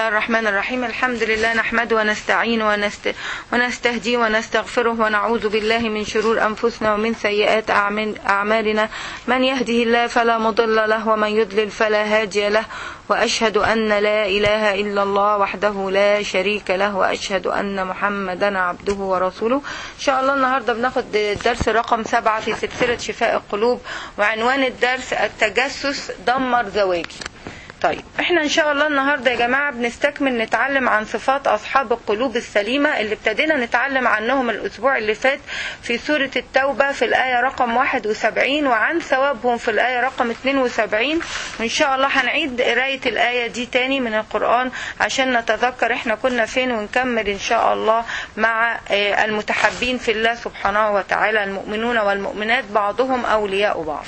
الله الرحمن الرحيم الحمد لله نحمده ونستعين ونست... ونستهدي ونستغفره ونعوذ بالله من شرور أنفسنا ومن سيئات أعمال... أعمالنا من يهده الله فلا مضل له ومن يضلل فلا هادي له وأشهد أن لا إله إلا الله وحده لا شريك له وأشهد أن محمدا عبده ورسوله إن شاء الله النهاردة بناخد الدرس رقم سبعة في سلسلة شفاء القلوب وعنوان الدرس التجسس دمر زواجي طيب احنا ان شاء الله النهارده يا جماعه بنستكمل نتعلم عن صفات اصحاب القلوب السليمه اللي ابتدينا نتعلم عنهم الاسبوع اللي فات في سوره التوبه في الايه رقم 71 وعن ثوابهم في الايه رقم 72 وان شاء الله هنعيد قرايه الايه دي تاني من القران عشان نتذكر احنا كنا فين ونكمل ان شاء الله مع المتحبين في الله سبحانه وتعالى المؤمنون والمؤمنات بعضهم اولياء بعض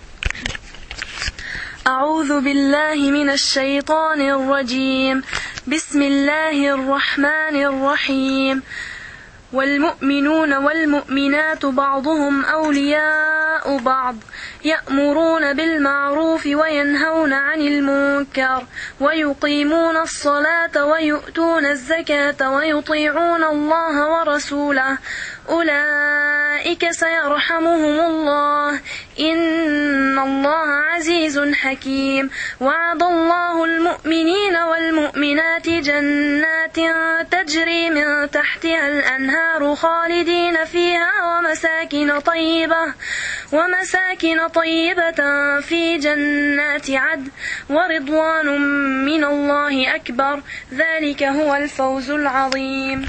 أعوذ بالله من الشيطان الرجيم بسم الله الرحمن الرحيم والمؤمنون والمؤمنات بعضهم أولياء بعض يأمرون بالمعروف وينهون عن المنكر ويقيمون الصلاة ويؤتون الزكاة ويطيعون الله ورسوله أولئك سيرحمهم الله إن الله عزيز حكيم وعد الله المؤمنين والمؤمنات جنات تجري من تحتها الأنهار خالدين فيها ومساكن طيبة ومساكن طيبة في جنات عدن ورضوان من الله أكبر ذلك هو الفوز العظيم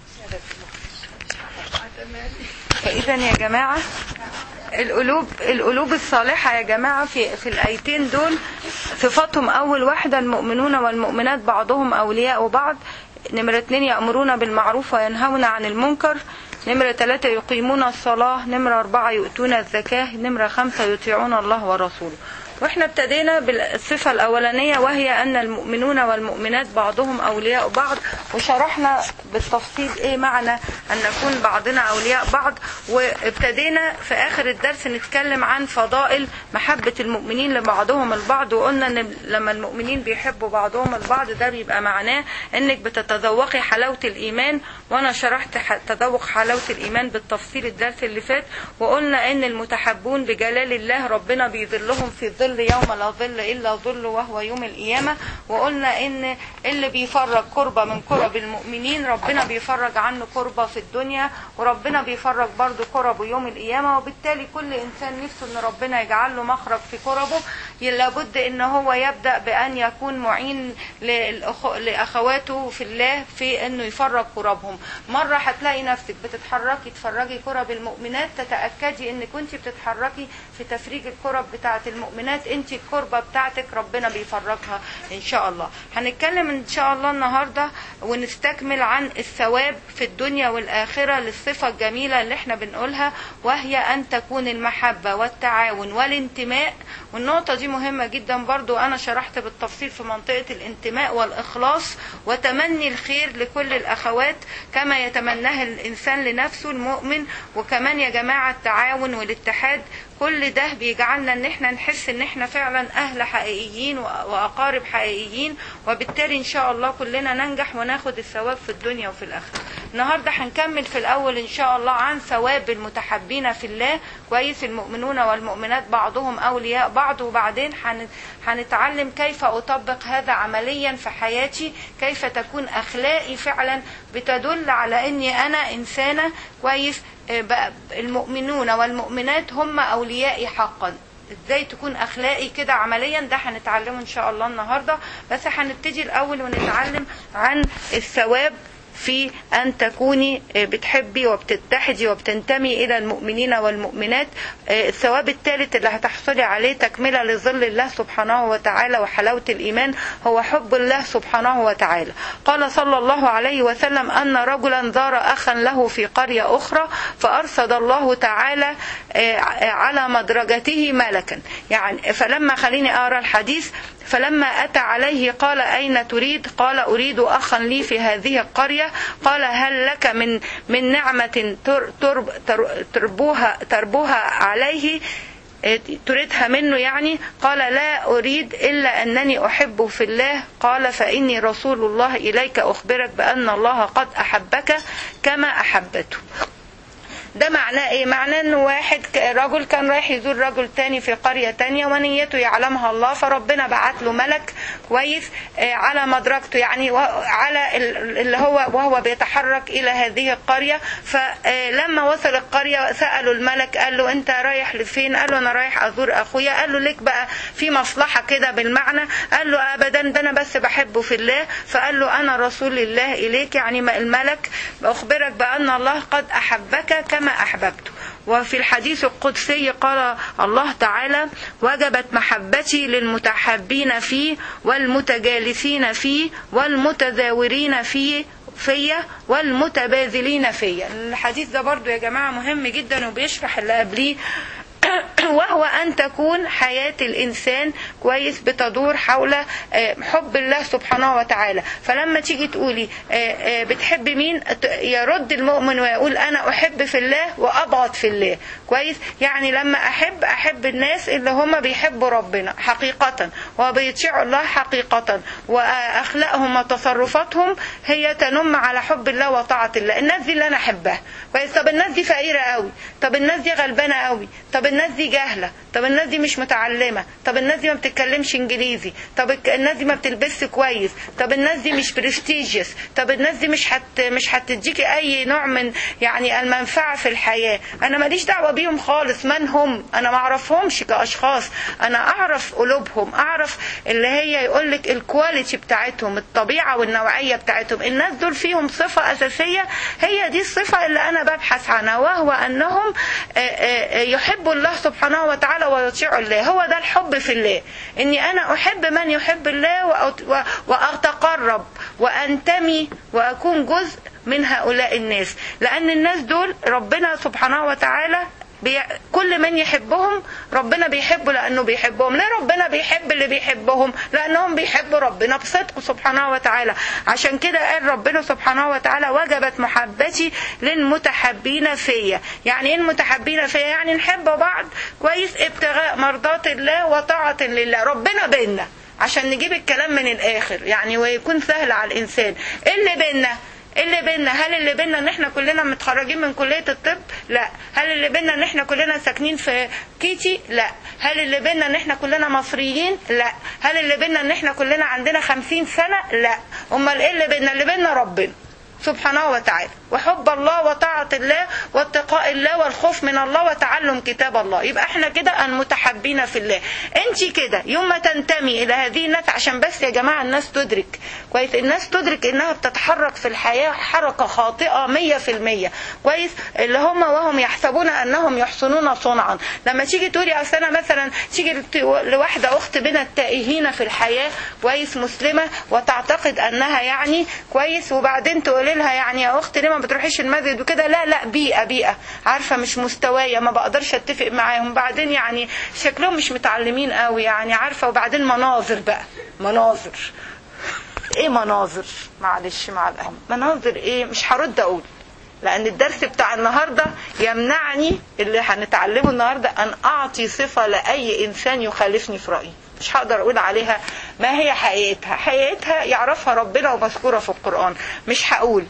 فإذا يا جماعة القلوب القلوب الصالحة يا جماعة في في الآيتين دول صفاتهم أول واحدة المؤمنون والمؤمنات بعضهم أولياء بعض نمرة اتنين يأمرون بالمعروف وينهون عن المنكر نمرة ثلاثة يقيمون الصلاة نمرة أربعة يؤتون الزكاة نمرة خمسة يطيعون الله ورسوله واحنا ابتدينا بالصفة الأولانية وهي أن المؤمنون والمؤمنات بعضهم أولياء بعض وشرحنا بالتفصيل إيه معنى أن نكون بعضنا أولياء بعض وابتدينا في آخر الدرس نتكلم عن فضائل محبة المؤمنين لبعضهم البعض وقلنا أن لما المؤمنين بيحبوا بعضهم البعض ده بيبقى معناه أنك بتتذوقي حلاوة الإيمان وأنا شرحت تذوق حلاوة الإيمان بالتفصيل الدرس اللي فات وقلنا أن المتحبون بجلال الله ربنا بيظلهم في ظل يوم لا ظل إلا ظل وهو يوم القيامة وقلنا إن اللي بيفرج كربة من كرب المؤمنين ربنا بيفرج عنه كربة في الدنيا وربنا بيفرج برضه كربه يوم القيامة وبالتالي كل إنسان نفسه إن ربنا يجعل له مخرج في كربه لابد إن هو يبدأ بأن يكون معين لأخواته في الله في إنه يفرج كربهم مرة هتلاقي نفسك بتتحركي تفرجي كرب المؤمنات تتأكدي إن كنت بتتحركي في تفريج الكرب بتاعة المؤمنات انت الكربة بتاعتك ربنا بيفرجها ان شاء الله هنتكلم ان شاء الله النهاردة ونستكمل عن الثواب في الدنيا والآخرة للصفة الجميلة اللي احنا بنقولها وهي ان تكون المحبة والتعاون والانتماء والنقطة دي مهمة جدا برضو انا شرحت بالتفصيل في منطقة الانتماء والاخلاص وتمني الخير لكل الاخوات كما يتمناه الانسان لنفسه المؤمن وكمان يا جماعة التعاون والاتحاد كل ده بيجعلنا ان احنا نحس ان احنا فعلا اهل حقيقيين واقارب حقيقيين وبالتالي ان شاء الله كلنا ننجح وناخد الثواب في الدنيا وفي الاخره النهارده هنكمل في الاول ان شاء الله عن ثواب المتحبين في الله كويس المؤمنون والمؤمنات بعضهم اولياء بعض وبعدين هنتعلم كيف اطبق هذا عمليا في حياتي كيف تكون اخلاقي فعلا بتدل على اني انا انسانه كويس المؤمنون والمؤمنات هم اوليائي حقا ازاي تكون اخلاقي كده عمليا ده هنتعلمه ان شاء الله النهارده بس هنبتدي الاول ونتعلم عن الثواب في أن تكوني بتحبي وبتتحدي وبتنتمي إلى المؤمنين والمؤمنات الثواب الثالث اللي هتحصلي عليه تكملة لظل الله سبحانه وتعالى وحلاوة الإيمان هو حب الله سبحانه وتعالى قال صلى الله عليه وسلم أن رجلا زار أخا له في قرية أخرى فأرصد الله تعالى على مدرجته ملكا يعني فلما خليني أقرأ الحديث فلما أتى عليه قال أين تريد قال أريد أخا لي في هذه القرية قال هل لك من من نعمة ترب تربوها تربوها عليه آه، تريدها منه يعني قال لا أريد إلا أنني أحبه في الله قال فإني رسول الله إليك أخبرك بأن الله قد أحبك كما أحبته ده معناه ايه معناه انه واحد ك- رجل كان رايح يزور رجل تاني في قرية تانية ونيته يعلمها الله فربنا بعت له ملك كويس آه، على مدركته يعني و- على ال- اللي هو وهو بيتحرك الى هذه القرية فلما وصل القرية سألوا الملك قال له انت رايح لفين قال له انا رايح ازور اخويا قال له ليك بقى في مصلحة كده بالمعنى قال له ابدا ده انا بس بحبه في الله فقال له انا رسول الله اليك يعني ما الملك اخبرك بان الله قد احبك كما احببته وفي الحديث القدسي قال الله تعالى وجبت محبتي للمتحبين فيه والمتجالسين فيه والمتزاورين فيه فيا والمتباذلين فيا الحديث ده برضو يا جماعة مهم جدا وبيشرح اللي قبليه وهو أن تكون حياة الإنسان كويس بتدور حول آه، حب الله سبحانه وتعالى فلما تيجي تقولي آه، آه، بتحب مين ت- يرد المؤمن ويقول أنا أحب في الله وأبغض في الله كويس يعني لما أحب أحب الناس اللي هم بيحبوا ربنا حقيقة وبيطيعوا الله حقيقة وأخلاقهم وتصرفاتهم هي تنم على حب الله وطاعة الله الناس دي اللي أنا أحبها كويس طب الناس دي فقيرة قوي طب الناس دي غلبانة قوي طب الناس دي جاهلة طب الناس دي مش متعلمة طب الناس دي ما بتتكلمش انجليزي طب الك- الناس دي ما بتلبسش كويس طب الناس دي مش برستيجيوس طب الناس دي مش هت مش هتديكي اي نوع من يعني المنفعة في الحياة انا ماليش دعوة بيهم خالص من هم انا ما اعرفهمش كاشخاص انا اعرف قلوبهم اعرف اللي هي يقول لك الكواليتي بتاعتهم الطبيعة والنوعية بتاعتهم الناس دول فيهم صفة اساسية هي دي الصفة اللي انا ببحث عنها وهو انهم آه، آه، آه، يحبوا الله سبحانه وتعالى ويطيعوا الله هو ده الحب في الله اني انا احب من يحب الله وأت- و- واتقرب وانتمي واكون جزء من هؤلاء الناس لان الناس دول ربنا سبحانه وتعالى بي... كل من يحبهم ربنا بيحبه لانه بيحبهم ليه ربنا بيحب اللي بيحبهم لانهم بيحبوا ربنا بصدق سبحانه وتعالى عشان كده قال ربنا سبحانه وتعالى وجبت محبتي للمتحبين فيا يعني ايه المتحبين فيا يعني نحب بعض كويس ابتغاء مرضات الله وطاعة لله ربنا بينا عشان نجيب الكلام من الاخر يعني ويكون سهل على الانسان ايه اللي بينا اللي بينا هل اللي بينا ان احنا كلنا متخرجين من كلية الطب لا هل اللي بينا ان احنا كلنا ساكنين في كيتي لا هل اللي بينا ان احنا كلنا مصريين لا هل اللي بينا ان احنا كلنا عندنا خمسين سنة لا امال ايه اللي بينا اللي بينا ربنا سبحانه وتعالى وحب الله وطاعة الله واتقاء الله والخوف من الله وتعلم كتاب الله يبقى احنا كده المتحبين في الله انت كده يوم ما تنتمي الى هذه الناس عشان بس يا جماعة الناس تدرك كويس الناس تدرك انها بتتحرك في الحياة حركة خاطئة مية في المية كويس اللي هم وهم يحسبون انهم يحسنون صنعا لما تيجي تقولي اصل انا مثلا تيجي لت- لواحدة اخت بين التائهين في الحياة كويس مسلمة وتعتقد انها يعني كويس وبعدين تقولي لها يعني يا اختي ليه ما بتروحيش المسجد وكده لا لا بيئة بيئة عارفة مش مستوايا ما بقدرش اتفق معاهم بعدين يعني شكلهم مش متعلمين قوي يعني عارفة وبعدين مناظر بقى مناظر ايه مناظر معلش مع الأهم مناظر ايه مش هرد اقول لان الدرس بتاع النهاردة يمنعني اللي هنتعلمه النهاردة ان اعطي صفة لاي انسان يخالفني في رأيي مش هقدر اقول عليها ما هي حقيقتها حقيقتها يعرفها ربنا ومذكورة في القرآن مش هقول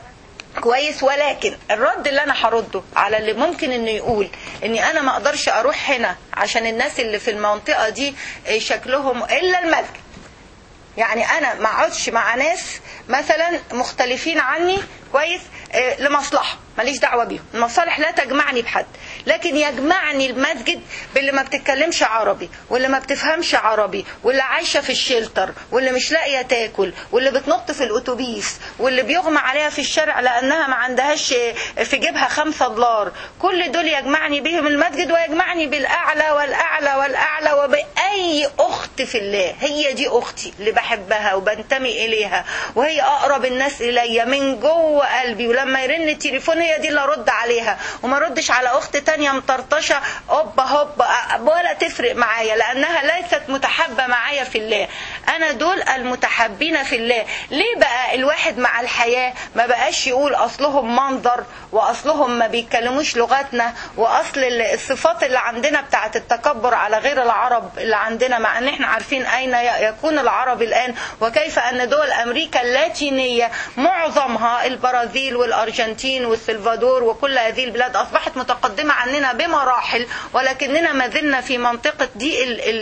كويس ولكن الرد اللي انا هرده على اللي ممكن انه يقول اني انا ما اقدرش اروح هنا عشان الناس اللي في المنطقة دي شكلهم الا المسجد يعني انا ما اقعدش مع ناس مثلا مختلفين عني كويس آه، لمصلحه ماليش دعوه بيهم المصالح لا تجمعني بحد لكن يجمعني المسجد باللي ما بتتكلمش عربي واللي ما بتفهمش عربي واللي عايشه في الشيلتر واللي مش لاقيه تاكل واللي بتنط في الاتوبيس واللي بيغمى عليها في الشارع لانها ما عندهاش آه، في جيبها خمسة دولار كل دول يجمعني بهم المسجد ويجمعني بالاعلى والاعلى والاعلى وباي اخت في الله هي دي اختي اللي بحبها وبنتمي اليها وهي اقرب الناس الي من جوه قلبي ولما يرن التليفون هي دي اللي ارد عليها وما ردش على اخت تانية تانية مطرطشة هوبا هوبا ولا تفرق معايا لأنها ليست متحبة معايا في الله أنا دول المتحبين في الله ليه بقى الواحد مع الحياة ما بقاش يقول أصلهم منظر وأصلهم ما بيتكلموش لغتنا وأصل الصفات اللي عندنا بتاعت التكبر على غير العرب اللي عندنا مع أن احنا عارفين أين يكون العرب الآن وكيف أن دول أمريكا اللاتينية معظمها البرازيل والأرجنتين والسلفادور وكل هذه البلاد أصبحت متقدمة عننا بمراحل ولكننا ما زلنا في منطقة دي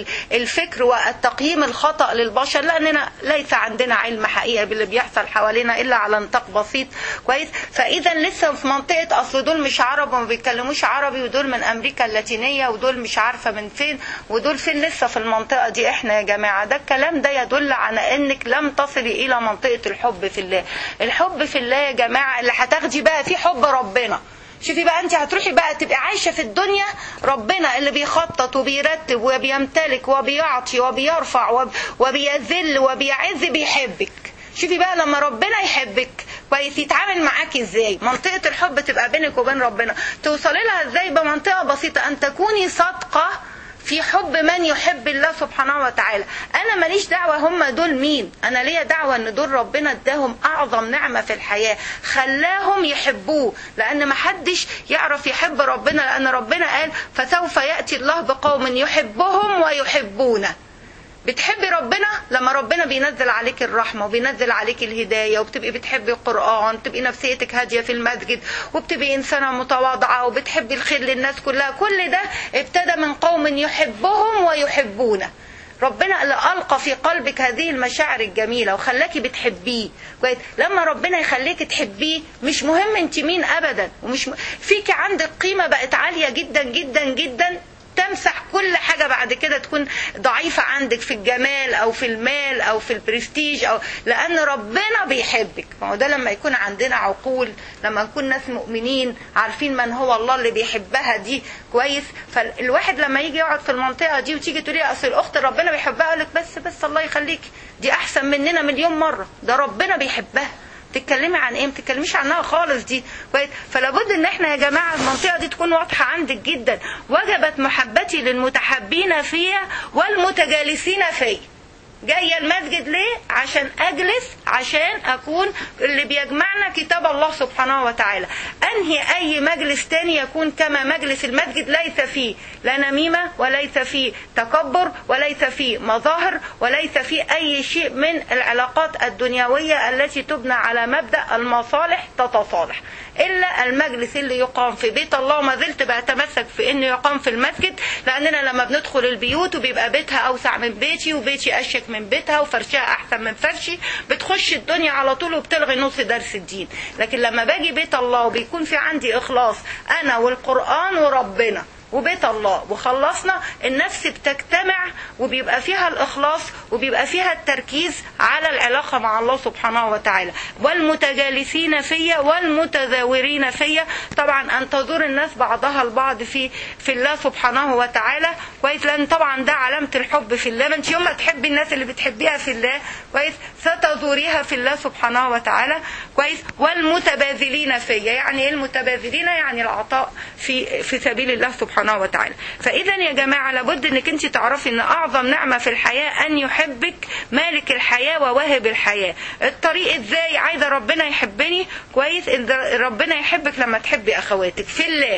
الفكر والتقييم الخطأ للبشر لأننا ليس عندنا علم حقيقة باللي بيحصل حوالينا إلا على نطاق بسيط كويس فإذا لسه في منطقة أصل دول مش عرب وما بيتكلموش عربي ودول من أمريكا اللاتينية ودول مش عارفة من فين ودول فين لسه في المنطقة دي إحنا يا جماعة ده الكلام ده يدل على إنك لم تصلي إلى منطقة الحب في الله الحب في الله يا جماعة اللي هتاخدي بقى في حب ربنا شوفي بقى انت هتروحي بقى تبقي عايشه في الدنيا ربنا اللي بيخطط وبيرتب وبيمتلك وبيعطي وبيرفع وبيذل وبيعز بيحبك شوفي بقى لما ربنا يحبك كويس يتعامل معاكي ازاي منطقه الحب تبقى بينك وبين ربنا توصلي لها ازاي بمنطقه بسيطه ان تكوني صادقه في حب من يحب الله سبحانه وتعالى انا ماليش دعوه هم دول مين انا ليا دعوه ان دول ربنا اداهم اعظم نعمه في الحياه خلاهم يحبوه لان ما حدش يعرف يحب ربنا لان ربنا قال فسوف ياتي الله بقوم يحبهم ويحبونه بتحبي ربنا لما ربنا بينزل عليك الرحمة وبينزل عليك الهداية وبتبقي بتحبي القرآن بتبقي نفسيتك هادية في المسجد وبتبقي إنسانة متواضعة وبتحبي الخير للناس كلها كل ده ابتدى من قوم يحبهم ويحبونه ربنا اللي ألقى في قلبك هذه المشاعر الجميلة وخلاكي بتحبيه كويس لما ربنا يخليك تحبيه مش مهم انت مين أبدا ومش م... فيك عندك قيمة بقت عالية جدا جدا جدا تمسح كل حاجة بعد كده تكون ضعيفة عندك في الجمال أو في المال أو في البرستيج أو لأن ربنا بيحبك ما هو ده لما يكون عندنا عقول لما نكون ناس مؤمنين عارفين من هو الله اللي بيحبها دي كويس فالواحد لما يجي يقعد في المنطقة دي وتيجي تقولي أصل الأخت ربنا بيحبها يقول لك بس بس الله يخليك دي أحسن مننا مليون مرة ده ربنا بيحبها تتكلمي عن ايه ما تتكلميش عنها خالص دي كويس فلابد ان احنا يا جماعه المنطقه دي تكون واضحه عندك جدا وجبت محبتي للمتحبين فيها والمتجالسين فيا جاية المسجد ليه؟ عشان أجلس عشان أكون اللي بيجمعنا كتاب الله سبحانه وتعالى أنهي أي مجلس تاني يكون كما مجلس المسجد ليس فيه لا نميمة وليس فيه تكبر وليس فيه مظاهر وليس فيه أي شيء من العلاقات الدنيوية التي تبنى على مبدأ المصالح تتصالح إلا المجلس اللي يقام في بيت الله وما زلت بتمسك في إنه يقام في المسجد لأننا لما بندخل البيوت وبيبقى بيتها أوسع من بيتي وبيتي أشيك من بيتها وفرشها أحسن من فرشي بتخش الدنيا على طول وبتلغي نص درس الدين لكن لما باجي بيت الله وبيكون في عندي إخلاص أنا والقرآن وربنا وبيت الله وخلصنا النفس بتجتمع وبيبقى فيها الإخلاص وبيبقى فيها التركيز على العلاقة مع الله سبحانه وتعالى والمتجالسين فيا والمتزاورين فيا طبعا أن تزور الناس بعضها البعض في في الله سبحانه وتعالى كويس لأن طبعا ده علامة الحب في الله ما انت يوم ما تحبي الناس اللي بتحبيها في الله كويس ستزوريها في الله سبحانه وتعالى كويس والمتباذلين فيا يعني ايه المتباذلين يعني العطاء في في سبيل الله سبحانه سبحانه وتعالى فاذا يا جماعه لابد انك انت تعرفي ان اعظم نعمه في الحياه ان يحبك مالك الحياه وواهب الحياه الطريق ازاي عايزه ربنا يحبني كويس ان ربنا يحبك لما تحبي اخواتك في الله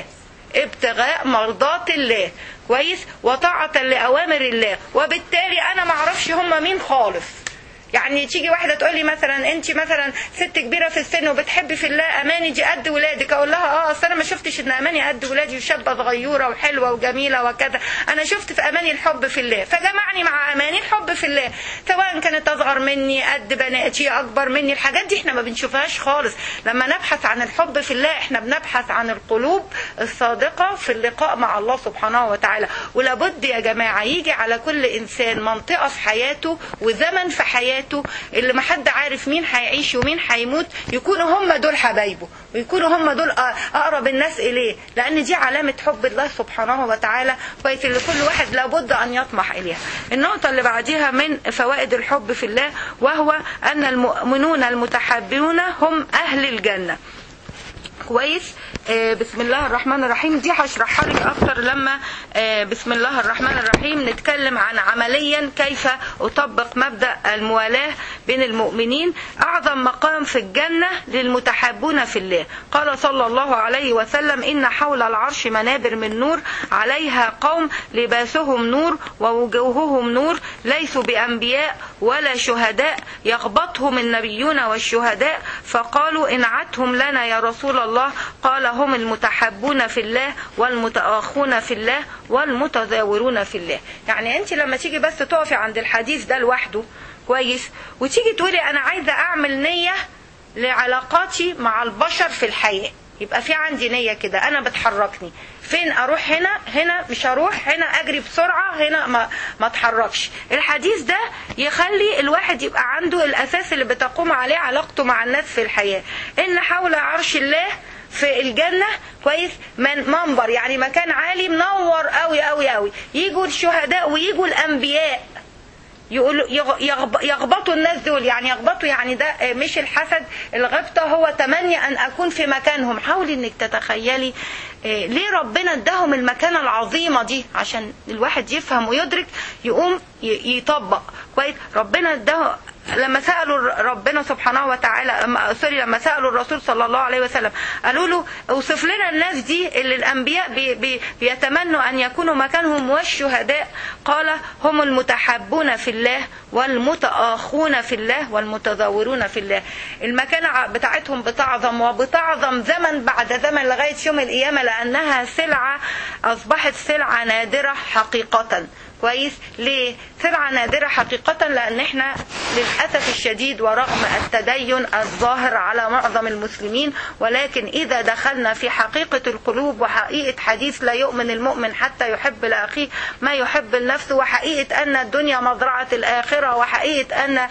ابتغاء مرضات الله كويس وطاعة لأوامر الله وبالتالي أنا معرفش هم مين خالص يعني تيجي واحدة تقول لي مثلا انت مثلا ست كبيرة في السن وبتحبي في الله اماني دي قد ولادك اقول لها اه اصل انا ما شفتش ان اماني قد ولادي وشابة صغيرة وحلوة وجميلة وكذا انا شفت في اماني الحب في الله فجمعني مع اماني الحب في الله سواء كانت اصغر مني قد بناتي اكبر مني الحاجات دي احنا ما بنشوفهاش خالص لما نبحث عن الحب في الله احنا بنبحث عن القلوب الصادقة في اللقاء مع الله سبحانه وتعالى ولابد يا جماعة يجي على كل انسان منطقة في حياته وزمن في حياته حياته اللي ما حد عارف مين هيعيش ومين هيموت يكونوا هم دول حبايبه ويكونوا هم دول اقرب الناس اليه لان دي علامه حب الله سبحانه وتعالى كويس اللي كل واحد لابد ان يطمح اليها النقطه اللي بعديها من فوائد الحب في الله وهو ان المؤمنون المتحابون هم اهل الجنه كويس آه، بسم الله الرحمن الرحيم دي هشرحها لك اكتر لما آه، بسم الله الرحمن الرحيم نتكلم عن عمليا كيف اطبق مبدا الموالاه بين المؤمنين اعظم مقام في الجنه للمتحابون في الله قال صلى الله عليه وسلم ان حول العرش منابر من نور عليها قوم لباسهم نور ووجوههم نور ليسوا بانبياء ولا شهداء يغبطهم النبيون والشهداء فقالوا انعتهم لنا يا رسول الله قال هم المتحبون في الله والمتآخون في الله والمتزاورون في الله يعني انت لما تيجي بس تقفي عند الحديث ده لوحده كويس وتيجي تقولي انا عايزه اعمل نيه لعلاقاتي مع البشر في الحياه يبقى في عندي نيه كده انا بتحركني فين اروح هنا هنا مش هروح هنا اجري بسرعه هنا ما ما اتحركش الحديث ده يخلي الواحد يبقى عنده الاساس اللي بتقوم عليه علاقته مع الناس في الحياه ان حول عرش الله في الجنة كويس من منبر يعني مكان عالي منور قوي قوي قوي يجوا الشهداء ويجوا الأنبياء يقولوا يغ- يغب- يغبطوا الناس دول يعني يغبطوا يعني ده آه، مش الحسد الغبطة هو تمني أن أكون في مكانهم حاولي إنك تتخيلي آه، ليه ربنا اداهم المكانة العظيمة دي عشان الواحد يفهم ويدرك يقوم ي- يطبق كويس ربنا اداه لما سألوا ربنا سبحانه وتعالى لما- سوري لما سألوا الرسول صلى الله عليه وسلم قالوا له اوصف لنا الناس دي اللي الأنبياء بي بي بيتمنوا أن يكونوا مكانهم والشهداء قال هم المتحبون في الله والمتآخون في الله والمتزاورون في الله المكانة بتاعتهم بتعظم وبتعظم زمن بعد زمن لغاية يوم القيامة لأنها سلعة أصبحت سلعة نادرة حقيقة كويس ليه سلعة نادرة حقيقة لأن احنا للأسف الشديد ورغم التدين الظاهر على معظم المسلمين ولكن إذا دخلنا في حقيقة القلوب وحقيقة حديث لا يؤمن المؤمن حتى يحب لأخيه ما يحب لنفسه وحقيقة أن الدنيا مزرعة الآخرة وحقيقة أن آآ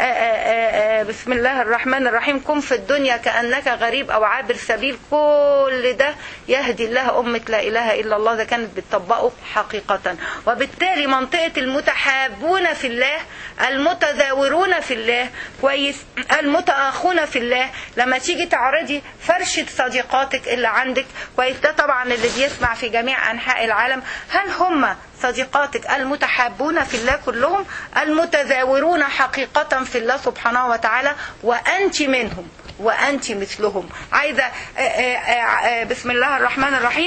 آآ آآ بسم الله الرحمن الرحيم كن في الدنيا كأنك غريب أو عابر سبيل كل ده يهدي الله أمة لا إله إلا الله إذا كانت بتطبقه حقيقة وبالتالي منطقة المتحابون في الله المتزاورون في الله كويس المتآخون في الله لما تيجي تعرضي فرشة صديقاتك اللي عندك كويس ده طبعا اللي بيسمع في جميع أنحاء العالم هل هم صديقاتك المتحابون في الله كلهم المتزاورون حقيقة في الله سبحانه وتعالى وأنت منهم وأنت مثلهم عايزة آه، آه، آه، بسم الله الرحمن الرحيم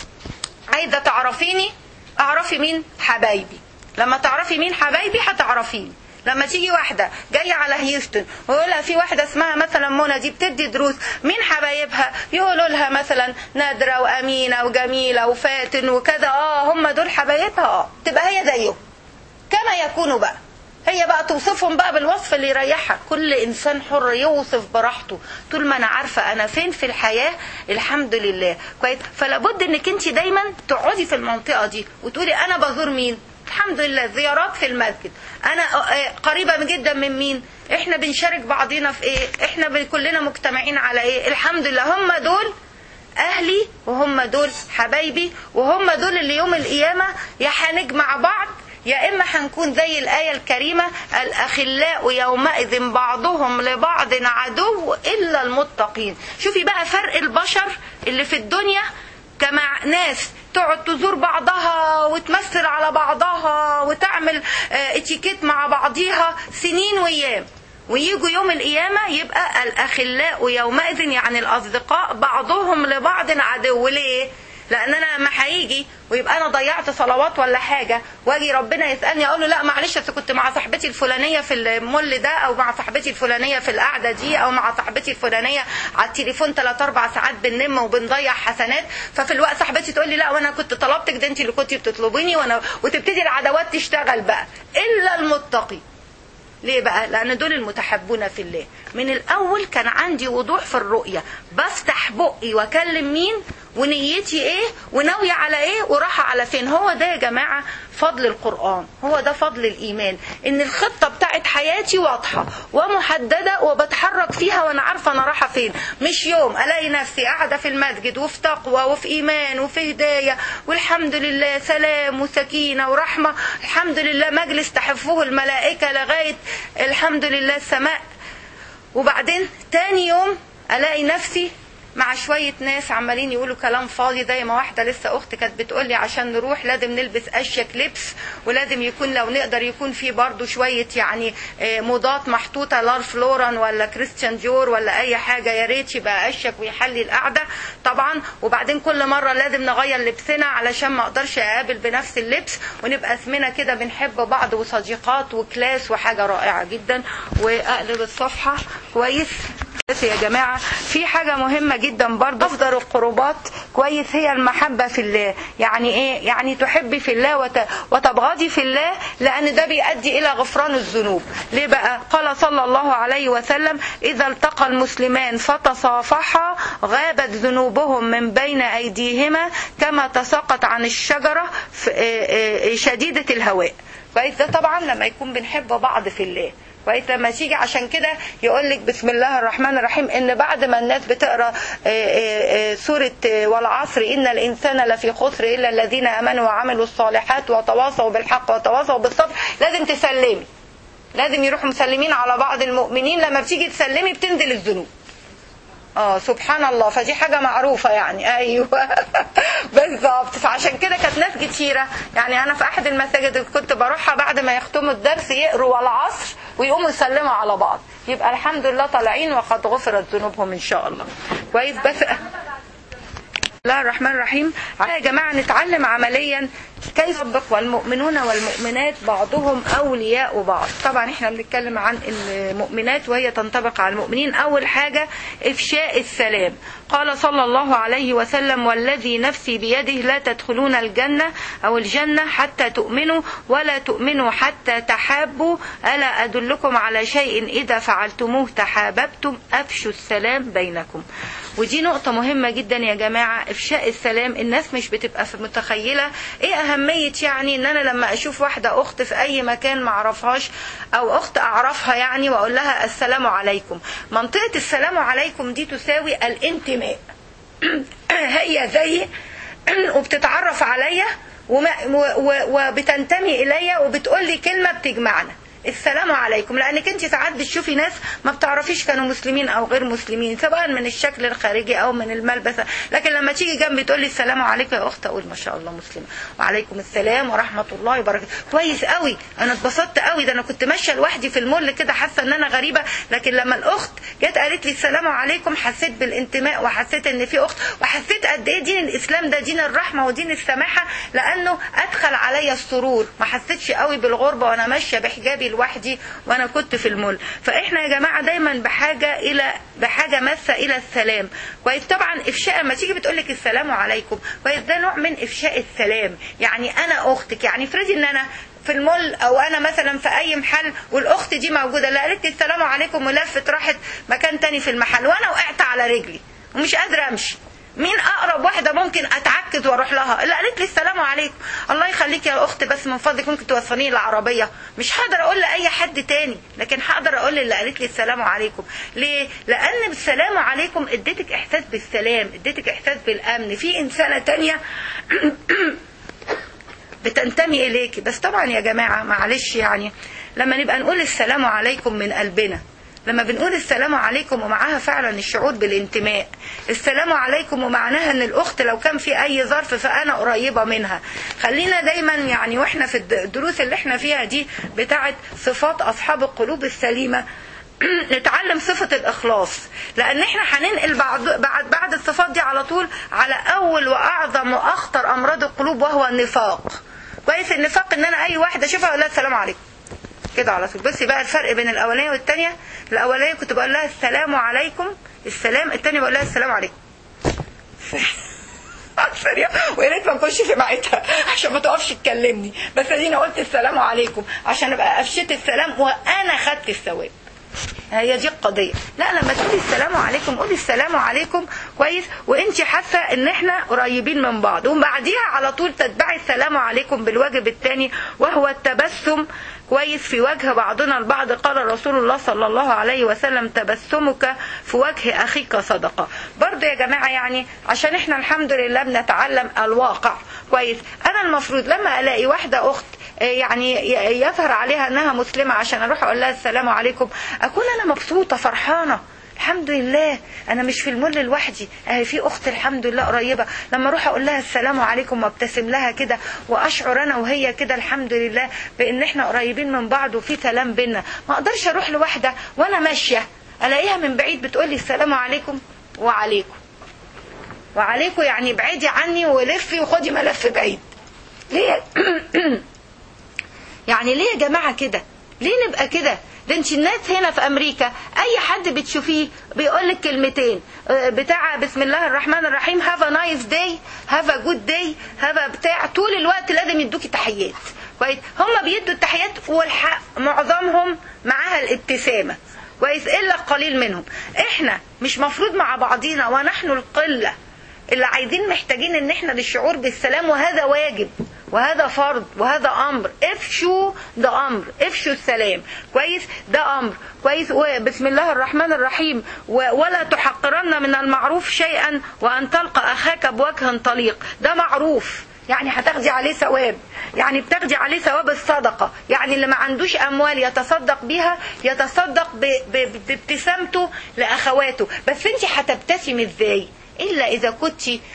عايزة تعرفيني اعرفي مين حبايبي لما تعرفي مين حبايبي هتعرفيني لما تيجي واحدة جاية على هيوستن ويقولها في واحدة اسمها مثلا منى دي بتدي دروس مين حبايبها يقولوا لها مثلا نادرة وأمينة وجميلة وفاتن وكذا اه هم دول حبايبها اه تبقى هي زيهم كما يكونوا بقى هي بقى توصفهم بقى بالوصف اللي يريحها كل انسان حر يوصف براحته طول ما انا عارفه انا فين في الحياه الحمد لله كويس فلا بد انك انت دايما تقعدي في المنطقه دي وتقولي انا بزور مين الحمد لله زيارات في المسجد انا آه، قريبه جدا من مين احنا بنشارك بعضينا في ايه احنا ب- كلنا مجتمعين على ايه الحمد لله هم دول اهلي وهم دول حبايبي وهم دول اللي يوم القيامه يا هنجمع بعض يا اما هنكون زي الايه الكريمه الاخلاء يومئذ بعضهم لبعض عدو الا المتقين شوفي بقى فرق البشر اللي في الدنيا كمع ناس تقعد تزور بعضها وتمثل على بعضها وتعمل آه، اتيكيت مع بعضيها سنين وايام ويجوا يوم القيامة يبقى الأخلاء يومئذ يعني الأصدقاء بعضهم لبعض عدو ليه؟ لأن أنا لما هيجي ويبقى أنا ضيعت صلوات ولا حاجة وأجي ربنا يسألني أقول له لا معلش أصل كنت مع صاحبتي الفلانية في المول ده أو مع صاحبتي الفلانية في القعدة دي أو مع صاحبتي الفلانية على التليفون ثلاث أربع ساعات بننم وبنضيع حسنات ففي الوقت صاحبتي تقول لي لا وأنا كنت طلبتك ده أنت اللي كنت بتطلبيني وأنا وتبتدي العداوات تشتغل بقى إلا المتقي ليه بقى لان دول المتحبون في الله من الاول كان عندي وضوح في الرؤيه بفتح بقي واكلم مين ونيتي ايه وناوية على ايه وراحة على فين هو ده يا جماعة فضل القرآن هو ده فضل الإيمان إن الخطة بتاعت حياتي واضحة ومحددة وبتحرك فيها وأنا عارفة أنا رايحة فين مش يوم ألاقي نفسي قاعدة في المسجد وفي تقوى وفي إيمان وفي هداية والحمد لله سلام وسكينة ورحمة الحمد لله مجلس تحفه الملائكة لغاية الحمد لله السماء وبعدين تاني يوم الاقي نفسي مع شويه ناس عمالين يقولوا كلام فاضي زي ما واحده لسه اختي كانت بتقول لي عشان نروح لازم نلبس اشيك لبس ولازم يكون لو نقدر يكون في برضو شويه يعني آه، موضات محطوطه لار فلوران ولا كريستيان ديور ولا اي حاجه يا ريت يبقى اشيك ويحلي القعده طبعا وبعدين كل مره لازم نغير لبسنا علشان ما اقدرش اقابل بنفس اللبس ونبقى اسمنا كده بنحب بعض وصديقات وكلاس وحاجه رائعه جدا واقلب الصفحه كويس بس يا جماعة في حاجة مهمة جدا برضه أفضل القربات كويس هي المحبة في الله يعني إيه يعني تحبي في الله وت... وتبغضي في الله لأن ده بيؤدي إلى غفران الذنوب ليه بقى قال صلى الله عليه وسلم إذا التقى المسلمان فتصافحا غابت ذنوبهم من بين أيديهما كما تساقط عن الشجرة في- إيه إيه شديدة الهواء كويس ده طبعا لما يكون بنحب بعض في الله كويس لما تيجي عشان كده يقول لك بسم الله الرحمن الرحيم ان بعد ما الناس بتقرا آه، آه، آه، سوره آه، والعصر ان الانسان لفي خسر الا الذين امنوا وعملوا الصالحات وتواصوا بالحق وتواصوا بالصبر لازم تسلمي لازم يروحوا مسلمين على بعض المؤمنين لما بتيجي تسلمي بتنزل الذنوب اه سبحان الله فدي حاجه معروفه يعني ايوه بالظبط فعشان كده كانت ناس كتيره يعني انا في احد المساجد اللي كنت بروحها بعد ما يختموا الدرس يقروا والعصر ويقوموا يسلموا على بعض يبقى الحمد لله طالعين وقد غفرت ذنوبهم ان شاء الله كويس بس بسم الله الرحمن الرحيم يا جماعة نتعلم عمليا كيف يطبق والمؤمنون والمؤمنات بعضهم أولياء بعض طبعا احنا بنتكلم عن المؤمنات وهي تنطبق على المؤمنين أول حاجة إفشاء السلام قال صلى الله عليه وسلم والذي نفسي بيده لا تدخلون الجنة أو الجنة حتى تؤمنوا ولا تؤمنوا حتى تحابوا ألا أدلكم على شيء إذا فعلتموه تحاببتم أفشوا السلام بينكم ودي نقطة مهمة جدا يا جماعة إفشاء السلام الناس مش بتبقى في- متخيلة إيه أهمية يعني إن أنا لما أشوف واحدة أخت في أي مكان معرفهاش أو أخت أعرفها يعني وأقول لها السلام عليكم منطقة السلام عليكم دي تساوي الانتماء هي زي وبتتعرف عليا وما- و- و- وبتنتمي اليا وبتقول لي كلمه بتجمعنا السلام عليكم لانك انت ساعات بتشوفي ناس ما بتعرفيش كانوا مسلمين او غير مسلمين سواء من الشكل الخارجي او من الملبس لكن لما تيجي جنبي تقول لي السلام عليكم يا اخت اقول ما شاء الله مسلمه وعليكم السلام ورحمه الله وبركاته كويس قوي انا اتبسطت قوي ده انا كنت ماشيه لوحدي في المول كده حاسه ان انا غريبه لكن لما الاخت جت قالت لي السلام عليكم حسيت بالانتماء وحسيت ان في اخت وحسيت قد ايه دين الاسلام ده دين الرحمه ودين السماحه لانه ادخل عليا السرور ما حسيتش قوي بالغربه وانا ماشيه بحجابي لوحدي وانا كنت في المول فاحنا يا جماعه دايما بحاجه الى بحاجه ماسه الى السلام كويس طبعا افشاء لما تيجي بتقول لك السلام عليكم كويس ده نوع من افشاء السلام يعني انا اختك يعني افرضي ان انا في المول او انا مثلا في اي محل والاخت دي موجوده لا قالت لي السلام عليكم ولفت راحت مكان تاني في المحل وانا وقعت على رجلي ومش قادره امشي مين اقرب واحده ممكن اتعكز واروح لها اللي قالت لي السلام عليكم الله يخليك يا اخت بس من فضلك ممكن توصليني العربيه مش هقدر اقول لاي حد تاني لكن هقدر اقول اللي قالت لي السلام عليكم ليه لان بالسلام عليكم اديتك احساس بالسلام اديتك احساس بالامن في انسانه تانية بتنتمي اليكي بس طبعا يا جماعه معلش يعني لما نبقى نقول السلام عليكم من قلبنا لما بنقول السلام عليكم ومعاها فعلا الشعور بالانتماء السلام عليكم ومعناها ان الاخت لو كان في اي ظرف فانا قريبه منها خلينا دايما يعني واحنا في الدروس اللي احنا فيها دي بتاعه صفات اصحاب القلوب السليمه نتعلم صفة الإخلاص لأن احنا هننقل بعد, بعد, بعد الصفات دي على طول على أول وأعظم وأخطر أمراض القلوب وهو النفاق كويس النفاق إن أنا أي واحدة أشوفها أقول لها السلام عليكم كده على طول بصي بقى الفرق بين الأولانية والتانية الأولانية كنت بقول لها السلام عليكم السلام التانية بقول لها السلام عليكم سريع ويا ريت ما نخش في معيتها عشان ما تقفش تكلمني بس ادينا قلت السلام عليكم عشان ابقى افشيت السلام وانا خدت الثواب هي دي القضية لا لما تقولي السلام عليكم قولي السلام عليكم كويس وانت حاسة ان احنا قريبين من بعض وبعديها على طول تتبعي السلام عليكم بالواجب الثاني وهو التبسم كويس في وجه بعضنا البعض قال رسول الله صلى الله عليه وسلم تبسمك في وجه اخيك صدقة برضه يا جماعة يعني عشان احنا الحمد لله بنتعلم الواقع كويس انا المفروض لما الاقي واحدة اخت يعني يظهر عليها انها مسلمة عشان اروح اقول لها السلام عليكم اكون انا مبسوطة فرحانة الحمد لله انا مش في المول لوحدي اهي في اخت الحمد لله قريبه لما اروح اقول لها السلام عليكم وابتسم لها كده واشعر انا وهي كده الحمد لله بان احنا قريبين من بعض وفي سلام بينا ما اقدرش اروح لواحده وانا ماشيه الاقيها من بعيد بتقول لي السلام عليكم وعليكم وعليكم يعني ابعدي عني ولفي وخدي ملف بعيد ليه يعني ليه يا جماعه كده ليه نبقى كده ده انت الناس هنا في امريكا اي حد بتشوفيه بيقول لك كلمتين آه، بتاع بسم الله الرحمن الرحيم هاف ا نايس داي هاف ا جود داي هاف بتاع طول الوقت لازم يدوكي تحيات كويس هم بيدوا التحيات والحق معظمهم معاها الابتسامه كويس الا القليل منهم احنا مش مفروض مع بعضينا ونحن القله اللي عايزين محتاجين ان احنا للشعور بالسلام وهذا واجب وهذا فرض وهذا امر افشوا ده امر افشوا السلام كويس ده امر كويس وبسم الله الرحمن الرحيم و- ولا تحقرن من المعروف شيئا وان تلقى اخاك بوجه طليق ده معروف يعني هتاخدي عليه ثواب يعني بتاخدي عليه ثواب الصدقة يعني اللي ما عندوش أموال يتصدق بيها يتصدق ب- ب- بابتسامته لأخواته بس انت هتبتسمي ازاي إلا إذا كنت م-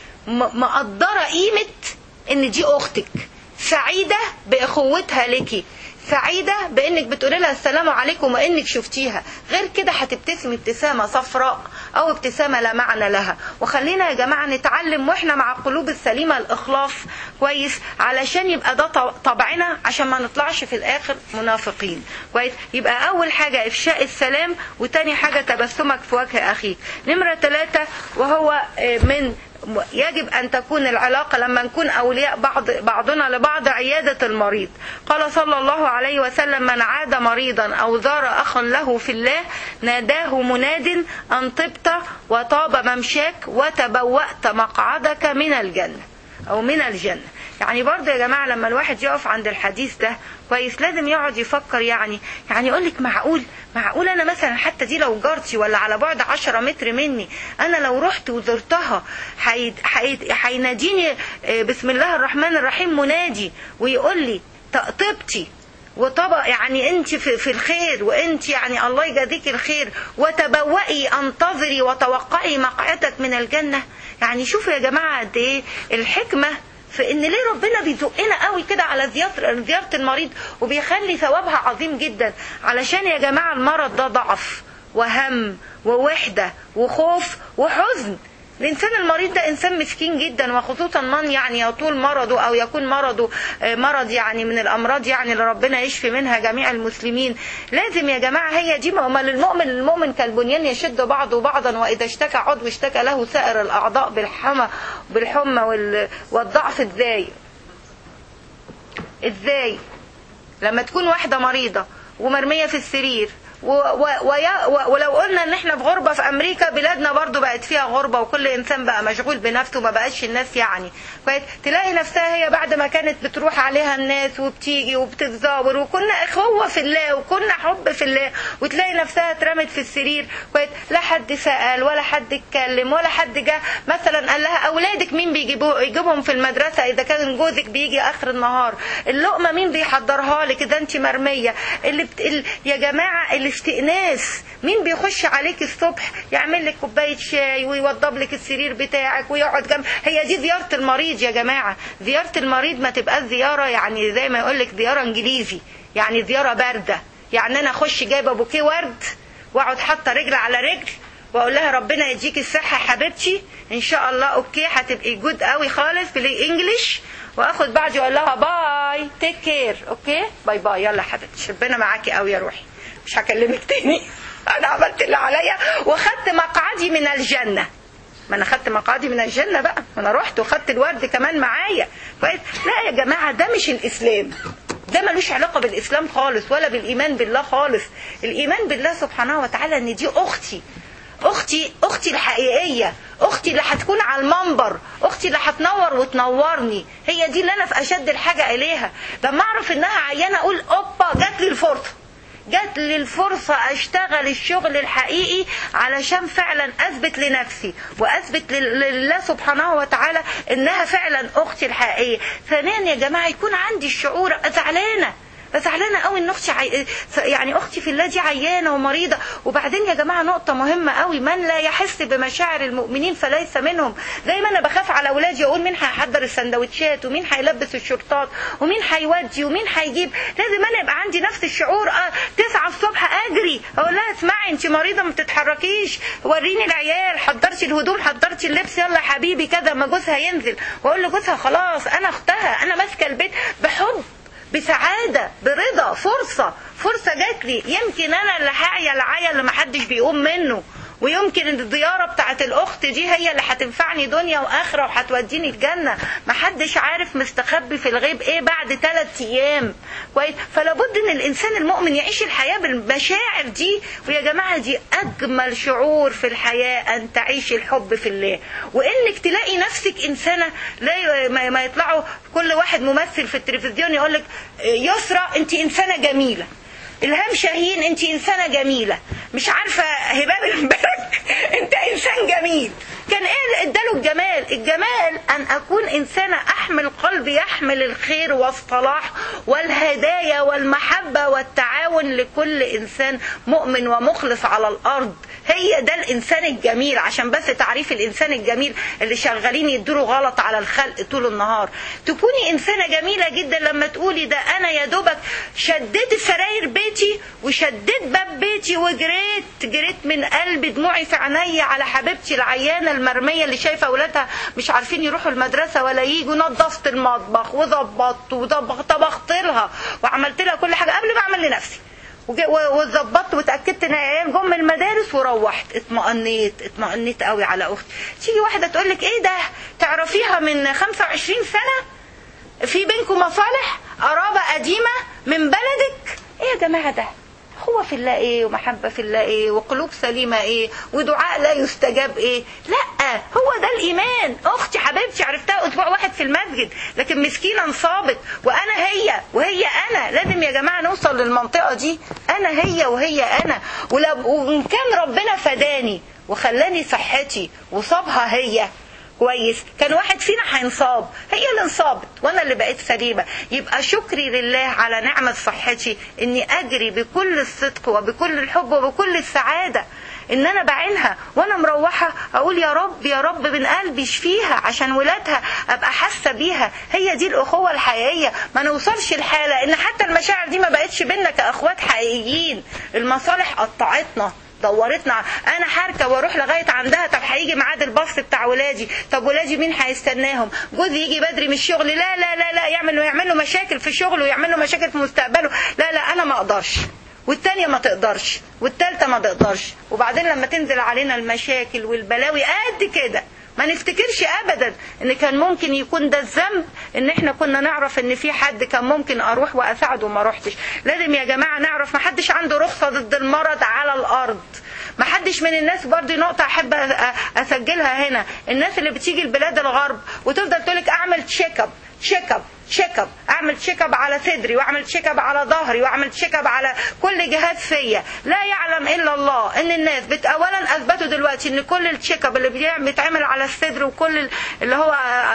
مقدرة قيمة إن دي أختك سعيدة بأخوتها لك سعيدة بانك بتقولي لها السلام عليكم وانك شفتيها غير كده هتبتسمي ابتسامة صفراء او ابتسامة لا معنى لها وخلينا يا جماعة نتعلم واحنا مع القلوب السليمة الاخلاص كويس علشان يبقى ده ط- طبعنا عشان ما نطلعش في الاخر منافقين كويس يبقى اول حاجة افشاء السلام وتاني حاجة تبسمك في وجه اخيك نمرة ثلاثة وهو آه، من يجب أن تكون العلاقة لما نكون أولياء بعض بعضنا لبعض عيادة المريض قال صلى الله عليه وسلم من عاد مريضا أو زار أخا له في الله ناداه مناد أن طبت وطاب ممشاك وتبوأت مقعدك من الجنة أو من الجنة يعني برضه يا جماعة لما الواحد يقف عند الحديث ده كويس لازم يقعد يفكر يعني يعني يقول لك معقول معقول انا مثلا حتى دي لو جارتي ولا على بعد 10 متر مني انا لو رحت وزرتها هي- هي- هيناديني آه، بسم الله الرحمن الرحيم منادي ويقول لي ط- طبتي وطبق يعني انت في, في الخير وانت يعني الله يجازيك الخير وتبوئي انتظري وتوقعي مقعدك من الجنه يعني شوفوا يا جماعه قد ايه الحكمه في ان ليه ربنا بيزقنا قوي كده على زيارة زيارة المريض وبيخلي ثوابها عظيم جدا علشان يا جماعة المرض ده ضعف وهم ووحدة وخوف وحزن الإنسان المريض ده إنسان مسكين جدا وخصوصا من يعني يطول مرضه أو يكون مرضه آه، مرض يعني من الأمراض يعني اللي ربنا يشفي منها جميع المسلمين لازم يا جماعة هي دي ما للمؤمن المؤمن كالبنيان يشد بعضه بعضا وإذا اشتكى عضو اشتكى له سائر الأعضاء بالحمى بالحمى وال- والضعف إزاي إزاي لما تكون واحدة مريضة ومرمية في السرير و و ويا و ولو قلنا ان احنا في غربة في امريكا بلادنا برضو بقت فيها غربة وكل انسان بقى مشغول بنفسه ما بقاش الناس يعني كويس تلاقي نفسها هي بعد ما كانت بتروح عليها الناس وبتيجي وبتتزاور وكنا اخوة في الله وكنا حب في الله وتلاقي نفسها اترمت في السرير كويس لا حد سأل ولا حد اتكلم ولا حد جه مثلا قال لها اولادك مين بيجيبوا يجيبهم في المدرسة اذا كان جوزك بيجي اخر النهار اللقمة مين بيحضرها لك اذا انت مرمية اللي بت... ال... يا جماعة الاستئناس مين بيخش عليك الصبح يعمل لك كوباية شاي ويوضب لك السرير بتاعك ويقعد جنب هي دي زيارة المريض يا جماعة زيارة المريض ما تبقاش زيارة يعني زي ما يقول لك زيارة انجليزي يعني زيارة باردة يعني انا اخش جايبة بوكيه ورد واقعد حاطة رجل على رجل واقول لها ربنا يديك الصحة يا حبيبتي ان شاء الله اوكي هتبقي جود قوي خالص بالانجلش واخد بعدي واقول لها باي تيك كير اوكي باي باي يلا حبيبتي ربنا معاكي قوي يا روحي مش هكلمك تاني انا عملت اللي عليا واخدت مقعدي من الجنه ما انا خدت مقعدي من الجنه بقى ما انا رحت وخدت الورد كمان معايا كويس لا يا جماعه ده مش الاسلام ده ملوش علاقة بالإسلام خالص ولا بالإيمان بالله خالص الإيمان بالله سبحانه وتعالى إن دي أختي أختي أختي الحقيقية أختي اللي هتكون على المنبر أختي اللي هتنور وتنورني هي دي اللي أنا في أشد الحاجة إليها لما أعرف إنها عيانة أقول أوبا جات لي الفرصة جات لي الفرصة اشتغل الشغل الحقيقي علشان فعلا اثبت لنفسي واثبت لل- لله سبحانه وتعالى انها فعلا اختي الحقيقية ثانيا يا جماعة يكون عندي الشعور زعلانة زعلانه قوي ان اختي عي... يعني اختي في الله دي عيانه ومريضه وبعدين يا جماعه نقطه مهمه قوي من لا يحس بمشاعر المؤمنين فليس منهم دايما انا بخاف على اولادي اقول مين هيحضر السندوتشات ومين هيلبس الشرطات ومين هيودي ومين هيجيب لازم انا يبقى عندي نفس الشعور اه تسعة الصبح اجري اقول لها اسمعي انت مريضه ما تتحركيش وريني العيال حضرتي الهدوم حضرتي اللبس يلا يا حبيبي كذا ما جوزها ينزل واقول لجوزها خلاص انا اختها انا ماسكه البيت بحب بسعادة برضا فرصة فرصة جات لي يمكن أنا اللي هعيا العيا اللي محدش بيقوم منه ويمكن ان الزياره بتاعت الاخت دي هي اللي هتنفعني دنيا واخره وهتوديني الجنه محدش عارف مستخبي في الغيب ايه بعد ثلاث ايام كويس فلا بد ان الانسان المؤمن يعيش الحياه بالمشاعر دي ويا جماعه دي اجمل شعور في الحياه ان تعيش الحب في الله وانك تلاقي نفسك انسانه لا ما يطلعوا كل واحد ممثل في التلفزيون يقول لك يسرى انت انسانه جميله الهام شاهين انت انسانه جميله مش عارفه هباب المبارك انت انسان جميل كان ايه اللي اداله الجمال الجمال ان اكون انسانه احمل قلب يحمل الخير والصلاح والهدايا والمحبه والتعاون لكل انسان مؤمن ومخلص على الارض هي ده الانسان الجميل عشان بس تعريف الانسان الجميل اللي شغالين يدوا غلط على الخلق طول النهار تكوني انسانه جميله جدا لما تقولي ده انا يا دوبك شديت سراير بيتي وشديت باب بيتي وجريت جريت من قلبي دموعي في عينيا على حبيبتي العيانه المرميه اللي شايفه اولادها مش عارفين يروحوا المدرسه ولا ييجوا نظفت المطبخ وظبطت وطبخت لها وعملت لها كل حاجه قبل ما اعمل لنفسي وظبطت وتاكدت ان العيال جم من المدارس وروحت اطمأنيت اطمأنيت قوي على اختي تيجي واحده تقول لك ايه ده تعرفيها من 25 سنه في بينكم مصالح قرابه قديمه من بلدك ايه يا جماعه ده هو في الله ايه ومحبة في الله ايه وقلوب سليمة ايه ودعاء لا يستجاب ايه لا هو ده الايمان اختي حبيبتي عرفتها اسبوع واحد في المسجد لكن مسكينة انصابت وانا هي وهي انا لازم يا جماعة نوصل للمنطقة دي انا هي وهي انا ولو وان كان ربنا فداني وخلاني صحتي وصابها هي كويس كان واحد فينا هينصاب هي اللي انصابت وانا اللي بقيت سليمه يبقى شكري لله على نعمه صحتي اني اجري بكل الصدق وبكل الحب وبكل السعاده ان انا بعينها وانا مروحه اقول يا رب يا رب من قلبي اشفيها عشان ولادها ابقى حاسه بيها هي دي الاخوه الحقيقيه ما نوصلش الحاله ان حتى المشاعر دي ما بقتش بينا كاخوات حقيقيين المصالح قطعتنا دورتنا انا هركب واروح لغايه عندها طب هيجي ميعاد الباص بتاع ولادي طب ولادي مين هيستناهم جوزي يجي بدري من الشغل لا لا لا لا يعمل يعمل له مشاكل في شغله ويعمل له مشاكل في مستقبله لا لا انا ما اقدرش والتانية ما تقدرش والتالتة ما تقدرش وبعدين لما تنزل علينا المشاكل والبلاوي قد كده ما نفتكرش ابدا ان كان ممكن يكون ده الذنب ان احنا كنا نعرف ان في حد كان ممكن اروح واساعده وما روحتش لازم يا جماعه نعرف ما حدش عنده رخصه ضد المرض على الارض ما حدش من الناس برضه نقطه احب اسجلها هنا الناس اللي بتيجي البلاد الغرب وتفضل تقولك اعمل تشيك اب تشيك اب تشيك اب اعمل تشيك اب على صدري واعمل تشيك اب على ظهري واعمل تشيك اب على كل جهاز فيا لا يعلم الا الله ان الناس بت اولا اثبتوا دلوقتي ان كل التشيك اب اللي بيتعمل على الصدر وكل اللي هو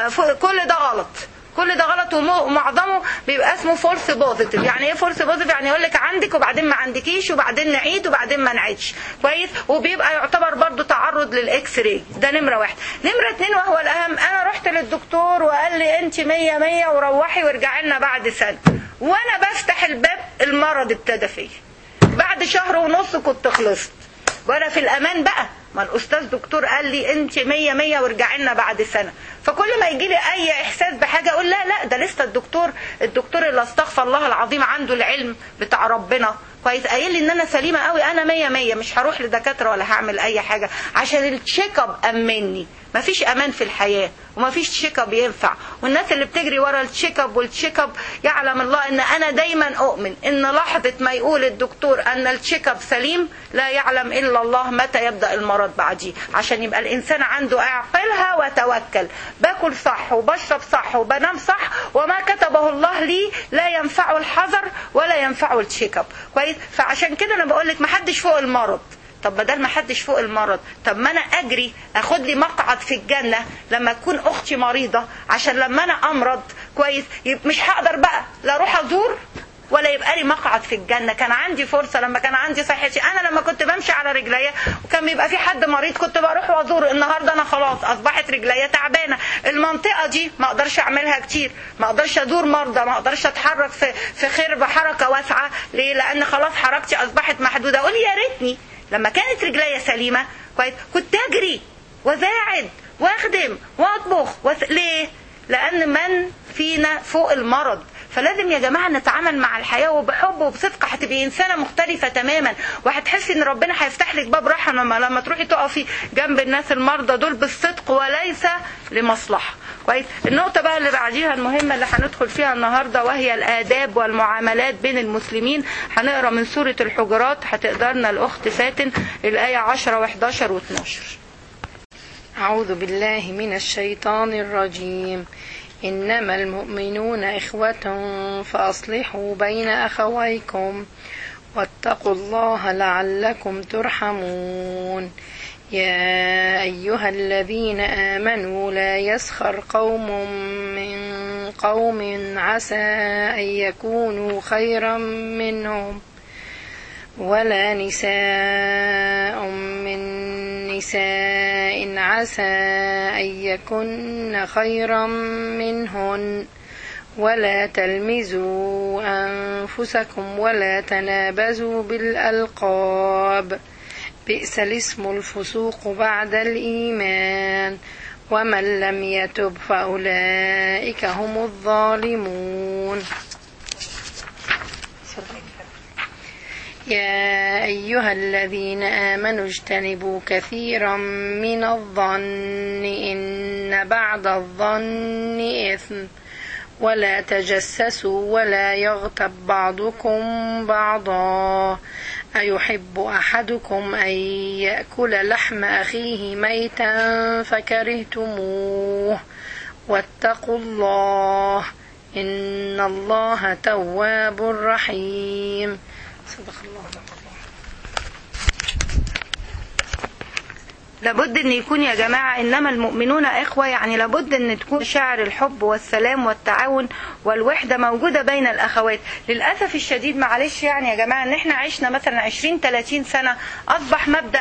كل ده غلط كل ده غلط ومعظمه بيبقى اسمه فورس بوزيتيف يعني ايه فورس بوزيتيف يعني يقول لك عندك وبعدين ما عندكيش وبعدين نعيد وبعدين ما نعيدش كويس وبيبقى يعتبر برضو تعرض للاكس راي ده نمره واحد نمره اتنين وهو الاهم انا رحت للدكتور وقال لي انت مية مية وروحي وارجعي لنا بعد سنه وانا بفتح الباب المرض ابتدى فيا بعد شهر ونص كنت خلصت وانا في الامان بقى ما الاستاذ دكتور قال لي انت مية مية وارجعي لنا بعد سنه فكل ما يجي لي اي احساس بحاجه اقول لا لا ده لسه الدكتور الدكتور اللي استغفر الله العظيم عنده العلم بتاع ربنا كويس قايل لي ان انا سليمه قوي انا مية مية مش هروح لدكاتره ولا هعمل اي حاجه عشان التشيك اب امني مفيش امان في الحياه ومفيش تشيك اب ينفع والناس اللي بتجري ورا التشيك اب والتشيك اب يعلم الله ان انا دايما اؤمن ان لحظه ما يقول الدكتور ان التشيك اب سليم لا يعلم الا الله متى يبدا المرض بعديه عشان يبقى الانسان عنده اعقلها وتوكل باكل صح وبشرب صح وبنام صح وما كتبه الله لي لا ينفعه الحذر ولا ينفعه التشيك اب كويس فعشان كده انا بقول لك ما حدش فوق المرض طب بدل ما حدش فوق المرض طب ما انا اجري اخد لي مقعد في الجنه لما تكون اختي مريضه عشان لما انا امرض كويس مش هقدر بقى لا اروح ازور ولا يبقى لي مقعد في الجنه كان عندي فرصه لما كان عندي صحتي انا لما كنت بمشي على رجليا وكان بيبقى في حد مريض كنت بروح وازور النهارده انا خلاص اصبحت رجليا تعبانه المنطقه دي ما اقدرش اعملها كتير ما اقدرش ازور مرضى ما اقدرش اتحرك في في خير بحركه واسعه ليه لان خلاص حركتي اصبحت محدوده اقول يا ريتني لما كانت رجليا سليمه كويس كنت اجري واساعد واخدم واطبخ وس... ليه لان من فينا فوق المرض فلازم يا جماعه نتعامل مع الحياه وبحب وبصدق هتبقي انسانه مختلفه تماما وهتحسي ان ربنا هيفتح لك باب راحه لما لما تروحي تقفي جنب الناس المرضى دول بالصدق وليس لمصلحه كويس النقطه بقى اللي بعديها المهمه اللي هندخل فيها النهارده وهي الاداب والمعاملات بين المسلمين هنقرا من سوره الحجرات هتقدرنا الاخت فاتن الايه 10 و11 و12 أعوذ بالله من الشيطان الرجيم إنما المؤمنون إخوة فأصلحوا بين أخويكم واتقوا الله لعلكم ترحمون يا أيها الذين آمنوا لا يسخر قوم من قوم عسى أن يكونوا خيرا منهم ولا نساء من نساء عسى أن يكن خيرا منهن ولا تلمزوا أنفسكم ولا تنابزوا بالألقاب بئس الاسم الفسوق بعد الإيمان ومن لم يتب فأولئك هم الظالمون يا أيها الذين آمنوا اجتنبوا كثيرا من الظن إن بعد الظن إثم ولا تجسسوا ولا يغتب بعضكم بعضا أيحب أحدكم أن يأكل لحم أخيه ميتا فكرهتموه واتقوا الله إن الله تواب رحيم صدق الله لابد ان يكون يا جماعه انما المؤمنون اخوه يعني لابد ان تكون شعر الحب والسلام والتعاون والوحده موجوده بين الاخوات للاسف الشديد معلش يعني يا جماعه ان احنا عشنا مثلا 20 30 سنه اصبح مبدا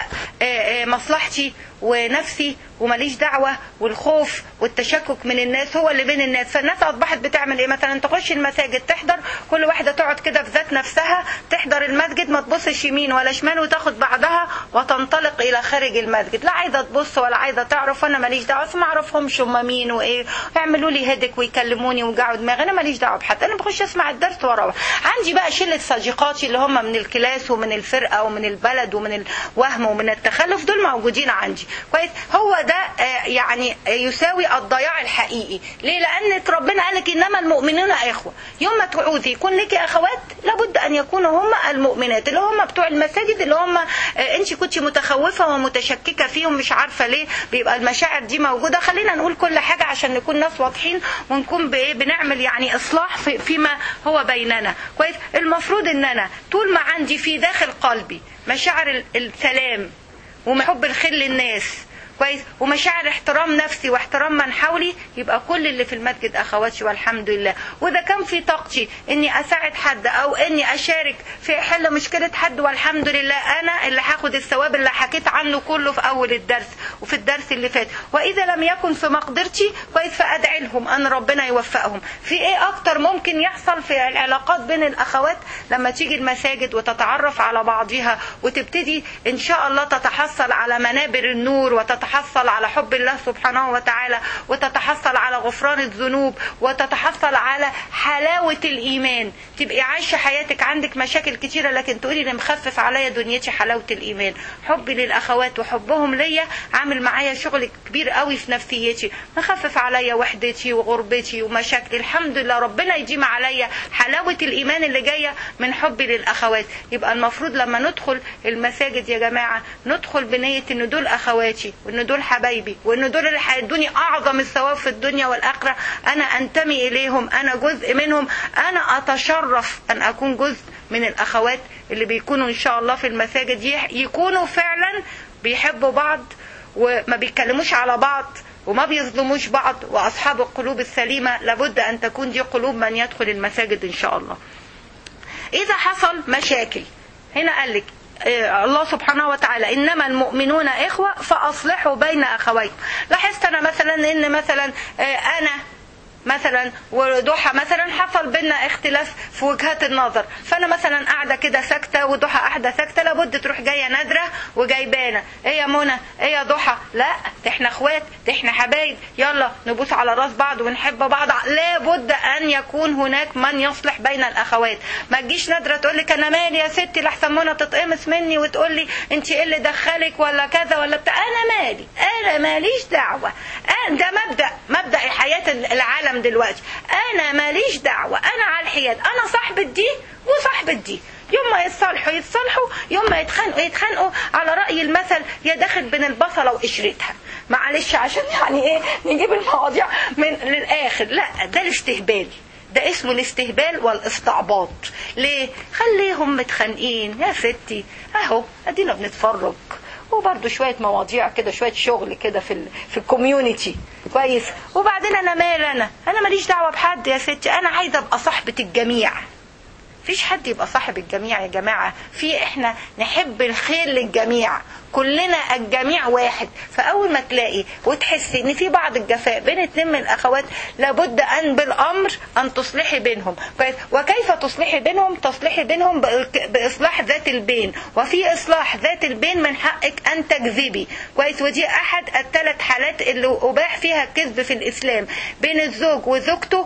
مصلحتي ونفسي وماليش دعوه والخوف والتشكك من الناس هو اللي بين الناس فالناس اصبحت بتعمل ايه مثلا تخش المساجد تحضر كل واحده تقعد كده في ذات نفسها تحضر المسجد ما تبصش يمين ولا شمال وتاخد بعضها وتنطلق الى خارج المسجد لا عايزه تبص ولا عايزه تعرف وانا ماليش دعوه ما اعرفهمش هم مين وايه يعملوا لي هدك ويكلموني ويوجعوا دماغي انا ماليش دعوه بحد انا بخش اسمع الدرس واروح عندي بقى شله صديقاتي اللي هم من الكلاس ومن الفرقه ومن البلد ومن الوهم ومن التخلف دول موجودين عندي كويس هو ده يعني يساوي الضياع الحقيقي ليه لان ربنا قال لك انما المؤمنون اخوه يوم ما تعوزي يكون لك اخوات لابد ان يكونوا هم المؤمنات اللي هم بتوع المساجد اللي هم انت كنت متخوفه ومتشككه فيهم مش عارفه ليه بيبقى المشاعر دي موجوده خلينا نقول كل حاجه عشان نكون ناس واضحين ونكون بايه بنعمل يعني اصلاح في فيما هو بيننا كويس المفروض ان انا طول ما عندي في داخل قلبي مشاعر السلام وحب الخير للناس كويس ومشاعر احترام نفسي واحترام من حولي يبقى كل اللي في المسجد اخواتي والحمد لله واذا كان في طاقتي اني اساعد حد او اني اشارك في حل مشكله حد والحمد لله انا اللي هاخد الثواب اللي حكيت عنه كله في اول الدرس وفي الدرس اللي فات واذا لم يكن في مقدرتي كويس فادعي لهم ان ربنا يوفقهم في ايه اكتر ممكن يحصل في العلاقات بين الاخوات لما تيجي المساجد وتتعرف على بعضها وتبتدي ان شاء الله تتحصل على منابر النور وتتحصل تتحصل على حب الله سبحانه وتعالى وتتحصل على غفران الذنوب وتتحصل على حلاوة الإيمان تبقي عايشة حياتك عندك مشاكل كتيرة لكن تقولي اللي مخفف عليا دنيتي حلاوة الإيمان حبي للأخوات وحبهم ليا عامل معايا شغل كبير قوي في نفسيتي مخفف عليا وحدتي وغربتي ومشاكلي الحمد لله ربنا يديم عليا حلاوة الإيمان اللي جاية من حبي للأخوات يبقى المفروض لما ندخل المساجد يا جماعة ندخل بنية إن دول أخواتي وإن دول حبايبي وإن دول اللي هيدوني أعظم الثواب في الدنيا والآخرة أنا أنتمي إليهم أنا جزء منهم أنا أتشرف أن أكون جزء من الأخوات اللي بيكونوا إن شاء الله في المساجد يكونوا فعلا بيحبوا بعض وما بيتكلموش على بعض وما بيظلموش بعض واصحاب القلوب السليمه لابد ان تكون دي قلوب من يدخل المساجد ان شاء الله اذا حصل مشاكل هنا قال لك إيه، الله سبحانه وتعالى انما المؤمنون اخوه فاصلحوا بين اخويكم لاحظت انا مثلا ان مثلا إيه، انا مثلا وضحى مثلا حصل بينا اختلاف في وجهات النظر فانا مثلا قاعده كده ساكته وضحى قاعده ساكته لابد تروح جايه نادره وجايبانا ايه يا منى ايه يا ضحى لا ده احنا اخوات ده احنا حبايب يلا نبوس على راس بعض ونحب بعض لابد ان يكون هناك من يصلح بين الاخوات ما تجيش نادره تقول لك انا مالي يا ستي لحسن منى تتقمص مني وتقول لي انت ايه اللي دخلك ولا كذا ولا بتاع انا مالي انا ماليش دعوه أنا ده مبدا مبدا حياه العالم دلوقتي انا ماليش دعوه انا على الحياد انا صاحبه دي وصاحبه دي يوم ما يتصالحوا يتصالحوا يوم ما يتخانقوا يتخانقوا على رأي المثل يا داخل بين البصلة وقشرتها معلش عشان يعني ايه نجيب المواضيع من للآخر لا ده الاستهبال ده اسمه الاستهبال والاستعباط ليه خليهم متخانقين يا ستي اهو ادينا بنتفرج وبرده شويه مواضيع كده شويه شغل كده في ال في الكوميونتي كويس وبعدين انا مال انا انا ماليش دعوه بحد يا ستي انا عايزه ابقى صاحبه الجميع فيش حد يبقى صاحب الجميع يا جماعة في احنا نحب الخير للجميع كلنا الجميع واحد فاول ما تلاقي وتحسي ان في بعض الجفاء بين اتنين من الاخوات لابد ان بالامر ان تصلحي بينهم كويس وكيف تصلحي بينهم تصلحي بينهم بإ- باصلاح ذات البين وفي اصلاح ذات البين من حقك ان تكذبي كويس ودي احد الثلاث حالات اللي اباح فيها الكذب في الاسلام بين الزوج وزوجته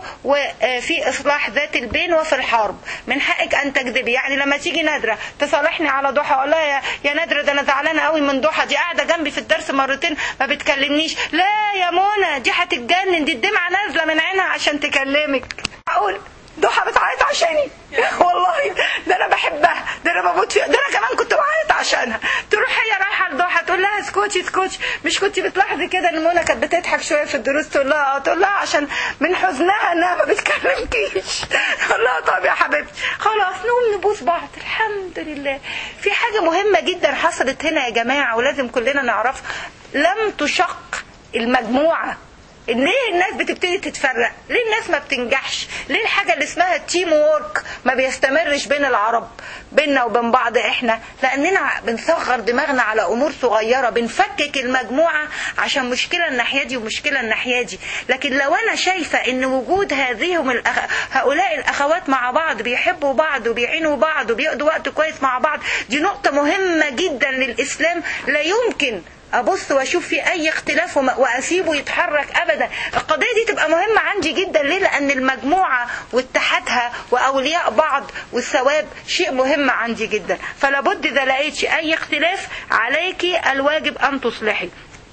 وفي اصلاح ذات البين وفي الحرب من حقك ان تكذبي يعني لما تيجي نادره تصالحني على ضحى اقول لها يا- يا نادره ده انا زعلانه قوي من ضحى دي قاعده جنبي في الدرس مرتين ما بتكلمنيش لا يا منى دي هتتجنن دي الدمعه نازله من عينها عشان تكلمك اقول ضحى بتعيط عشاني والله ده انا بحبها ده انا بموت فيها ده انا كمان كنت بعيط عشانها تروح هي رايحه لضحى تقول لها اسكتي اسكتي مش كنت بتلاحظي كده ان منى كانت بتضحك شويه في الدروس تقول لها اه تقول لها عشان من حزنها انها ما بتكلمكيش تقول لها طب يا حبيبتي خلاص نقوم نبوس بعض الحمد لله في حاجه مهمه جدا حصلت هنا يا جماعه ولازم كلنا نعرفها لم تشق المجموعه ليه الناس بتبتدي تتفرق ليه الناس ما بتنجحش ليه الحاجة اللي اسمها التيم وورك ما بيستمرش بين العرب بيننا وبين بعض احنا لاننا بنصغر دماغنا على امور صغيرة بنفكك المجموعة عشان مشكلة الناحية دي ومشكلة الناحية دي لكن لو انا شايفة ان وجود هذه الأخ... هؤلاء الاخوات مع بعض بيحبوا بعض وبيعينوا بعض وبيقضوا وقت كويس مع بعض دي نقطة مهمة جدا للاسلام لا يمكن ابص واشوف في اي اختلاف وما- واسيبه يتحرك ابدا القضيه دي تبقى مهمه عندي جدا ليه لان المجموعه واتحادها واولياء بعض والثواب شيء مهم عندي جدا فلا بد اذا لقيتش اي اختلاف عليك الواجب ان تصلحي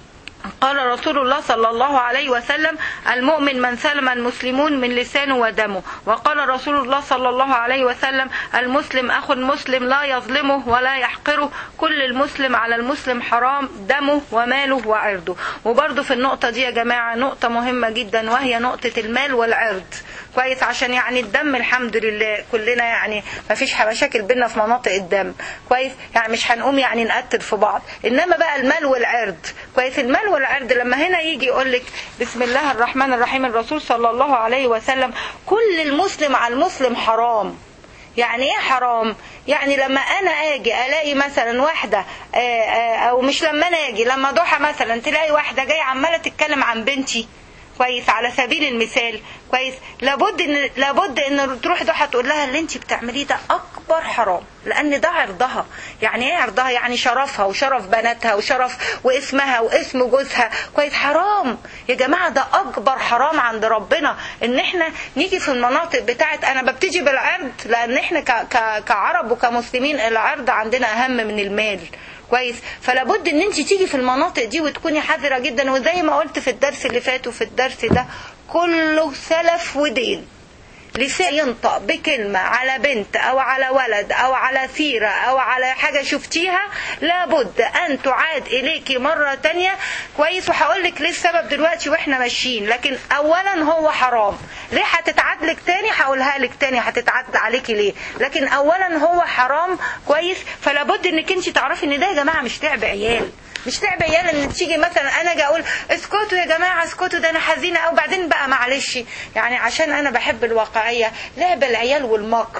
قال رسول الله صلى الله عليه وسلم المؤمن من سلم المسلمون من لسانه ودمه وقال رسول الله صلى الله عليه وسلم المسلم أخو المسلم لا يظلمه ولا يحقره كل المسلم على المسلم حرام دمه وماله وعرضه وبرضه في النقطة دي يا جماعة نقطة مهمة جدا وهي نقطة المال والعرض كويس عشان يعني الدم الحمد لله كلنا يعني ما فيش مشاكل بينا في مناطق الدم كويس يعني مش هنقوم يعني نقتل في بعض انما بقى المال والعرض كويس المال والعرض لما هنا يجي يقول لك بسم الله الرحمن الرحيم الرسول صلى الله عليه وسلم كل المسلم على المسلم حرام يعني ايه حرام يعني لما انا اجي الاقي مثلا واحده آه، آه، او مش لما انا اجي لما ضحى مثلا تلاقي واحده جايه عماله تتكلم عن بنتي كويس على سبيل المثال كويس لابد ان لابد ان تروح ضحى تقول لها اللي انت بتعمليه ده اكبر حرام لان ده عرضها يعني ايه عرضها يعني شرفها وشرف بناتها وشرف واسمها واسم جوزها كويس حرام يا جماعه ده اكبر حرام عند ربنا ان احنا نيجي في المناطق بتاعت انا ببتدي بالعرض لان احنا ك- ك- كعرب وكمسلمين العرض عندنا اهم من المال كويس فلا بد ان انت تيجي في المناطق دي وتكوني حذره جدا وزي ما قلت في الدرس اللي فات وفي الدرس ده كله سلف ودين لسان ينطق بكلمة على بنت أو على ولد أو على سيرة أو على حاجة شفتيها لابد أن تعاد إليكي مرة تانية كويس وهقول لك ليه السبب دلوقتي وإحنا ماشيين لكن أولا هو حرام ليه هتتعاد لك تاني هقولها لك تاني هتتعاد عليكي ليه لكن أولا هو حرام كويس فلا بد إنك أنت تعرفي إن ده يا جماعة مش لعب عيال مش لعب عيال ان تيجي مثلا انا اجي اقول اسكتوا يا جماعه اسكتوا ده انا حزينه قوي بعدين بقى معلش يعني عشان انا بحب الواقعيه لعب العيال والمكر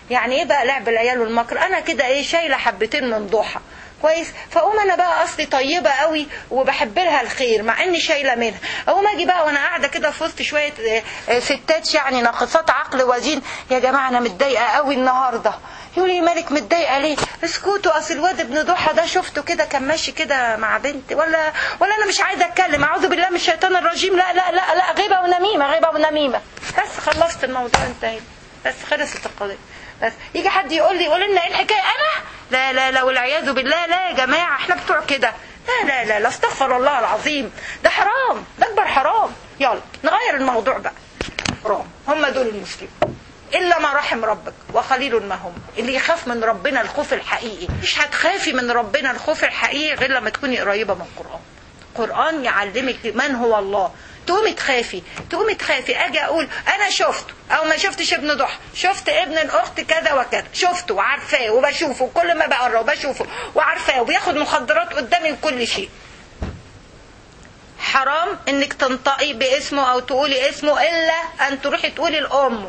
يعني ايه بقى لعب العيال والمكر انا كده ايه شايله حبتين من ضحى كويس فاقوم انا بقى اصلي طيبه قوي وبحب لها الخير مع اني شايله منها اقوم اجي بقى وانا قاعده كده في وسط شويه آه، آه، ستات يعني ناقصات عقل ودين يا جماعه انا متضايقه قوي النهارده يقول لي مالك متضايقه ليه اسكتوا اصل الواد ابن ضحى ده شفته كده كان ماشي كده مع بنت ولا ولا انا مش عايزه اتكلم اعوذ بالله من الشيطان الرجيم لا لا لا لا غيبه ونميمه غيبه ونميمه بس خلصت الموضوع انتهينا بس خلصت القضيه بس يجي حد يقول لي يقول لنا ايه الحكايه انا لا لا لا والعياذ بالله لا يا جماعه احنا بتوع كده لا لا لا لا استغفر الله العظيم ده حرام ده اكبر حرام يلا نغير الموضوع بقى حرام هم دول المسلمين إلا ما رحم ربك وقليل ما هم اللي يخاف من ربنا الخوف الحقيقي مش هتخافي من ربنا الخوف الحقيقي غير لما تكوني قريبة من القرآن القرآن يعلمك من هو الله تقومي تخافي تقومي تخافي اجي اقول انا شفته او ما شفتش ابن ضحى شفت ابن الاخت كذا وكذا شفته وعارفاه وبشوفه كل ما بقرب بشوفه وعارفاه وبياخد مخدرات قدامي وكل شيء حرام انك تنطقي باسمه او تقولي اسمه الا ان تروحي تقولي لامه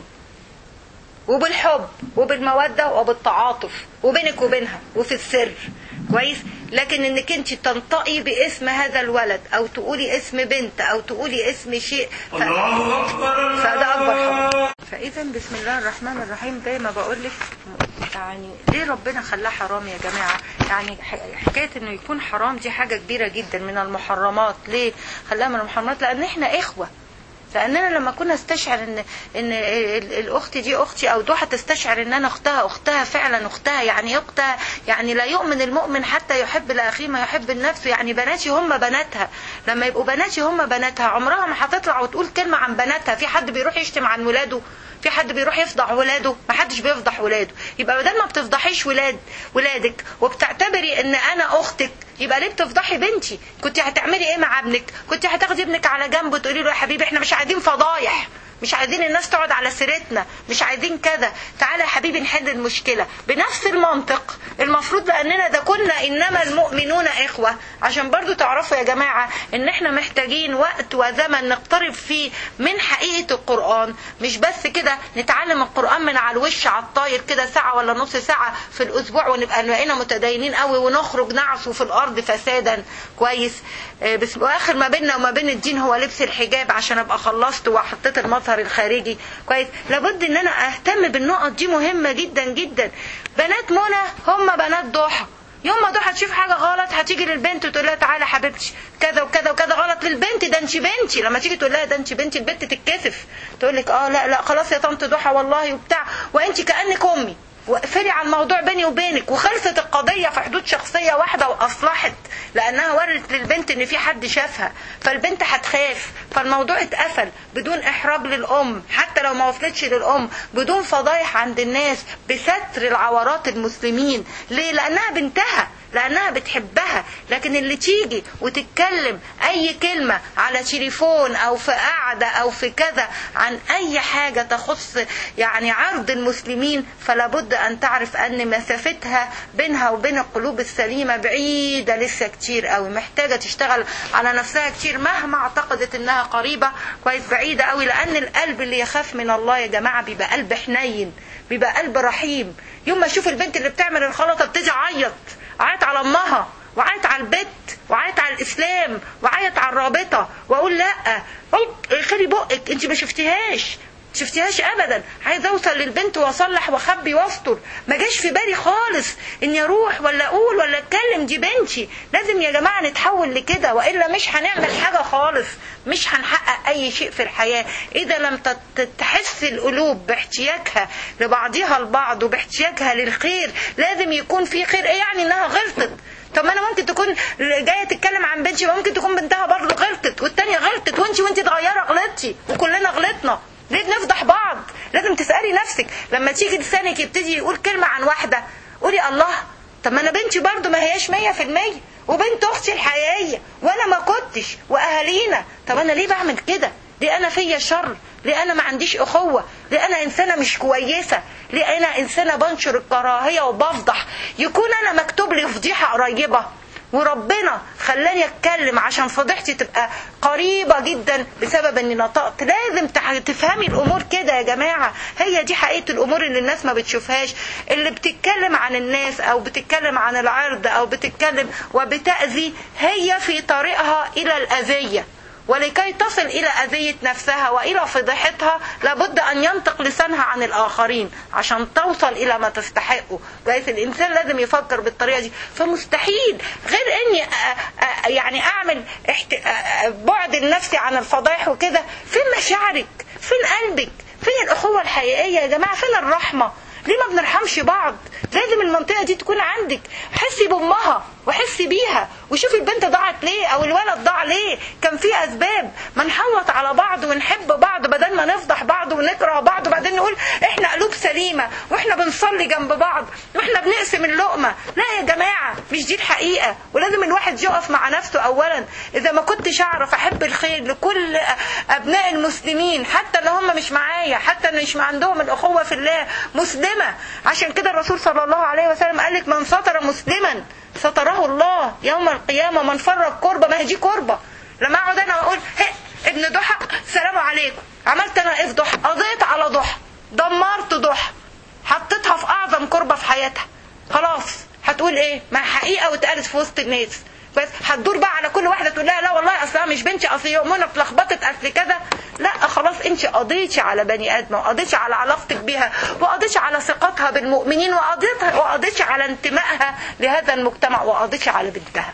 وبالحب وبالمودة وبالتعاطف وبينك وبينها وفي السر كويس لكن انك انت تنطقي باسم هذا الولد او تقولي اسم بنت او تقولي اسم شيء ف... الله أكبر فده اكبر حرام فاذا بسم الله الرحمن الرحيم زي ما بقول لك يعني ليه ربنا خلاه حرام يا جماعه يعني ح- حكايه انه يكون حرام دي حاجه كبيره جدا من المحرمات ليه خلاها من المحرمات لان احنا اخوه لاننا لما كنا استشعر ان ان ال- الاخت دي اختي او ضحى تستشعر ان انا اختها اختها فعلا اختها يعني اختها يعني لا يؤمن المؤمن حتى يحب لاخيه ما يحب لنفسه يعني بناتي هم بناتها لما يبقوا بناتي هم بناتها عمرها ما هتطلع وتقول كلمه عن بناتها في حد بيروح يشتم عن ولاده في حد بيروح يفضح ولاده ما حدش بيفضح ولاده يبقى بدل ما بتفضحيش ولاد ولادك وبتعتبري ان انا اختك يبقى ليه بتفضحي بنتي كنت هتعملي ايه مع ابنك كنت هتاخدي ابنك على جنب وتقولي له يا حبيبي احنا مش عايزين فضايح مش عايزين الناس تقعد على سيرتنا مش عايزين كذا تعالى يا حبيبي نحل المشكله بنفس المنطق المفروض لاننا ده كنا انما المؤمنون اخوه عشان برضو تعرفوا يا جماعه ان احنا محتاجين وقت وزمن نقترب فيه من حقيقه القران مش بس كده نتعلم القران من على الوش على الطاير كده ساعه ولا نص ساعه في الاسبوع ونبقى بقينا متدينين قوي ونخرج نعصو في الارض فسادا كويس آه، بس واخر ما بيننا وما بين الدين هو لبس الحجاب عشان ابقى خلصت وحطيت المظهر الخارجي كويس لابد ان انا اهتم بالنقط دي مهمه جدا جدا بنات منى هم بنات ضحى يوم ما ضحى تشوف حاجه غلط هتيجي للبنت وتقول لها تعالى حبيبتي كذا وكذا وكذا غلط للبنت ده انت بنتي لما تيجي تقول لها ده انت بنتي البنت تتكسف تقول لك اه لا لا خلاص يا طنط ضحى والله وبتاع وانت كانك امي واقفلي على الموضوع بيني وبينك وخلصت القضية في حدود شخصية واحدة وأصلحت لأنها ورت للبنت إن في حد شافها فالبنت هتخاف فالموضوع اتقفل بدون إحراج للأم حتى لو ما وصلتش للأم بدون فضايح عند الناس بستر العورات المسلمين ليه؟ لأنها بنتها لانها بتحبها لكن اللي تيجي وتتكلم اي كلمة على تليفون او في قعدة او في كذا عن اي حاجة تخص يعني عرض المسلمين فلا بد ان تعرف ان مسافتها بينها وبين القلوب السليمة بعيدة لسه كتير قوي محتاجة تشتغل على نفسها كتير مهما اعتقدت انها قريبة كويس بعيدة قوي لان القلب اللي يخاف من الله يا جماعة بيبقى قلب حنين بيبقى قلب رحيم يوم ما اشوف البنت اللي بتعمل الخلطة بتيجي عيط عيط على امها وعيط على البت وعيط على الاسلام وعيط على الرابطه واقول لا قلت خلي بقك انت ما شفتيهاش شفتيهاش ابدا عايز اوصل للبنت واصلح واخبي واستر ما جاش في بالي خالص اني اروح ولا اقول ولا اتكلم دي بنتي لازم يا جماعه نتحول لكده والا مش هنعمل حاجه خالص مش هنحقق اي شيء في الحياه اذا لم تت- تحس القلوب باحتياجها لبعضها البعض وباحتياجها للخير لازم يكون في خير ايه يعني انها غلطت طب ما انا ممكن تكون جايه تتكلم عن بنتي ممكن تكون بنتها برضه غلطت والتانيه غلطت وانت وانت صغيره غلطتي وكلنا غلطنا ليه بنفضح بعض لازم تسالي نفسك لما تيجي لسانك يبتدي يقول كلمه عن واحده قولي الله طب ما انا بنتي برضه ما هياش مية في المية وبنت اختي الحقيقيه وانا ما كنتش واهالينا طب انا ليه بعمل كده ليه انا فيا شر ليه انا ما عنديش اخوه ليه انا انسانه مش كويسه ليه انا انسانه بنشر الكراهيه وبفضح يكون انا مكتوب لي فضيحه قريبه وربنا خلاني اتكلم عشان فضيحتي تبقى قريبة جدا بسبب اني نطقت لازم تح- تفهمي الامور كده يا جماعة هي دي حقيقة الامور اللي الناس ما بتشوفهاش اللي بتتكلم عن الناس او بتتكلم عن العرض او بتتكلم وبتأذي هي في طريقها الى الاذية ولكي تصل إلى أذية نفسها وإلى فضيحتها لابد أن ينطق لسانها عن الآخرين عشان توصل إلى ما تستحقه بحيث الإنسان لازم يفكر بالطريقة دي فمستحيل غير إني أ- أ- يعني أعمل احت... أ- بعد النفسي عن الفضائح وكده فين مشاعرك فين قلبك فين الأخوة الحقيقية يا جماعة فين الرحمة ليه ما بنرحمش بعض لازم المنطقة دي تكون عندك حسي بأمها وحسي بيها وشوفي البنت ضاعت ليه او الولد ضاع ليه كان في اسباب ما نحوط على بعض ونحب بعض بدل ما نفضح بعض ونكره بعض وبعدين نقول احنا قلوب سليمة واحنا بنصلي جنب بعض واحنا بنقسم اللقمة لا يا جماعة مش دي الحقيقة ولازم الواحد يقف مع نفسه اولا اذا ما كنتش اعرف احب الخير لكل ابناء المسلمين حتى اللي هم مش معايا حتى اللي مش عندهم الاخوة في الله مسلمة عشان كده الرسول صلى الله عليه وسلم قال لك من ستر مسلما ستره الله يوم القيامة من فرق كربة ما هي دي كربة لما اقعد انا واقول هي ابن ضحى السلام عليكم عملت انا ايه في ضحى قضيت على ضحى دمرت ضحى حطيتها في اعظم كربة في حياتها خلاص هتقول ايه ما حقيقة واتقالت في وسط الناس بس هتدور بقى على كل واحدة تقول لها لا والله اصلها مش بنتي اصل يومنا اتلخبطت اصل كذا لا خلاص انت قضيتي على بني ادم وقضيتي على علاقتك بيها وقضيتي على ثقتها بالمؤمنين وقضيتي وقضيتي على انتمائها لهذا المجتمع وقضيتي على بنتها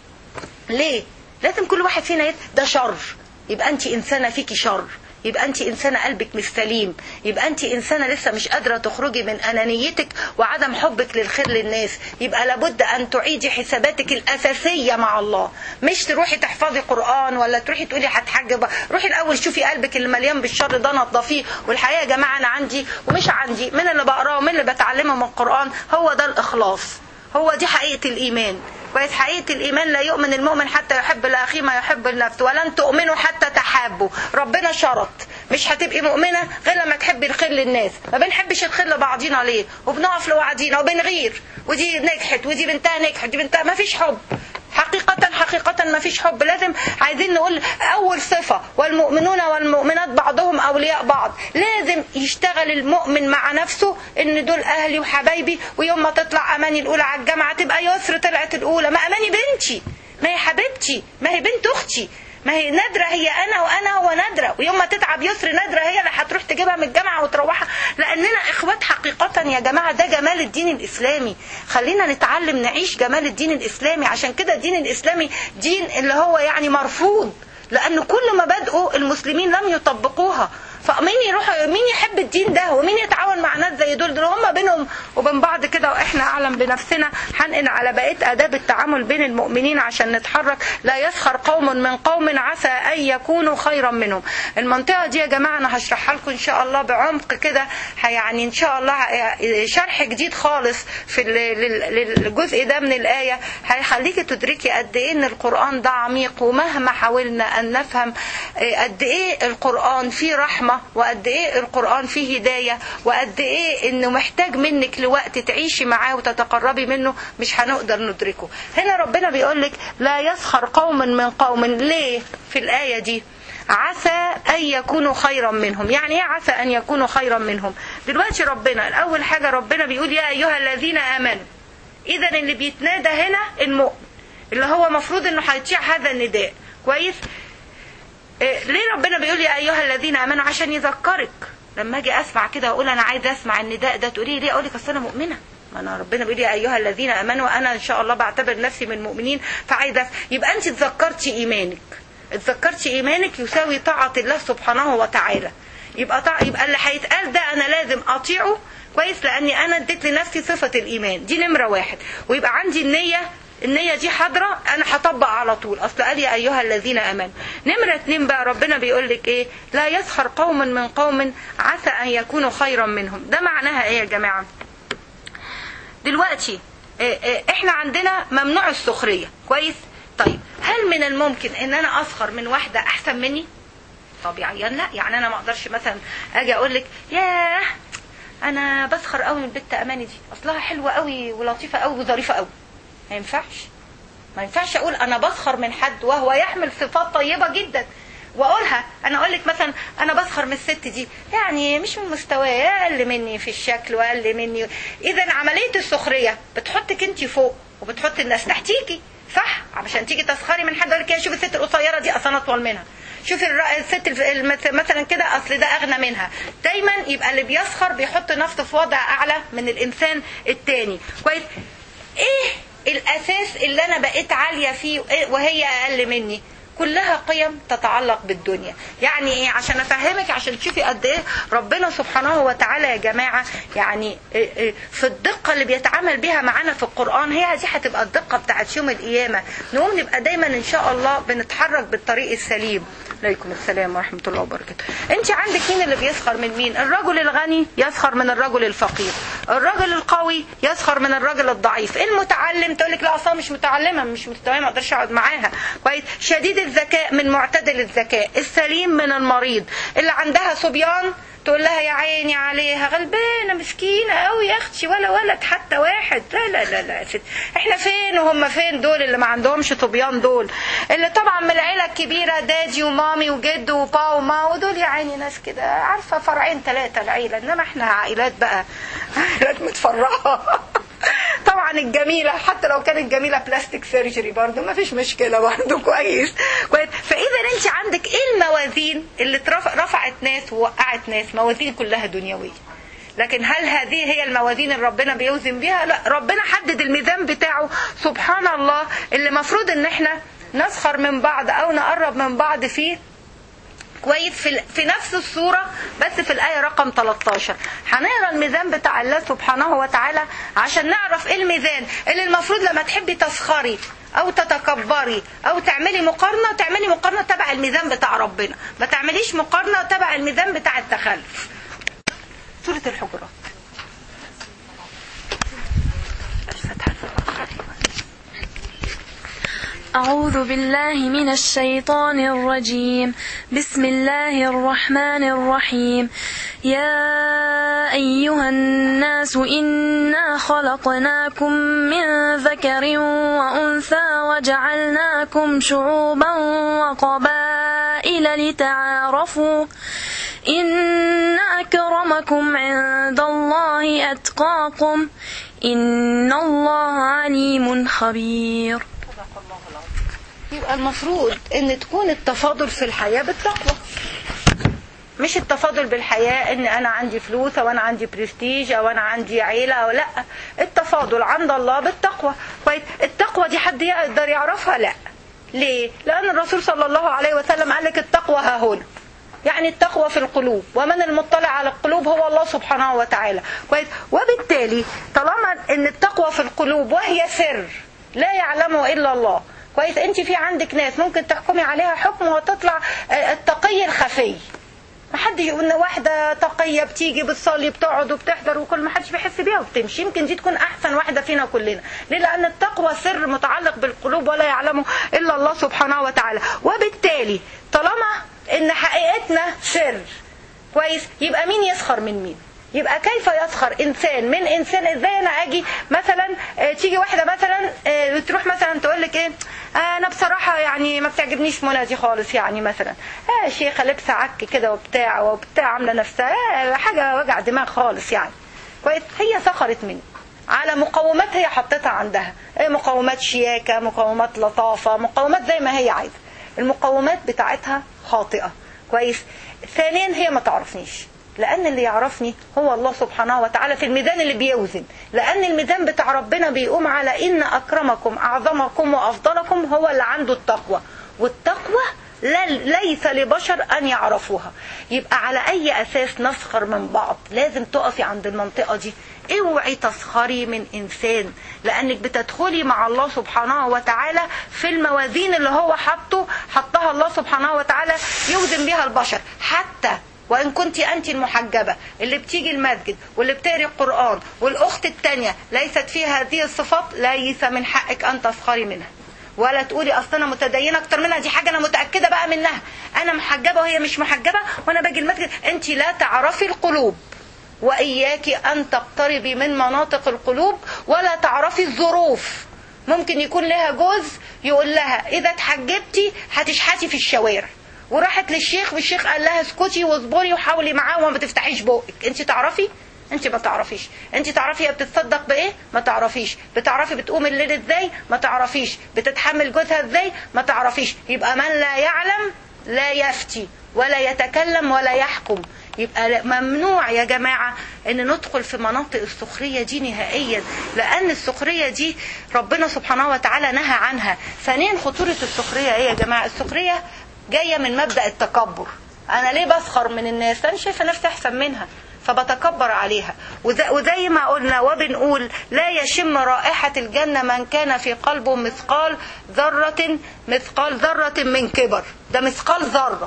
ليه لازم كل واحد فينا يت... ده شر يبقى انت انسانه فيكي شر يبقى انت انسانه قلبك مش سليم يبقى انت انسانه لسه مش قادره تخرجي من انانيتك وعدم حبك للخير للناس يبقى لابد ان تعيدي حساباتك الاساسيه مع الله مش تروحي تحفظي قران ولا تروحي تقولي هتحجب روحي الاول شوفي قلبك اللي مليان بالشر ده نظفيه والحقيقه يا جماعه انا عندي ومش عندي من اللي بقراه ومن اللي بتعلمه من القران هو ده الاخلاص هو دي حقيقه الايمان كويس حقيقة الإيمان لا يؤمن المؤمن حتى يحب لأخيه ما يحب لنفسه ولن تؤمنوا حتى تحابوا ربنا شرط مش هتبقي مؤمنة غير لما تحبي الخير للناس ما بنحبش الخير لبعضينا ليه وبنقف لوعدينا وبنغير ودي نجحت ودي بنتها نجحت دي بنتها ما فيش حب حقيقة حقيقة ما فيش حب لازم عايزين نقول أول صفة والمؤمنون والمؤمنات بعضهم أولياء بعض لازم يشتغل المؤمن مع نفسه إن دول أهلي وحبايبي ويوم ما تطلع أماني الأولى على الجامعة تبقى يسر طلعت الأولى ما أماني بنتي ما هي حبيبتي ما هي بنت أختي ما هي نادرة هي أنا وأنا هو نادرة ويوم ما تتعب يسر نادرة هي اللي هتروح تجيبها من الجامعة وتروحها لأننا إخوات حقيقة يا جماعة ده جمال الدين الإسلامي خلينا نتعلم نعيش جمال الدين الإسلامي عشان كده الدين الإسلامي دين اللي هو يعني مرفوض لأن كل مبادئه المسلمين لم يطبقوها فمين يروح مين يحب الدين ده ومين يتعاون مع ناس زي دول دول هم بينهم وبين بعض كده واحنا اعلم بنفسنا هنقل على بقيه اداب التعامل بين المؤمنين عشان نتحرك لا يسخر قوم من قوم عسى ان يكونوا خيرا منهم المنطقه دي يا جماعه انا هشرحها لكم ان شاء الله بعمق كده يعني ان شاء الله شرح جديد خالص في الجزء ده من الايه هيخليكي تدركي قد ايه ان القران ده عميق ومهما حاولنا ان نفهم قد ايه القران فيه رحمه وقد ايه القرآن فيه هداية وقد ايه انه محتاج منك لوقت تعيشي معاه وتتقربي منه مش هنقدر ندركه هنا ربنا بيقولك لا يسخر قوم من قوم ليه في الآية دي عسى أن يكونوا خيرا منهم يعني ايه عسى أن يكونوا خيرا منهم دلوقتي ربنا الأول حاجة ربنا بيقول يا أيها الذين آمنوا إذا اللي بيتنادى هنا المؤمن اللي هو مفروض انه هيطيع هذا النداء كويس ليه ربنا بيقول يا ايها الذين امنوا عشان يذكرك لما اجي اسمع كده واقول انا عايز اسمع النداء ده تقولي ليه اقول لك اصل انا مؤمنه ما انا ربنا بيقول يا ايها الذين امنوا انا ان شاء الله بعتبر نفسي من المؤمنين فعايزه يبقى انت تذكرتي ايمانك اتذكرتي ايمانك يساوي طاعه الله سبحانه وتعالى يبقى طاع يبقى اللي هيتقال ده انا لازم اطيعه كويس لاني انا اديت لنفسي صفه الايمان دي نمره واحد ويبقى عندي النيه النية دي حاضرة أنا هطبق على طول أصل قال يا أيها الذين أمنوا نمرة اتنين بقى ربنا بيقول لك إيه لا يسخر قوم من قوم عسى أن يكونوا خيرا منهم ده معناها إيه يا جماعة دلوقتي إيه إيه إحنا عندنا ممنوع السخرية كويس طيب هل من الممكن ان انا اسخر من واحدة احسن مني طبيعيا لا يعني انا ما اقدرش مثلا اجي اقول لك ياه انا بسخر قوي من البت اماني دي اصلها حلوه قوي ولطيفه قوي وظريفه قوي ما ينفعش ما ينفعش اقول انا بسخر من حد وهو يحمل صفات طيبه جدا واقولها انا اقول لك مثلا انا بسخر من الست دي يعني مش من مستواي اقل مني في الشكل واقل مني اذا عمليه السخريه بتحطك انت فوق وبتحط الناس تحتيكي صح عشان تيجي تسخري من حد يقول لك يا شوف الست القصيره دي اصلا اطول منها شوفي الر- الست الف- المث- مثلا كده اصل ده اغنى منها دايما يبقى اللي بيسخر بيحط نفسه في وضع اعلى من الانسان التاني كويس ايه الاساس اللي انا بقيت عاليه فيه وإيه- وهي اقل مني كلها قيم تتعلق بالدنيا يعني ايه عشان افهمك عشان تشوفي قد ايه ربنا سبحانه وتعالى يا جماعه يعني إيه إيه في الدقه اللي بيتعامل بيها معانا في القران هي دي هتبقى الدقه بتاعت يوم القيامه نقوم نبقى دايما ان شاء الله بنتحرك بالطريق السليم عليكم السلام ورحمه الله وبركاته انت عندك مين اللي بيسخر من مين الرجل الغني يسخر من الرجل الفقير الرجل القوي يسخر من الرجل الضعيف المتعلم تقول لك لا اصلا مش متعلمه مش مستواي ما اقدرش اقعد معاها كويس شديد الذكاء من معتدل الذكاء السليم من المريض اللي عندها صبيان تقول لها يا عيني عليها غلبانه مسكينه قوي يا اختي ولا ولد حتى واحد لا لا لا لا يا ست احنا فين وهم فين دول اللي ما عندهمش صبيان دول اللي طبعا من العيله الكبيره دادي ومامي وجد وبا وما ودول يا عيني ناس كده عارفه فرعين ثلاثه العيله انما احنا عائلات بقى عائلات متفرعه طبعا الجميلة حتى لو كانت جميلة بلاستيك سيرجري برضو ما فيش مشكلة برضو كويس كويس فإذا أنت عندك إيه الموازين اللي ترف- رفعت ناس ووقعت ناس موازين كلها دنيوية لكن هل هذه هي الموازين اللي ربنا بيوزن بيها لا ربنا حدد الميزان بتاعه سبحان الله اللي مفروض ان احنا نسخر من بعض او نقرب من بعض فيه كويس في, في نفس الصورة بس في الآية رقم 13 هنقرا الميزان بتاع الله سبحانه وتعالى عشان نعرف ايه الميزان اللي المفروض لما تحبي تسخري او تتكبري او تعملي مقارنة تعملي مقارنة تبع الميزان بتاع ربنا ما تعمليش مقارنة تبع الميزان بتاع التخلف سورة الحجرات أعوذ بالله من الشيطان الرجيم بسم الله الرحمن الرحيم يا أيها الناس إنا خلقناكم من ذكر وأنثى وجعلناكم شعوبا وقبائل لتعارفوا إن أكرمكم عند الله أتقاكم إن الله عليم خبير يبقى المفروض ان تكون التفاضل في الحياة بالتقوى مش التفاضل بالحياة ان انا عندي فلوس او انا عندي برستيج او انا عندي عيلة او لا التفاضل عند الله بالتقوى كويس التقوى دي حد يقدر يعرفها لا ليه لان الرسول صلى الله عليه وسلم قال لك التقوى ها هنا يعني التقوى في القلوب ومن المطلع على القلوب هو الله سبحانه وتعالى كويس وبالتالي طالما ان التقوى في القلوب وهي سر لا يعلمه الا الله كويس انت في عندك ناس ممكن تحكمي عليها حكم وتطلع آه، التقي الخفي ما حد يقول ان واحده تقيه بتيجي بتصلي بتقعد وبتحضر وكل ما حدش بيحس بيها وبتمشي يمكن دي تكون احسن واحده فينا كلنا ليه لان التقوى سر متعلق بالقلوب ولا يعلمه الا الله سبحانه وتعالى وبالتالي طالما ان حقيقتنا سر كويس يبقى مين يسخر من مين يبقى كيف يسخر انسان من انسان ازاي انا اجي مثلا آه، تيجي واحده مثلا آه، تروح مثلا تقول لك ايه آه، انا بصراحه يعني ما بتعجبنيش منى دي خالص يعني مثلا اه شيخه لابسه عك كده وبتاع وبتاع عامله نفسها آه، حاجه وجع دماغ خالص يعني كويس هي سخرت مني على مقومات هي حطيتها عندها إيه مقومات شياكه مقومات لطافه مقومات زي ما هي عايزه المقومات بتاعتها خاطئه كويس ثانيا هي ما تعرفنيش لأن اللي يعرفني هو الله سبحانه وتعالى في الميزان اللي بيوزن لأن الميزان بتاع ربنا بيقوم على إن أكرمكم أعظمكم وأفضلكم هو اللي عنده التقوى والتقوى لا- ليس لبشر أن يعرفوها يبقى على أي أساس نسخر من بعض لازم تقفي عند المنطقة دي اوعي تسخري من إنسان لأنك بتدخلي مع الله سبحانه وتعالى في الموازين اللي هو حطه حطها الله سبحانه وتعالى يوزن بها البشر حتى وإن كنت أنت المحجبة اللي بتيجي المسجد واللي بتقري القرآن والأخت التانية ليست فيها هذه الصفات ليس من حقك أن تسخري منها ولا تقولي اصل انا متدينه اكتر منها دي حاجه انا متاكده بقى منها انا محجبه وهي مش محجبه وانا باجي المسجد انت لا تعرفي القلوب واياك ان تقتربي من مناطق القلوب ولا تعرفي الظروف ممكن يكون لها جوز يقول لها اذا اتحجبتي هتشحتي في الشوارع وراحت للشيخ والشيخ قال لها اسكتي واصبري وحاولي معاه وما تفتحيش بقك انت تعرفي انت ما تعرفيش انت تعرفي هي بتتصدق بايه ما تعرفيش بتعرفي بتقوم الليل ازاي ما تعرفيش بتتحمل جوزها ازاي ما تعرفيش يبقى من لا يعلم لا يفتي ولا يتكلم ولا يحكم يبقى ممنوع يا جماعة ان ندخل في مناطق السخرية دي نهائيا لان السخرية دي ربنا سبحانه وتعالى نهى عنها ثانيا خطورة السخرية ايه يا جماعة السخرية جاية من مبدأ التكبر انا ليه بسخر من الناس انا شايفة نفسي احسن منها فبتكبر عليها وزي, وزي ما قلنا وبنقول لا يشم رائحة الجنة من كان في قلبه مثقال ذرة مثقال ذرة من كبر ده مثقال ذرة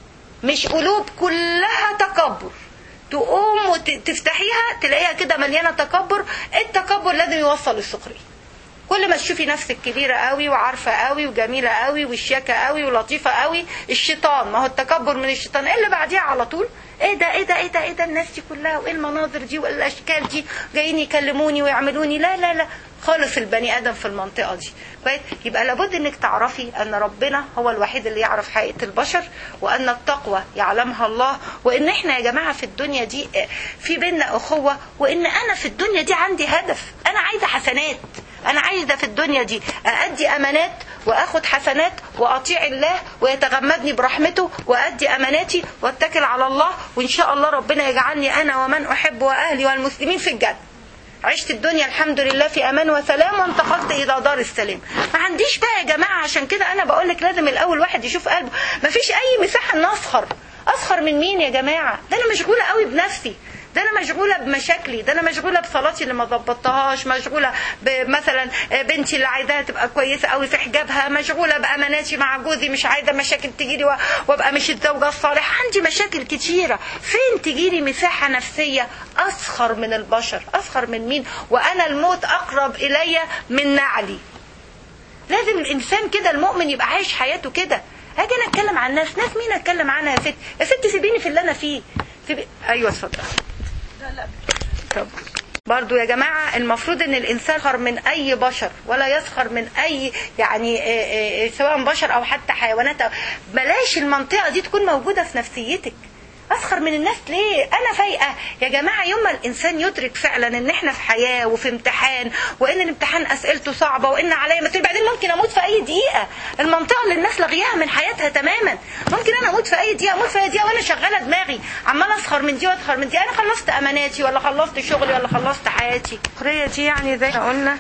مش قلوب كلها تكبر تقوم وتفتحيها تلاقيها كده مليانة تكبر التكبر لازم يوصل للسخرية كل ما تشوفي نفسك كبيرة قوي وعارفة قوي وجميلة قوي وشياكة قوي ولطيفة قوي الشيطان ما هو التكبر من الشيطان ايه اللي بعديها على طول ايه ده ايه ده ايه ده ايه ده الناس دي كلها وايه المناظر دي والاشكال دي جايين يكلموني ويعملوني لا لا لا خالص البني ادم في المنطقه دي كويس يبقى لابد انك تعرفي ان ربنا هو الوحيد اللي يعرف حقيقه البشر وان التقوى يعلمها الله وان احنا يا جماعه في الدنيا دي في بينا اخوه وان انا في الدنيا دي عندي هدف انا عايزه حسنات انا عايزه في الدنيا دي اادي امانات واخد حسنات واطيع الله ويتغمدني برحمته وادي اماناتي واتكل على الله وان شاء الله ربنا يجعلني انا ومن احب واهلي والمسلمين في الجنه عشت الدنيا الحمد لله في امان وسلام وانتقلت الى دار السلام ما عنديش بقى يا جماعه عشان كده انا بقول لك لازم الاول واحد يشوف قلبه ما فيش اي مساحه ان اسخر اسخر من مين يا جماعه ده انا مشغوله قوي بنفسي ده انا مشغوله بمشاكلي ده انا مشغوله بصلاتي اللي ما ظبطتهاش مشغوله مثلا بنتي اللي عايزاها تبقى كويسه قوي في حجابها مشغوله باماناتي مع جوزي مش عايزه مشاكل تجيلي وابقى مش الزوجه الصالحه عندي مشاكل كتيره فين تجيلي مساحه نفسيه اسخر من البشر اسخر من مين وانا الموت اقرب الي من نعلي لازم الانسان كده المؤمن يبقى عايش حياته كده هاجي انا اتكلم عن ناس ناس مين اتكلم عنها يا ست يا ست سيبيني في اللي انا فيه سيبي... ايوه اتفضل طب برضو يا جماعة المفروض ان الانسان يسخر من اي بشر ولا يسخر من اي يعني سواء بشر او حتى حيوانات بلاش المنطقة دي تكون موجودة في نفسيتك اسخر من الناس ليه انا فايقه يا جماعه يوم ما الانسان يدرك فعلا ان احنا في حياه وفي امتحان وان الامتحان اسئلته صعبه وان عليا مسؤوليه بعدين ممكن اموت في اي دقيقه المنطقه اللي الناس لغياها من حياتها تماما ممكن انا اموت في اي دقيقه اموت في اي دقيقه وانا شغاله دماغي عماله اسخر من دي واسخر من دي انا خلصت اماناتي ولا خلصت شغلي ولا خلصت حياتي السخريه دي يعني زي ما قلنا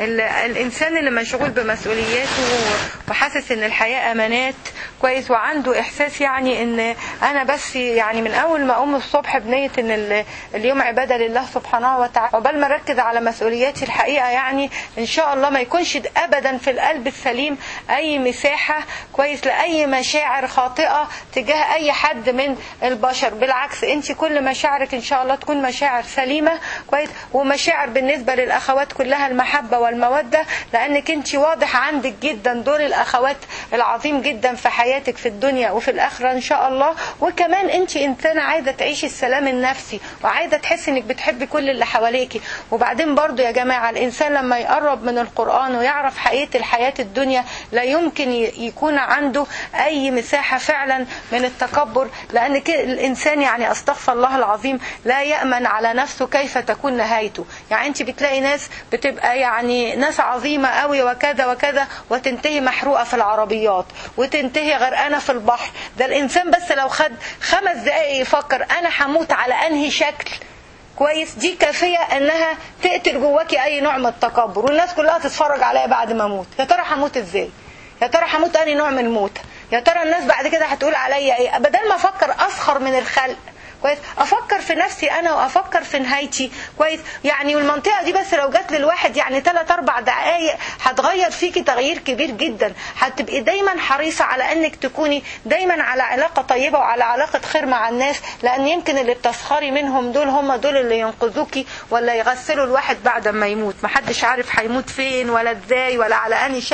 الانسان اللي مشغول بمسؤولياته وحاسس ان الحياه امانات كويس وعنده احساس يعني ان انا بس يعني من اول ما اقوم الصبح بنيه ان اليوم عباده لله سبحانه وتعالى عقبال ما اركز على مسؤولياتي الحقيقه يعني ان شاء الله ما يكونش ابدا في القلب السليم اي مساحه كويس لاي مشاعر خاطئه تجاه اي حد من البشر بالعكس انت كل مشاعرك ان شاء الله تكون مشاعر سليمه كويس ومشاعر بالنسبه للاخوات كلها المحبه والموده لانك انت واضح عندك جدا دور الاخوات العظيم جدا في حياتك في الدنيا وفي الاخره ان شاء الله وكمان انت انسانه عايزه تعيشي السلام النفسي وعايزه تحسي انك بتحبي كل اللي حواليكي وبعدين برضو يا جماعه الانسان لما يقرب من القران ويعرف حقيقه الحياه الدنيا لا يمكن يكون عنده اي مساحه فعلا من التكبر لان الانسان يعني استغفر الله العظيم لا يامن على نفسه كيف تكون نهايته يعني انت بتلاقي ناس بتبقى يعني ناس عظيمه قوي وكذا وكذا وتنتهي محروقه في العربيات وتنتهي غرقانه في البحر ده الانسان بس لو خد خمس دقائق يفكر انا هموت على انهي شكل كويس دي كافيه انها تقتل جواكي اي نوع من التكبر والناس كلها تتفرج عليا بعد ما اموت يا ترى هموت ازاي يا ترى هموت انهي نوع من الموت يا ترى الناس بعد كده هتقول عليا ايه بدل ما افكر اسخر من الخلق كويس افكر في نفسي انا وافكر في نهايتي كويس يعني والمنطقه دي بس لو جت للواحد يعني 3 4 دقائق هتغير فيكي تغيير كبير جدا هتبقي دايما حريصه على انك تكوني دايما على علاقه طيبه وعلى علاقه خير مع الناس لان يمكن اللي بتسخري منهم دول هم دول اللي ينقذوكي ولا يغسلوا الواحد بعد ما يموت محدش عارف هيموت فين ولا ازاي ولا على انهي شكل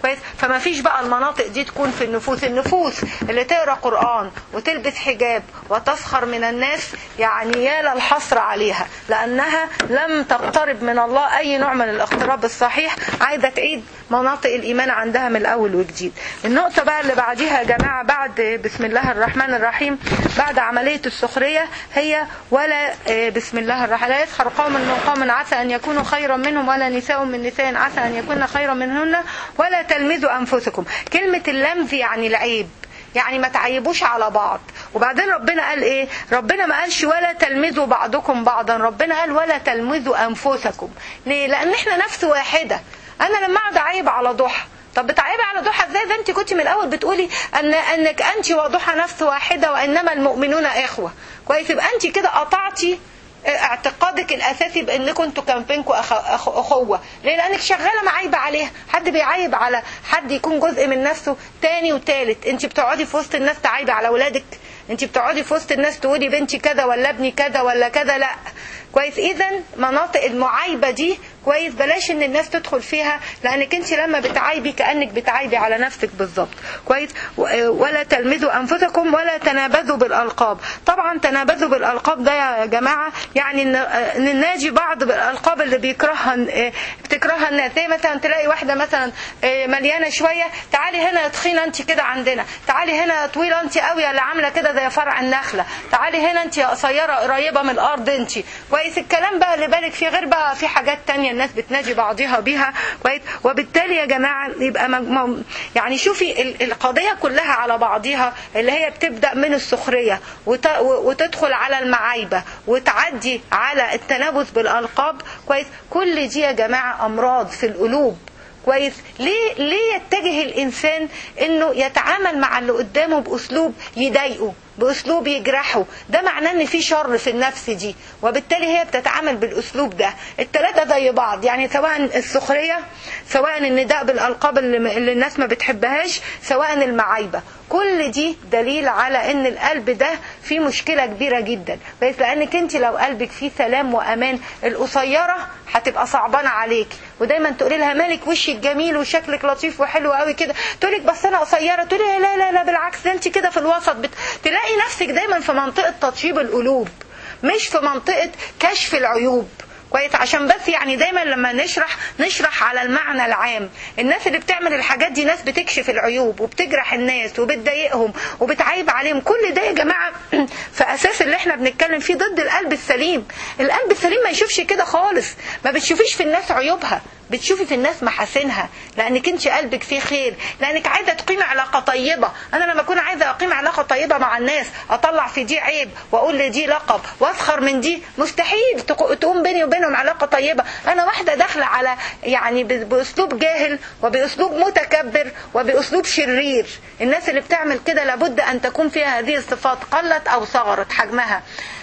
كويس فما فيش بقى المناطق دي تكون في النفوس النفوس اللي تقرا قران وتلبس حجاب وتسخر من الناس يعني يا للحسره عليها لانها لم تقترب من الله اي نوع من الاقتراب الصحيح عايزه تعيد مناطق الايمان عندها من الاول وجديد النقطه بقى اللي بعديها يا جماعه بعد بسم الله الرحمن الرحيم بعد عمليه السخريه هي ولا آه، بسم الله الرحمن لا يسخر قوم من قوم عسى ان يكونوا خيرا منهم ولا نساء من نساء عسى ان يكون خيرا منهن ولا تلمزوا انفسكم كلمه اللمز يعني العيب يعني ما تعيبوش على بعض وبعدين ربنا قال ايه ربنا ما قالش ولا تلمزوا بعضكم بعضا ربنا قال ولا تلمزوا انفسكم ليه لان احنا نفس واحده انا لما اقعد اعيب على ضحى طب بتعيبي على ضحى ازاي ده انت كنت من الاول بتقولي ان انك انت وضحى نفس واحده وانما المؤمنون اخوه كويس يبقى انت كده قطعتي اعتقادك الاساسي بانكم انتوا كان بينكم أخ... أخ... اخوه ليه لانك شغاله معايبه عليها حد بيعيب على حد يكون جزء من نفسه تاني وتالت انت بتقعدي في وسط الناس تعيبي على اولادك انت بتقعدي في وسط الناس تقولي بنتي كذا ولا ابني كذا ولا كذا لا كويس اذا مناطق المعايبه دي كويس بلاش ان الناس تدخل فيها لانك انت لما بتعايبي كانك بتعايبي على نفسك بالظبط كويس و- ولا تلمزوا انفسكم ولا تنابذوا بالالقاب طبعا تنابذوا بالالقاب ده يا جماعه يعني ان إن نناجي بعض بالالقاب اللي بيكرهها اه، بتكرهها الناس زي مثلا تلاقي واحده مثلا اه، مليانه شويه تعالي هنا يا تخينه انت كده عندنا تعالي هنا يا طويله انت قوي اللي عامله كده زي فرع النخله تعالي هنا انت يا قصيره قريبه من الارض انت كويس الكلام بقى اللي بالك فيه غير بقى في حاجات تانية الناس بتناجي بعضها بيها كويس وبالتالي يا جماعه يبقى مجموع يعني شوفي ال- القضيه كلها على بعضها اللي هي بتبدا من السخريه وت- و- وتدخل على المعايبه وتعدي على التنابز بالالقاب كويس كل دي يا جماعه امراض في القلوب كويس ليه ليه يتجه الانسان انه يتعامل مع اللي قدامه باسلوب يضايقه باسلوب يجرحه ده معناه ان في شر في النفس دي وبالتالي هي بتتعامل بالاسلوب ده الثلاثه زي بعض يعني سواء السخريه سواء النداء بالالقاب اللي, اللي الناس ما بتحبهاش سواء المعايبه كل دي دليل على ان القلب ده فيه مشكله كبيره جدا بس لانك انت لو قلبك فيه سلام وامان القصيره هتبقى صعبانه عليكي ودايما تقولي لها مالك وشك جميل وشكلك لطيف وحلو قوي كده تقولك بس انا قصيره تقولي لا لا لا بالعكس ده انت كده في الوسط بت... تلاقي نفسك دايما في منطقه تطيب القلوب مش في منطقه كشف العيوب كويس عشان بس يعني دايما لما نشرح نشرح على المعنى العام الناس اللي بتعمل الحاجات دي ناس بتكشف العيوب وبتجرح الناس وبتضايقهم وبتعيب عليهم كل ده يا جماعه في اساس اللي احنا بنتكلم فيه ضد القلب السليم القلب السليم ما يشوفش كده خالص ما بتشوفيش في الناس عيوبها بتشوفي في الناس محاسنها لانك انت قلبك فيه خير لانك عايزه تقيمي علاقه طيبه انا لما اكون عايزه اقيم علاقه طيبه مع الناس اطلع في دي عيب واقول لدي لقب واسخر من دي مستحيل تق- تقوم بيني وبينهم علاقه طيبه انا واحده داخله على يعني ب- باسلوب جاهل وباسلوب متكبر وباسلوب شرير الناس اللي بتعمل كده لابد ان تكون فيها هذه الصفات قلت او صغرت حجمها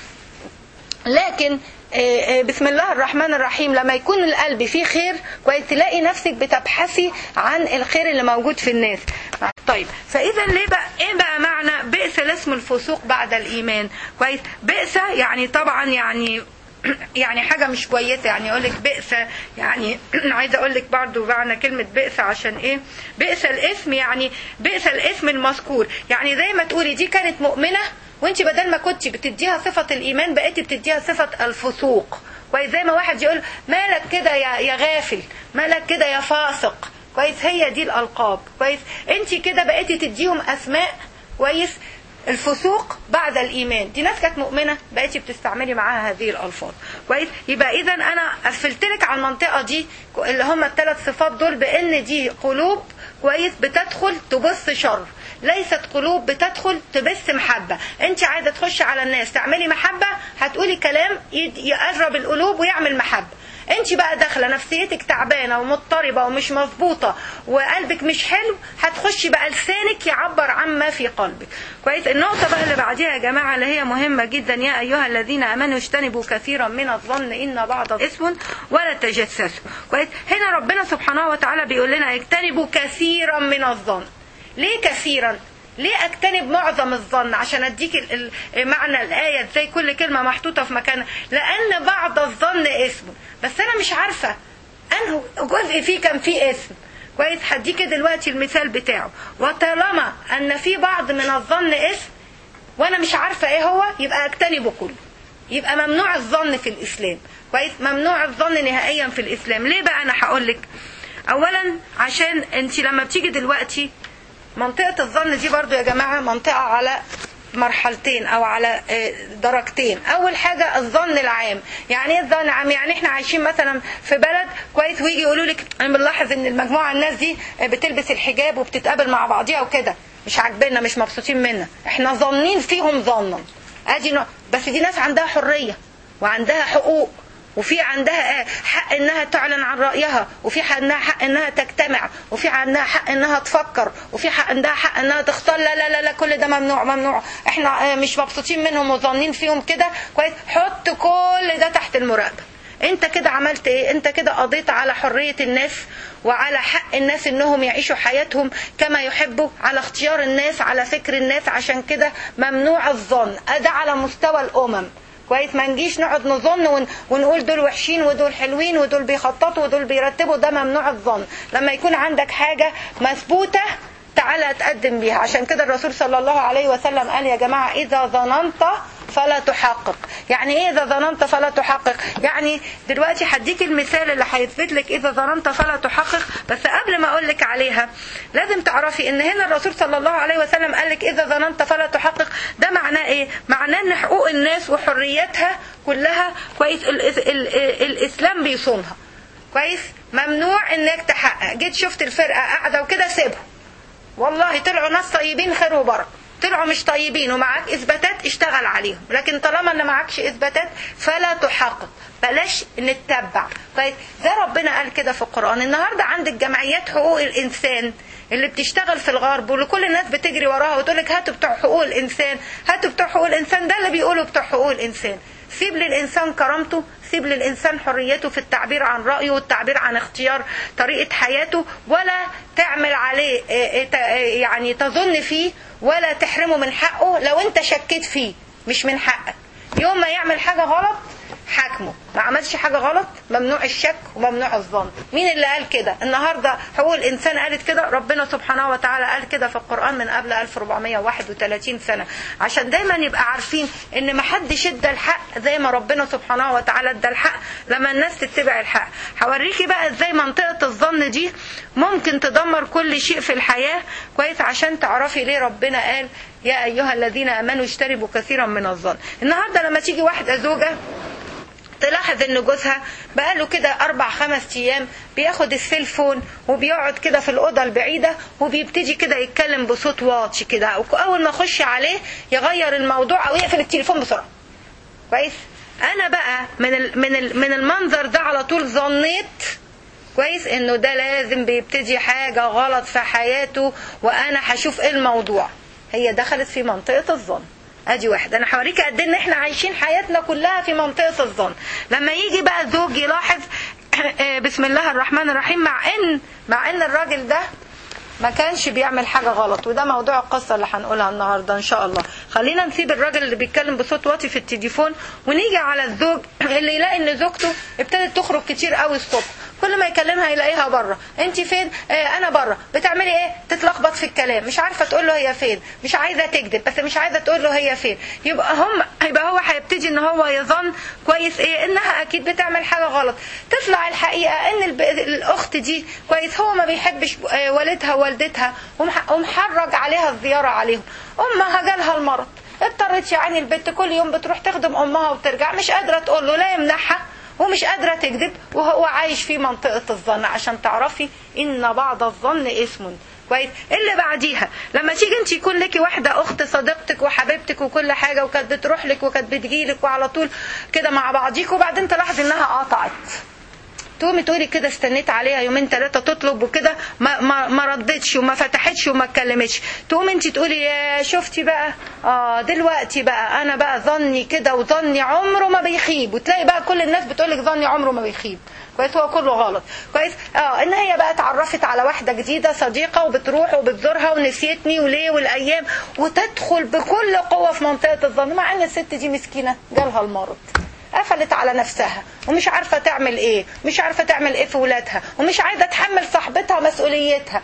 لكن آه، آه، بسم الله الرحمن الرحيم لما يكون القلب فيه خير كويس تلاقي نفسك بتبحثي عن الخير اللي موجود في الناس طيب فاذا ليه بقى ايه بقى معنى بئس الاسم الفسوق بعد الايمان كويس بئس يعني طبعا يعني يعني حاجه مش كويسه يعني اقول لك بئس يعني عايزه اقول لك برضو معنى كلمه بئس عشان ايه بئس الاسم يعني بئس الاسم المذكور يعني زي ما تقولي دي كانت مؤمنه وانت بدل ما كنت بتديها صفه الايمان بقيتي بتديها صفه الفسوق كويس زي ما واحد يقول مالك كده يا يا غافل مالك كده يا فاسق كويس هي دي الالقاب كويس انت كده بقيتي تديهم اسماء كويس الفسوق بعد الايمان دي ناس كانت مؤمنه بقيتي بتستعملي معاها هذه الالفاظ كويس يبقى اذا انا قفلت لك على المنطقه دي اللي هم الثلاث صفات دول بان دي قلوب كويس بتدخل تبص شر ليست قلوب بتدخل تبث محبة انت عايزة تخش على الناس تعملي محبة هتقولي كلام يد- يقرب القلوب ويعمل محبة انت بقى داخله نفسيتك تعبانه ومضطربه ومش مظبوطه وقلبك مش حلو هتخشي بقى لسانك يعبر عن ما في قلبك كويس النقطه بقى اللي بعديها يا جماعه اللي هي مهمه جدا يا ايها الذين امنوا اجتنبوا كثيرا من الظن ان بعض اسم ولا تجسسوا كويس هنا ربنا سبحانه وتعالى بيقول لنا اجتنبوا كثيرا من الظن ليه كثيرا ليه اجتنب معظم الظن عشان اديك ال- ال- معنى الايه ازاي كل كلمه محطوطه في مكانها لان بعض الظن اسم بس انا مش عارفه انه جزء فيه كان فيه اسم كويس هديكي دلوقتي المثال بتاعه وطالما ان في بعض من الظن اسم وانا مش عارفه ايه هو يبقى اجتنبه كله يبقى ممنوع الظن في الاسلام كويس ممنوع الظن نهائيا في الاسلام ليه بقى انا هقول لك اولا عشان انت لما بتيجي دلوقتي منطقه الظن دي برضو يا جماعه منطقه على مرحلتين او على آه، درجتين اول حاجه الظن العام يعني ايه الظن العام يعني احنا عايشين مثلا في بلد كويس ويجي يقولوا لك انا بنلاحظ ان المجموعه الناس دي آه، بتلبس الحجاب وبتتقابل مع بعضيها وكده مش عاجبنا مش مبسوطين منها احنا ظانين فيهم ظنا ادي نوع بس دي ناس عندها حريه وعندها حقوق وفي عندها آه، حق انها تعلن عن رايها وفي عندها حق انها تجتمع وفي عندها حق انها تفكر وفي حق عندها حق انها تختار لا لا لا, لا كل ده ممنوع ممنوع احنا آه، مش مبسوطين منهم وظانين فيهم كده كويس حط كل ده تحت المراقبه انت كده عملت ايه انت كده قضيت على حريه الناس وعلى حق الناس انهم يعيشوا حياتهم كما يحبوا على اختيار الناس على فكر الناس عشان كده ممنوع الظن ده على مستوى الامم كويس ما نجيش نقعد نظن ون... ونقول دول وحشين ودول حلوين ودول بيخططوا ودول بيرتبوا ده ممنوع الظن لما يكون عندك حاجة مثبوتة تعالى تقدم بيها عشان كده الرسول صلى الله عليه وسلم قال يا جماعة إذا ظننت فلا تحقق يعني ايه اذا ظننت فلا تحقق يعني دلوقتي هديك المثال اللي هيثبت لك اذا ظننت فلا تحقق بس قبل ما اقول لك عليها لازم تعرفي ان هنا الرسول صلى الله عليه وسلم قال لك اذا ظننت فلا تحقق ده معناه ايه معناه ان حقوق الناس وحريتها كلها كويس ال ال ال الاسلام بيصونها كويس ممنوع انك تحقق جيت شفت الفرقه قاعده وكده سيبهم والله طلعوا ناس طيبين خير وبركه طلعوا مش طيبين ومعاك اثباتات اشتغل عليهم لكن طالما ان معكش اثباتات فلا تحقق بلاش نتبع طيب ده ربنا قال كده في القران النهارده عندك جمعيات حقوق الانسان اللي بتشتغل في الغرب واللي كل الناس بتجري وراها وتقول لك هاتوا بتوع حقوق الانسان هاتوا بتوع حقوق الانسان ده اللي بيقولوا بتوع حقوق الانسان سيب للإنسان كرامته سيب للإنسان حريته في التعبير عن رأيه والتعبير عن اختيار طريقة حياته ولا تعمل عليه يعني تظن فيه ولا تحرمه من حقه لو انت شكيت فيه مش من حقك يوم ما يعمل حاجة غلط حاكمه ما عملش حاجة غلط ممنوع الشك وممنوع الظن مين اللي قال كده النهاردة حقوق الإنسان قالت كده ربنا سبحانه وتعالى قال كده في القرآن من قبل 1431 سنة عشان دايما يبقى عارفين ان ما حدش ادى الحق زي ما ربنا سبحانه وتعالى ادى الحق لما الناس تتبع الحق هوريكي بقى ازاي منطقة الظن دي ممكن تدمر كل شيء في الحياة كويس عشان تعرفي ليه ربنا قال يا أيها الذين آمنوا اجتنبوا كثيرا من الظن النهاردة لما تيجي واحدة زوجة تلاحظ ان جوزها بقاله كده اربع خمس ايام بياخد السيلفون وبيقعد كده في الاوضه البعيده وبيبتدي كده يتكلم بصوت واطي كده اول ما اخش عليه يغير الموضوع او يقفل التليفون بسرعه كويس انا بقى من ال من ال من المنظر ده على طول ظنيت كويس انه ده لازم بيبتدي حاجه غلط في حياته وانا هشوف ايه الموضوع هي دخلت في منطقه الظن ادي واحد انا هوريك قد ان احنا عايشين حياتنا كلها في منطقه الظن لما يجي بقى الزوج يلاحظ بسم الله الرحمن الرحيم مع ان مع ان الراجل ده ما كانش بيعمل حاجة غلط وده موضوع القصة اللي هنقولها النهاردة ان شاء الله خلينا نسيب الراجل اللي بيتكلم بصوت واطي في التليفون ونيجي على الزوج اللي يلاقي ان زوجته ابتدت تخرج كتير قوي الصبح كل ما يكلمها يلاقيها بره انت فين اه انا بره بتعملي ايه تتلخبط في الكلام مش عارفه تقول له هي فين مش عايزه تكذب بس مش عايزه تقول له هي فين يبقى هم يبقى هو هيبتدي ان هو يظن كويس ايه انها اكيد بتعمل حاجه غلط تطلع الحقيقه ان الب... الاخت دي كويس هو ما بيحبش والدها ووالدتها ومحرج عليها الزياره عليهم امها جالها المرض اضطرت يعني البنت كل يوم بتروح تخدم امها وترجع مش قادره تقول له لا يمنعها ومش قادرة تكذب وهو عايش في منطقة الظن عشان تعرفي إن بعض الظن اسم كويس اللي بعديها لما تيجي انت يكون لك واحدة اخت صديقتك وحبيبتك وكل حاجة وكانت بتروح لك وكانت بتجيلك وعلى طول كده مع بعضيك وبعدين تلاحظي انها قطعت تقومي تقولي كده استنيت عليها يومين ثلاثه تطلب وكده ما, ما, ما ردتش وما فتحتش وما اتكلمتش تقوم انت تقولي يا شفتي بقى اه دلوقتي بقى انا بقى ظني كده وظني عمره ما بيخيب وتلاقي بقى كل الناس بتقول لك ظني عمره ما بيخيب كويس هو كله غلط كويس اه ان هي بقى اتعرفت على واحده جديده صديقه وبتروح وبتزورها ونسيتني وليه والايام وتدخل بكل قوه في منطقه الظن مع ان الست دي مسكينه جالها المرض قفلت على نفسها ومش عارفه تعمل ايه مش عارفه تعمل ايه في ولادها ومش عايزه تحمل صاحبتها مسؤوليتها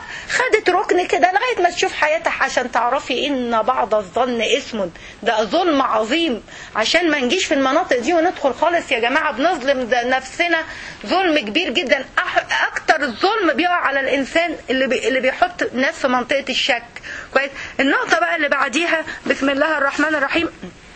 فخدت ركن كده لغايه ما تشوف حياتها عشان تعرفي ان بعض الظن اسم ده ظلم عظيم عشان ما نجيش في المناطق دي وندخل خالص يا جماعه بنظلم ده نفسنا ظلم كبير جدا أح- اكتر الظلم بيقع على الانسان اللي بي اللي بيحط الناس في منطقه الشك كويس النقطه بقى اللي بعديها بسم الله الرحمن الرحيم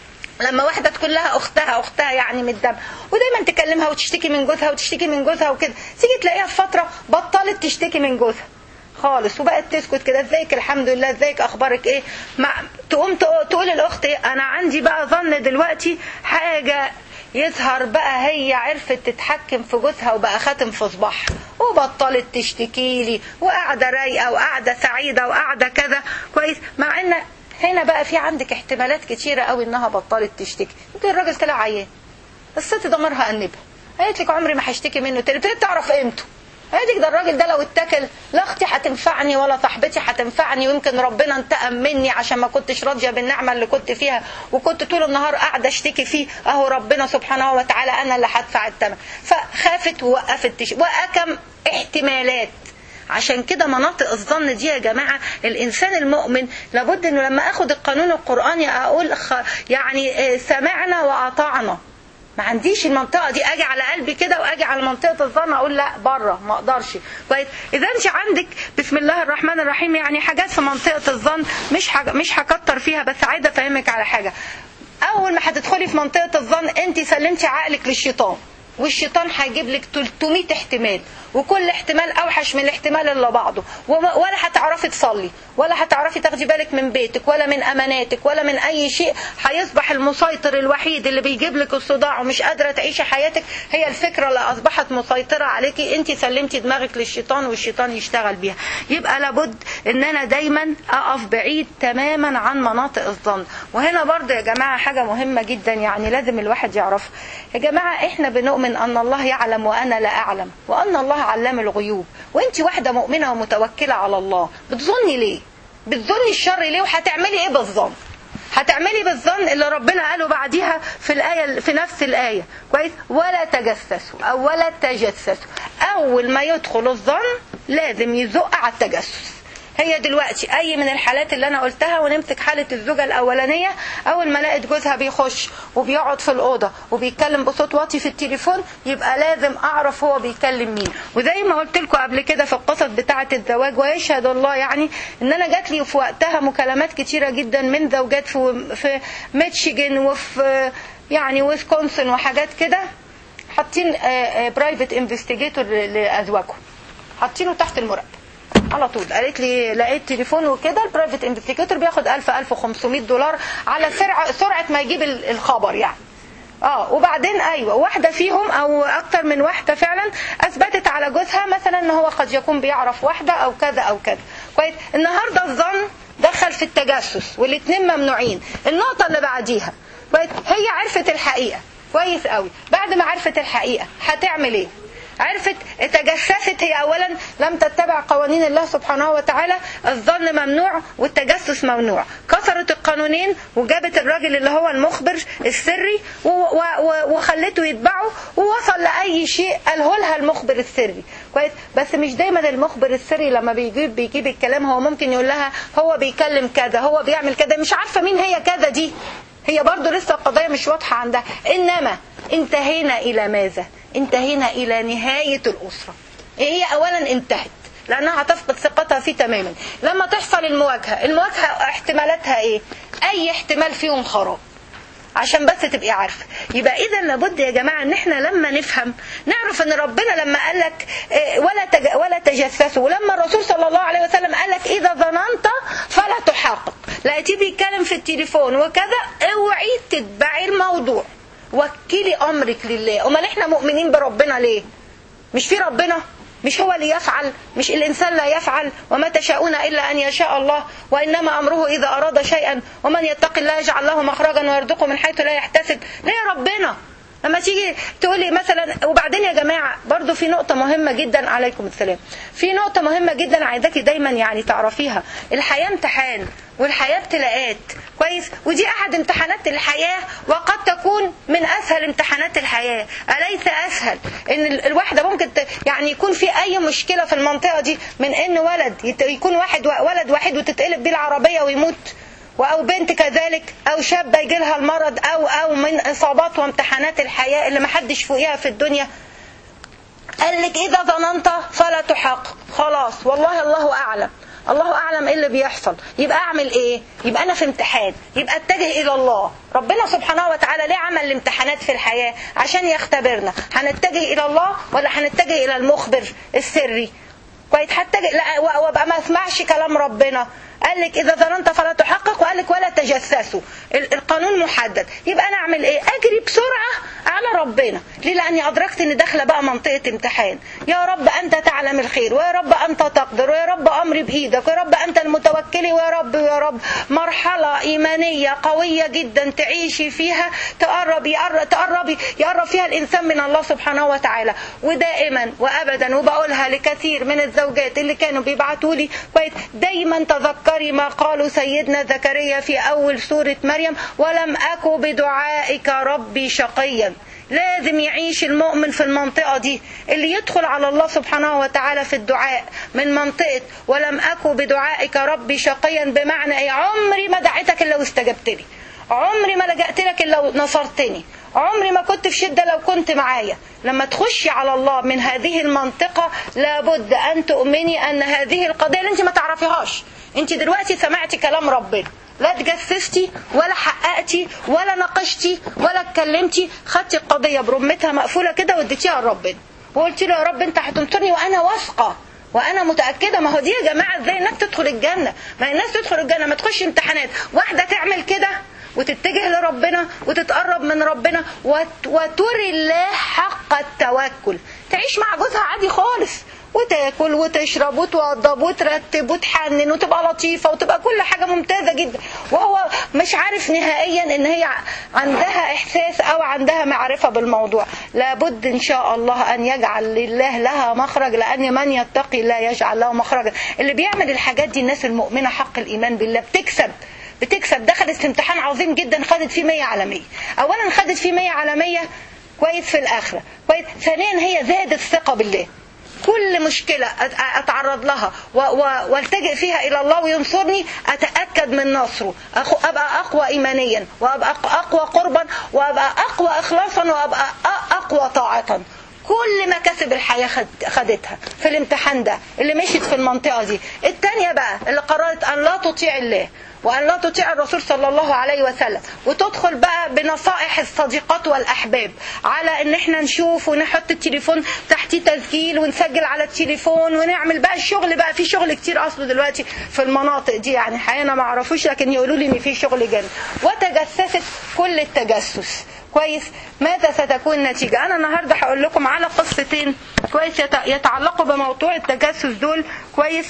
لما واحده تكون لها اختها اختها يعني من الدم ودايما تكلمها وتشتكي من جوزها وتشتكي من جوزها وكده تيجي تلاقيها في فتره بطلت تشتكي من جوزها خالص وبقت تسكت كده ازيك الحمد لله ازيك اخبارك ايه مع تقوم تق- تقول الاخت ايه انا عندي بقى ظن دلوقتي حاجه يظهر بقى هي عرفت تتحكم في جوزها وبقى خاتم في صباحها وبطلت تشتكي لي وقاعده رايقه وقاعده سعيده وقاعده كذا كويس مع ان هنا بقى في عندك احتمالات كتيره قوي انها بطلت تشتكي يمكن الراجل طلع عيان الست ضميرها انبها قالت لك عمري ما هشتكي منه تاني ابتدت تعرف قيمته قالت لك ده الراجل ده لو اتكل لا اختي هتنفعني ولا صاحبتي هتنفعني ويمكن ربنا انتقم مني عشان ما كنتش راضيه بالنعمه اللي كنت فيها وكنت طول النهار قاعده اشتكي فيه اهو ربنا سبحانه وتعالى انا اللي هدفع الثمن فخافت ووقفت تش... وأكم احتمالات عشان كده مناطق الظن دي يا جماعة الإنسان المؤمن لابد إنه لما أخد القانون القرآني أقول خ... يعني آه، سمعنا وأطعنا ما عنديش المنطقة دي أجي على قلبي كده وأجي على منطقة الظن أقول لا بره ما أقدرش كويس إذا أنت عندك بسم الله الرحمن الرحيم يعني حاجات في منطقة الظن مش حاجة مش هكتر فيها بس عايزة أفهمك على حاجة أول ما هتدخلي في منطقة الظن أنت سلمتي عقلك للشيطان والشيطان هيجيب لك 300 احتمال وكل احتمال اوحش من الاحتمال اللي بعضه وما- ولا هتعرفي تصلي ولا هتعرفي تاخدي بالك من بيتك ولا من اماناتك ولا من اي شيء هيصبح المسيطر الوحيد اللي بيجيب لك الصداع ومش قادره تعيشي حياتك هي الفكره اللي اصبحت مسيطره عليكي انت سلمتي دماغك للشيطان والشيطان يشتغل بيها يبقى لابد ان انا دايما اقف بعيد تماما عن مناطق الظن وهنا برضه يا جماعه حاجه مهمه جدا يعني لازم الواحد يعرفها يا جماعه احنا بنؤمن ان الله يعلم وانا لا اعلم وان الله علام الغيوب وانت واحده مؤمنه ومتوكله على الله بتظني ليه بتظني الشر ليه وهتعملي ايه بالظن هتعملي بالظن اللي ربنا قاله بعديها في الآية في نفس الآية كويس ولا تجسسوا أو ولا تجسسوا أول ما يدخل الظن لازم يزق على التجسس هي دلوقتي اي من الحالات اللي انا قلتها ونمسك حاله الزوجه الاولانيه اول ما لقيت جوزها بيخش وبيقعد في الاوضه وبيتكلم بصوت واطي في التليفون يبقى لازم اعرف هو بيكلم مين وزي ما قلت لكم قبل كده في القصص بتاعه الزواج ويشهد الله يعني ان انا جات لي في وقتها مكالمات كتيره جدا من زوجات في في ميتشيجن وفي يعني ويسكونسن وحاجات كده حاطين برايفت انفستيجيتور لازواجهم حاطينه تحت المراقبه على طول قالت لي لقيت تليفون وكده البرايفت انفستيجيتور بياخد 1000 1500 دولار على سرعه سرعه ما يجيب ال- الخبر يعني اه وبعدين ايوه واحده فيهم او اكتر من واحده فعلا اثبتت على جوزها مثلا ان هو قد يكون بيعرف واحده او كذا او كذا كويس النهارده الظن دخل في التجسس والاثنين ممنوعين النقطه اللي بعديها كويس هي عرفت الحقيقه كويس قوي بعد ما عرفت الحقيقه هتعمل ايه عرفت تجسست هي اولا لم تتبع قوانين الله سبحانه وتعالى الظن ممنوع والتجسس ممنوع كسرت القانونين وجابت الراجل اللي هو المخبر السري و- و- و- وخلته يتبعه ووصل لاي شيء قاله لها المخبر السري كويس بس مش دايما المخبر السري لما بيجيب بيجيب الكلام هو ممكن يقول لها هو بيكلم كذا هو بيعمل كذا مش عارفه مين هي كذا دي هي برضو لسه القضية مش واضحة عندها إنما انتهينا إلى ماذا انتهينا إلى نهاية الأسرة هي أولا انتهت لأنها هتفقد ثقتها فيه تماما لما تحصل المواجهة المواجهة احتمالاتها إيه أي احتمال فيهم خراب عشان بس تبقي عارفه يبقى اذا لابد يا جماعه ان احنا لما نفهم نعرف ان ربنا لما قال لك إيه، ولا تج... ولا تجسسوا ولما الرسول صلى الله عليه وسلم قال لك اذا ظننت فلا تحقق لقيتيه بيتكلم في التليفون وكذا اوعي تتبعي الموضوع وكلي امرك لله امال احنا مؤمنين بربنا ليه مش في ربنا مش هو اللي يفعل مش الإنسان لا يفعل وما تشاءون إلا أن يشاء الله وإنما أمره إذا أراد شيئا ومن يتق الله يجعل له مخرجا ويرزقه من حيث لا يحتسب ليه ربنا لما تيجي تقولي مثلا وبعدين يا جماعه برضو في نقطه مهمه جدا عليكم السلام في نقطه مهمه جدا عايزاكي دايما يعني تعرفيها الحياه امتحان والحياه ابتلاءات كويس ودي احد امتحانات الحياه وقد تكون من اسهل امتحانات الحياه اليس اسهل ان ال- الواحده ممكن ت- يعني يكون في اي مشكله في المنطقه دي من ان ولد يت- يكون واحد ولد واحد وتتقلب بيه العربيه ويموت او بنت كذلك او شابه يجي لها المرض او او من اصابات وامتحانات الحياه اللي محدش فوقيها في الدنيا قال لك اذا ظننت فلا تحقق خلاص والله الله اعلم الله اعلم ايه اللي بيحصل يبقى اعمل ايه يبقى انا في امتحان يبقى اتجه الى الله ربنا سبحانه وتعالى ليه عمل الامتحانات في الحياه عشان يختبرنا هنتجه الى الله ولا هنتجه الى المخبر السري كويس حتى لا وابقى ما اسمعش كلام ربنا قال لك اذا ظننت فلا تحقق وقال لك ولا تجسسوا ال- القانون محدد يبقى انا اعمل ايه اجري بسرعه على ربنا ليه لاني ادركت ان داخله بقى منطقه امتحان يا رب انت تعلم الخير ويا رب انت تقدر ويا رب امري بايدك ويا رب انت المتوكل ويا رب ويا رب مرحله ايمانيه قويه جدا تعيشي فيها تقرب يقرب تقربي يقرب فيها الانسان من الله سبحانه وتعالى ودائما وابدا وبقولها لكثير من الزوجات اللي كانوا بيبعتوا لي كويس دايما تذكري ما قالوا سيدنا زكريا في اول سوره مريم ولم اك بدعائك ربي شقيا لازم يعيش المؤمن في المنطقة دي اللي يدخل على الله سبحانه وتعالى في الدعاء من منطقة ولم أكو بدعائك ربي شقيا بمعنى أي عمري ما دعيتك إلا واستجبت لي عمري ما لجأت لك إلا ونصرتني عمري ما كنت في شدة لو كنت معايا لما تخشي على الله من هذه المنطقة لابد أن تؤمني أن هذه القضية اللي أنت ما تعرفيهاش أنت دلوقتي سمعتي كلام ربنا لا تجسستي ولا حققتي ولا ناقشتي ولا اتكلمتي خدتي القضية برمتها مقفولة كده واديتيها لربنا وقلت له يا رب انت هتنصرني وانا واثقة وانا متاكده ما هو دي يا جماعه ازاي الناس تدخل الجنه ما الناس تدخل الجنه ما تخش امتحانات واحده تعمل كده وتتجه لربنا وتتقرب من ربنا وت- وتري الله حق التوكل تعيش مع جوزها عادي خالص وتاكل وتشرب وتوضب وترتب وتحنن وتبقى لطيفه وتبقى كل حاجه ممتازه جدا وهو مش عارف نهائيا ان هي عندها احساس او عندها معرفه بالموضوع لابد ان شاء الله ان يجعل لله لها مخرج لان من يتقي لا يجعل له مخرجا اللي بيعمل الحاجات دي الناس المؤمنه حق الايمان بالله بتكسب بتكسب دخلت في امتحان عظيم جدا خدت فيه 100 على 100 اولا خدت فيه 100 على 100 كويس في الاخره كويس ثانيا هي زادت ثقه بالله كل مشكلة أت- أتعرض لها و- و- والتجئ فيها إلى الله وينصرني أتأكد من نصره أخ- أبقى أقوى إيمانيا وأبقى أق- أقوى قربا وأبقى أقوى إخلاصا وأبقى أ- أقوى طاعة كل مكاسب الحياة خد- خدتها في الامتحان ده اللي مشيت في المنطقة دي التانية بقى اللي قررت أن لا تطيع الله وأن لا تطيع الرسول صلى الله عليه وسلم وتدخل بقى بنصائح الصديقات والأحباب على إن احنا نشوف ونحط التليفون تحتيه تسجيل ونسجل على التليفون ونعمل بقى الشغل بقى في شغل كتير أصله دلوقتي في المناطق دي يعني حقيقة أنا ما أعرفوش لكن يقولوا لي إن في شغل جامد وتجسست كل التجسس كويس ماذا ستكون النتيجة أنا النهاردة هقول لكم على قصتين كويس يت- يتعلقوا بموضوع التجسس دول كويس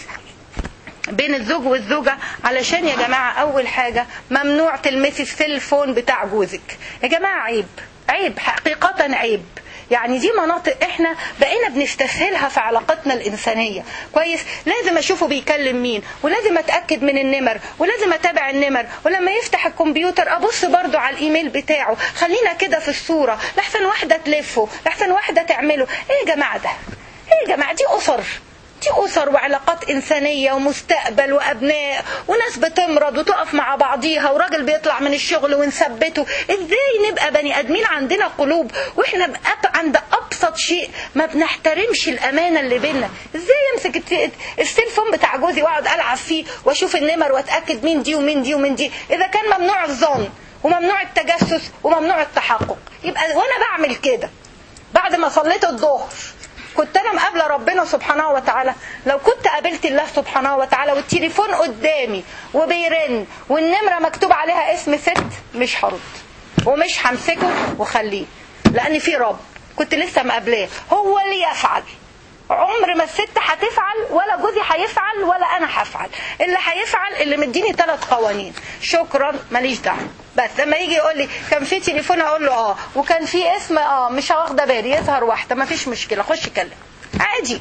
بين الزوج والزوجة علشان يا جماعة أول حاجة ممنوع تلمسي السيلفون بتاع جوزك يا جماعة عيب عيب حقيقة عيب يعني دي مناطق احنا بقينا بنستسهلها في علاقتنا الإنسانية كويس لازم أشوفه بيكلم مين ولازم أتأكد من النمر ولازم أتابع النمر ولما يفتح الكمبيوتر أبص برضو على الإيميل بتاعه خلينا كده في الصورة لحسن واحدة تلفه لحسن واحدة تعمله ايه يا جماعة ده ايه يا جماعة دي أسر دي أسر وعلاقات إنسانية ومستقبل وأبناء وناس بتمرض وتقف مع بعضيها وراجل بيطلع من الشغل ونثبته إزاي نبقى بني آدمين عندنا قلوب وإحنا بأب عند أبسط شيء ما بنحترمش الأمانة اللي بينا إزاي أمسك الت- السيلفون بتاع جوزي وأقعد ألعب فيه وأشوف النمر وأتأكد مين دي ومين دي ومين دي إذا كان ممنوع الظن وممنوع التجسس وممنوع التحقق يبقى وأنا بعمل كده بعد ما صليت الظهر كنت انا مقابله ربنا سبحانه وتعالى لو كنت قابلت الله سبحانه وتعالى والتليفون قدامي وبيرن والنمره مكتوب عليها اسم ست مش هرد ومش همسكه وخليه لان في رب كنت لسه مقابلاه هو اللي يفعل عمر ما الست هتفعل ولا جوزي هيفعل ولا انا هفعل اللي هيفعل اللي مديني ثلاث قوانين شكرا ماليش دعوه بس لما يجي يقول لي كان في تليفون اقول له اه وكان في اسم اه مش واخده بالي يظهر واحده ما فيش مشكله خش كلم عادي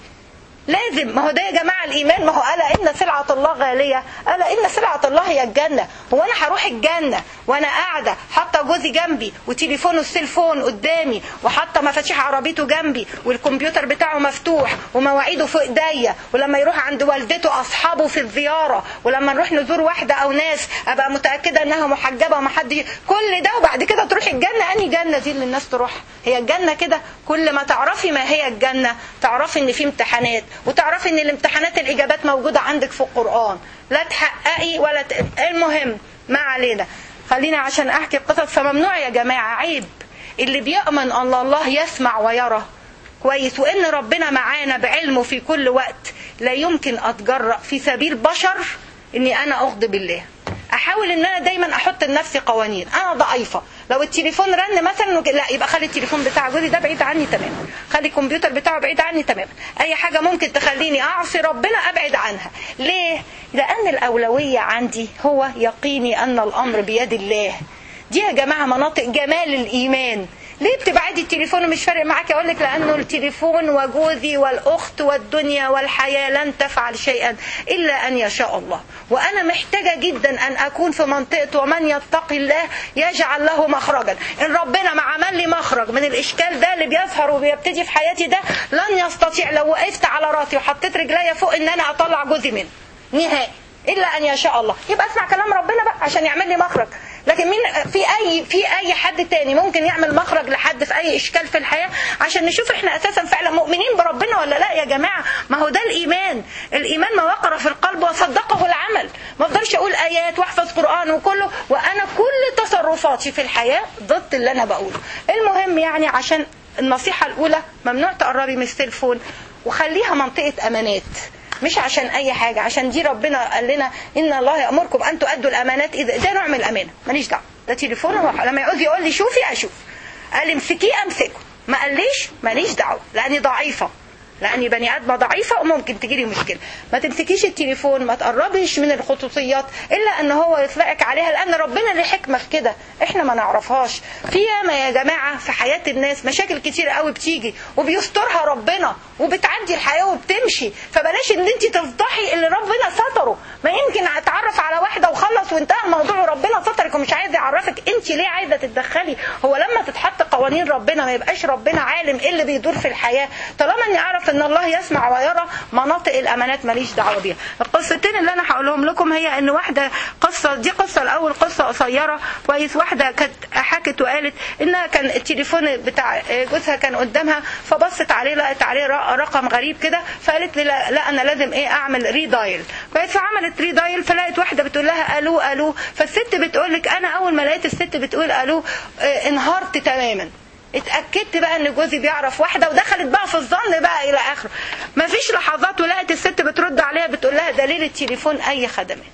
لازم ما هو ده يا جماعه الايمان ما هو الا ان سلعه الله غاليه الا ان سلعه الله هي الجنه هو انا هروح الجنه وانا قاعده حاطه جوزي جنبي وتليفونه السيلفون قدامي وحاطه مفاتيح عربيته جنبي والكمبيوتر بتاعه مفتوح ومواعيده في ايديا ولما يروح عند والدته اصحابه في الزياره ولما نروح نزور واحده او ناس ابقى متاكده انها محجبه وما حد كل ده وبعد كده تروح الجنه انهي جنه دي اللي الناس تروح هي الجنه كده كل ما تعرفي ما هي الجنه تعرفي ان في امتحانات وتعرفي ان الامتحانات الاجابات موجوده عندك في القران لا تحققي ولا ت... المهم ما علينا خلينا عشان احكي قصص فممنوع يا جماعه عيب اللي بيؤمن ان الله يسمع ويرى كويس وان ربنا معانا بعلمه في كل وقت لا يمكن اتجرأ في سبيل بشر اني انا اغضب الله احاول ان انا دايما احط لنفسي قوانين انا ضعيفه لو التليفون رن مثلا لا يبقى خلي التليفون بتاع جوزي ده بعيد عني تماما خلي الكمبيوتر بتاعه بعيد عني تماما اي حاجه ممكن تخليني اعصي ربنا ابعد عنها ليه لان الاولويه عندي هو يقيني ان الامر بيد الله دي يا جماعه مناطق جمال الايمان ليه بتبعدي التليفون ومش فارق معاكي اقول لك لانه التليفون وجوزي والاخت والدنيا والحياه لن تفعل شيئا الا ان يشاء الله وانا محتاجه جدا ان اكون في منطقه ومن يتقي الله يجعل له مخرجا ان ربنا ما عمل لي مخرج من الاشكال ده اللي بيظهر وبيبتدي في حياتي ده لن يستطيع لو وقفت على راسي وحطيت رجليا فوق ان انا اطلع جوزي منه نهائي الا ان يشاء الله يبقى اسمع كلام ربنا بقى عشان يعمل لي مخرج لكن مين في اي في اي حد تاني ممكن يعمل مخرج لحد في اي اشكال في الحياه عشان نشوف احنا اساسا فعلا مؤمنين بربنا ولا لا يا جماعه ما هو ده الايمان الايمان ما وقر في القلب وصدقه العمل ما اقدرش اقول ايات واحفظ قران وكله وانا كل تصرفاتي في الحياه ضد اللي انا بقوله المهم يعني عشان النصيحه الاولى ممنوع تقربي من التليفون وخليها منطقه امانات مش عشان اي حاجة عشان دي ربنا قال لنا ان الله يأمركم ان تؤدوا الامانات اذا ده نوع من الامانة ماليش دعوة ده تليفون هو لما يعوز يقول لي شوفي اشوف قال لي امسكيه امسكه ما قاليش ماليش دعوة لاني ضعيفة لاني بني ادمه ضعيفه وممكن تجيلي مشكله ما تمسكيش التليفون ما تقربيش من الخصوصيات الا ان هو يطلعك عليها لان ربنا له حكمه في كده احنا ما نعرفهاش في ياما يا جماعه في حياه الناس مشاكل كتير قوي بتيجي وبيسترها ربنا وبتعدي الحياه وبتمشي فبلاش ان انت تفضحي اللي ربنا ستره ما يمكن اتعرف على واحده وخلص وانتهى الموضوع وربنا سترك ومش عايز يعرفك انت ليه عايزه تتدخلي هو لما تتحط قوانين ربنا ما يبقاش ربنا عالم ايه اللي بيدور في الحياه طالما اني اعرف ان الله يسمع ويرى مناطق الامانات ماليش دعوه بيها القصتين اللي انا هقولهم لكم هي ان واحده قصه دي قصه الاول قصه قصيره كويس واحده كانت حكت وقالت انها كان التليفون بتاع جوزها كان قدامها فبصت عليه لقت عليه رقم غريب كده فقالت لي لا, لا انا لازم ايه اعمل ريدايل كويس فعملت ريدايل فلقت واحده بتقول لها الو الو فالست بتقول لك انا اول ما لقيت الست بتقول الو اه انهارت تماما اتاكدت بقى ان جوزي بيعرف واحده ودخلت بقى في الظن بقى الى اخره مفيش لحظات ولقت الست بترد عليها بتقول لها دليل التليفون اي خدمات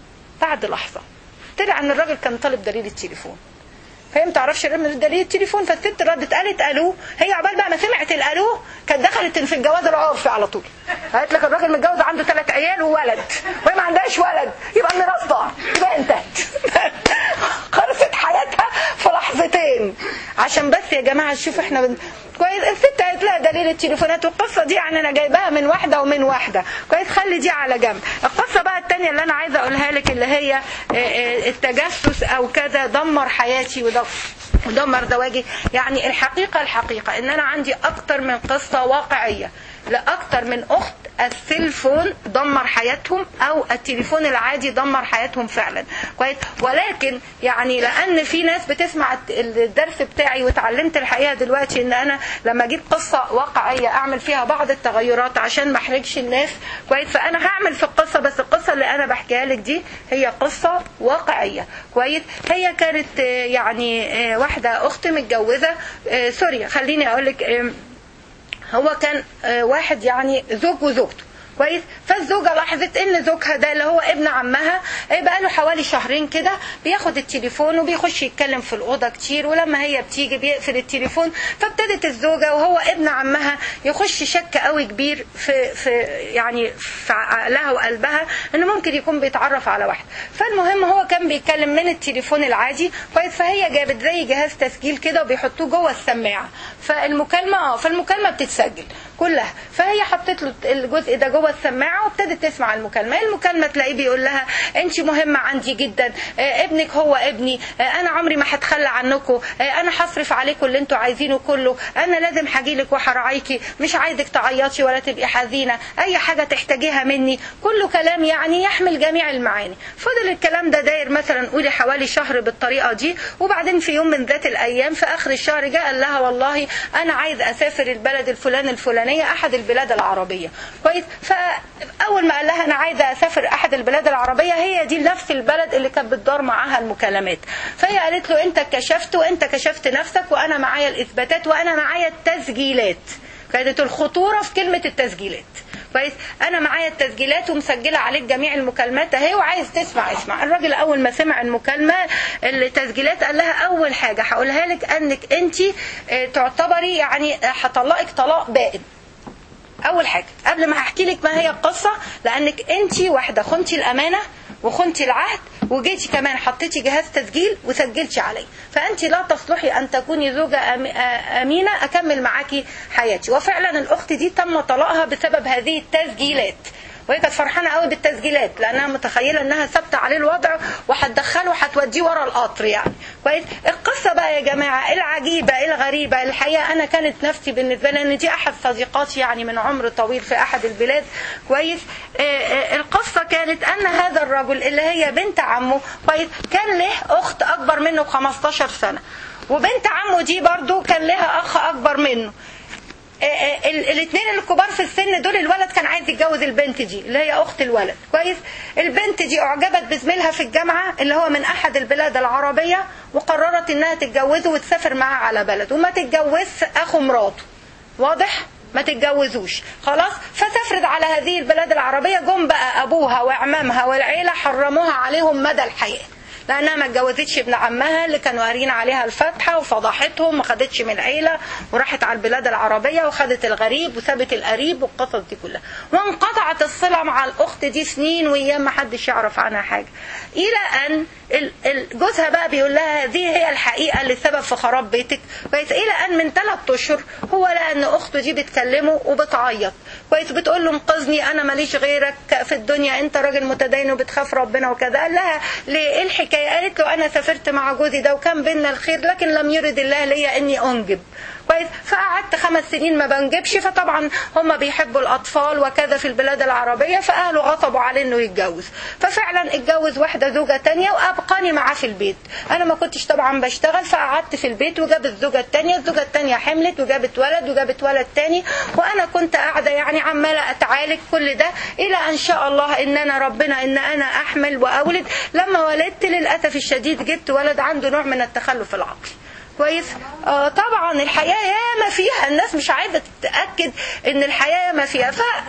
بعد لحظه طلع ان الراجل كان طالب دليل التليفون فهي ما تعرفش دليل التليفون فالست ردت قالت الو هي عقبال بقى ما سمعت الالو كانت دخلت في الجواز العرفي على طول قالت لك الراجل متجوز عنده ثلاث عيال وولد وهي ما عندهاش ولد يبقى الميراث ضاع يبقى انتهت خلصت حياتها في لحظتين عشان بس يا جماعه شوف احنا بن... كويس الست قالت لها دليل التليفونات والقصه دي يعني انا جايباها من واحده ومن واحده كويس خلي دي على جنب القصه بقى الثانيه اللي انا عايزه اقولها لك اللي هي التجسس او كذا دمر حياتي ودمر ودمر زواجي يعني الحقيقه الحقيقه ان انا عندي اكتر من قصه واقعيه لاكتر من اخت السيلفون دمر حياتهم او التليفون العادي دمر حياتهم فعلا كويس ولكن يعني لان في ناس بتسمع الدرس بتاعي واتعلمت الحقيقه دلوقتي ان انا لما اجيب قصه واقعيه اعمل فيها بعض التغيرات عشان ما احرجش الناس كويس فانا هعمل في القصه بس القصه اللي انا بحكيها لك دي هي قصه واقعيه كويس هي كانت يعني واحده اخت متجوزه سوري خليني اقول لك هو كان واحد يعني زوج وزوجته كويس فالزوجه لاحظت ان زوجها ده اللي هو ابن عمها بقى له حوالي شهرين كده بياخد التليفون وبيخش يتكلم في الاوضه كتير ولما هي بتيجي بيقفل التليفون فابتدت الزوجه وهو ابن عمها يخش شك قوي كبير في في يعني في عقلها وقلبها انه ممكن يكون بيتعرف على واحد فالمهم هو كان بيتكلم من التليفون العادي كويس فهي جابت زي جهاز تسجيل كده وبيحطوه جوه السماعه فالمكالمه اه فالمكالمه بتتسجل كلها فهي حطت له الجزء ده جوه السماعه وابتدت تسمع المكالمه المكالمه تلاقيه بيقول لها انت مهمه عندي جدا آه ابنك هو ابني آه انا عمري ما هتخلى عنكم آه انا هصرف عليكم اللي انتوا عايزينه كله انا لازم هجيلك وهراعيكي مش عايزك تعيطي ولا تبقي حزينه اي حاجه تحتاجيها مني كله كلام يعني يحمل جميع المعاني فضل الكلام ده داير مثلا قولي حوالي شهر بالطريقه دي وبعدين في يوم من ذات الايام في اخر الشهر جاء قال لها والله انا عايز اسافر البلد الفلاني الفلانيه احد البلاد العربيه كويس فاول ما قال لها انا عايزه اسافر احد البلاد العربيه هي دي نفس البلد اللي كانت بتدار معاها المكالمات فهي قالت له انت كشفت وانت كشفت نفسك وانا معايا الاثباتات وانا معايا التسجيلات كانت الخطوره في كلمه التسجيلات كويس انا معايا التسجيلات ومسجله عليك جميع المكالمات اهي وعايز تسمع اسمع الراجل اول ما سمع المكالمه التسجيلات قال لها اول حاجه هقولها لك انك انت تعتبري يعني هطلقك طلاق بائن اول حاجه قبل ما هحكي لك ما هي القصه لانك انت واحده خنتي الامانه وخنتي العهد وجيتي كمان حطيتي جهاز تسجيل وسجلتي عليه فانت لا تصلحي ان تكوني زوجه امينه اكمل معاكي حياتي وفعلا الاخت دي تم طلاقها بسبب هذه التسجيلات وهي كانت فرحانه قوي بالتسجيلات لانها متخيله انها ثابته عليه الوضع وهتدخله وهتوديه ورا القطر يعني كويس القصه بقى يا جماعه العجيبه الغريبه الحقيقه انا كانت نفسي بالنسبه لي ان دي احد صديقاتي يعني من عمر طويل في احد البلاد كويس القصه كانت ان هذا الرجل اللي هي بنت عمه كويس كان له اخت اكبر منه ب 15 سنه وبنت عمه دي برضو كان لها اخ اكبر منه الاثنين الكبار في السن دول الولد كان عايز يتجوز البنت دي اللي هي اخت الولد كويس البنت دي اعجبت بزميلها في الجامعه اللي هو من احد البلاد العربيه وقررت انها تتجوزه وتسافر معاه على بلد وما تتجوزش اخو مراته واضح ما تتجوزوش خلاص فتفرض على هذه البلاد العربيه جم بقى ابوها وعمامها والعيله حرموها عليهم مدى الحياه لانها ما اتجوزتش ابن عمها اللي كانوا قارين عليها الفاتحه وفضحتهم ما خدتش من عيله وراحت على البلاد العربيه وخدت الغريب وسابت القريب والقصص دي كلها وانقطعت الصله مع الاخت دي سنين وايام ما حدش يعرف عنها حاجه الى ان جوزها بقى بيقول لها دي هي الحقيقه اللي سبب في خراب بيتك كويس الى ان من ثلاث اشهر هو لقى ان اخته دي بتكلمه وبتعيط كويس بتقول له انقذني انا ماليش غيرك في الدنيا انت راجل متدين وبتخاف ربنا وكذا قال لها ليه ايه الحكايه قالت له انا سافرت مع جوزي ده وكان بينا الخير لكن لم يرد الله ليا اني انجب كويس فقعدت خمس سنين ما بنجبش فطبعا هم بيحبوا الاطفال وكذا في البلاد العربيه فاهله غصبوا عليه انه يتجوز ففعلا اتجوز واحده زوجه تانية وابقاني معاه في البيت انا ما كنتش طبعا بشتغل فقعدت في البيت وجاب الزوجه التانية الزوجه التانية حملت وجابت ولد وجابت ولد تاني وانا كنت قاعده يعني عماله اتعالج كل ده الى ان شاء الله ان انا ربنا ان انا احمل واولد لما ولدت للاسف الشديد جبت ولد عنده نوع من التخلف العقلي كويس آه طبعا الحياه ياما فيها الناس مش عايزه تتاكد ان الحياه ياما فيها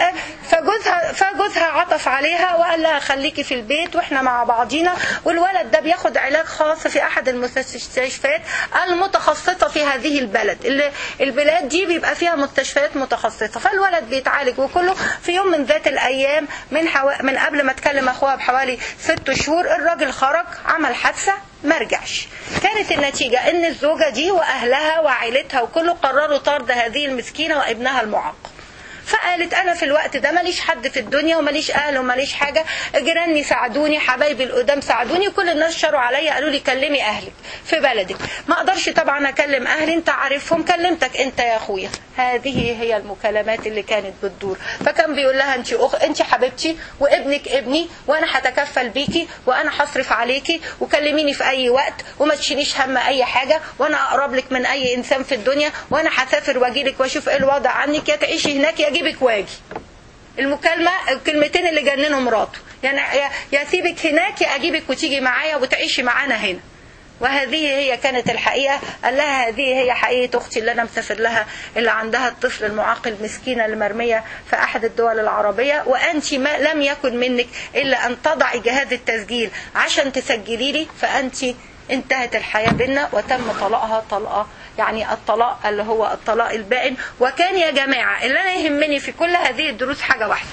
فجوزها فجوزها عطف عليها وقال لها خليكي في البيت واحنا مع بعضينا والولد ده بياخد علاج خاص في احد المستشفيات المتخصصه في هذه البلد اللي البلاد دي بيبقى فيها مستشفيات متخصصه فالولد بيتعالج وكله في يوم من ذات الايام من حو... من قبل ما تكلم اخوها بحوالي ست شهور الراجل خرج عمل حادثه ما رجعش كانت النتيجة ان الزوجة دي واهلها وعائلتها وكله قرروا طرد هذه المسكينة وابنها المعاق فقالت انا في الوقت ده ماليش حد في الدنيا وماليش اهل وماليش حاجه جيراني ساعدوني حبايبي القدام ساعدوني كل الناس شروا عليا قالوا لي كلمي اهلك في بلدك ما اقدرش طبعا اكلم اهلي انت عارفهم كلمتك انت يا اخويا هذه هي المكالمات اللي كانت بتدور فكان بيقول لها انت أخ... انت حبيبتي وابنك ابني وانا هتكفل بيكي وانا هصرف عليكي وكلميني في اي وقت وما تشيليش هم اي حاجه وانا اقرب لك من اي انسان في الدنيا وانا هسافر واجي لك واشوف ايه الوضع عنك يا تعيشي هناك يا اجيبك واجي المكالمه الكلمتين اللي جننوا مراته يعني يا, يا سيبك هناك يا اجيبك وتيجي معايا وتعيشي معانا هنا وهذه هي كانت الحقيقة قال لها هذه هي حقيقة أختي اللي أنا مسافر لها اللي عندها الطفل المعاق المسكينة اللي مرمية في أحد الدول العربية وأنت ما لم يكن منك إلا أن تضعي جهاز التسجيل عشان تسجلي لي فأنت انتهت الحياة بينا وتم طلاقها طلقة يعني الطلاق اللي هو الطلاق البائن وكان يا جماعة اللي أنا يهمني في كل هذه الدروس حاجة واحدة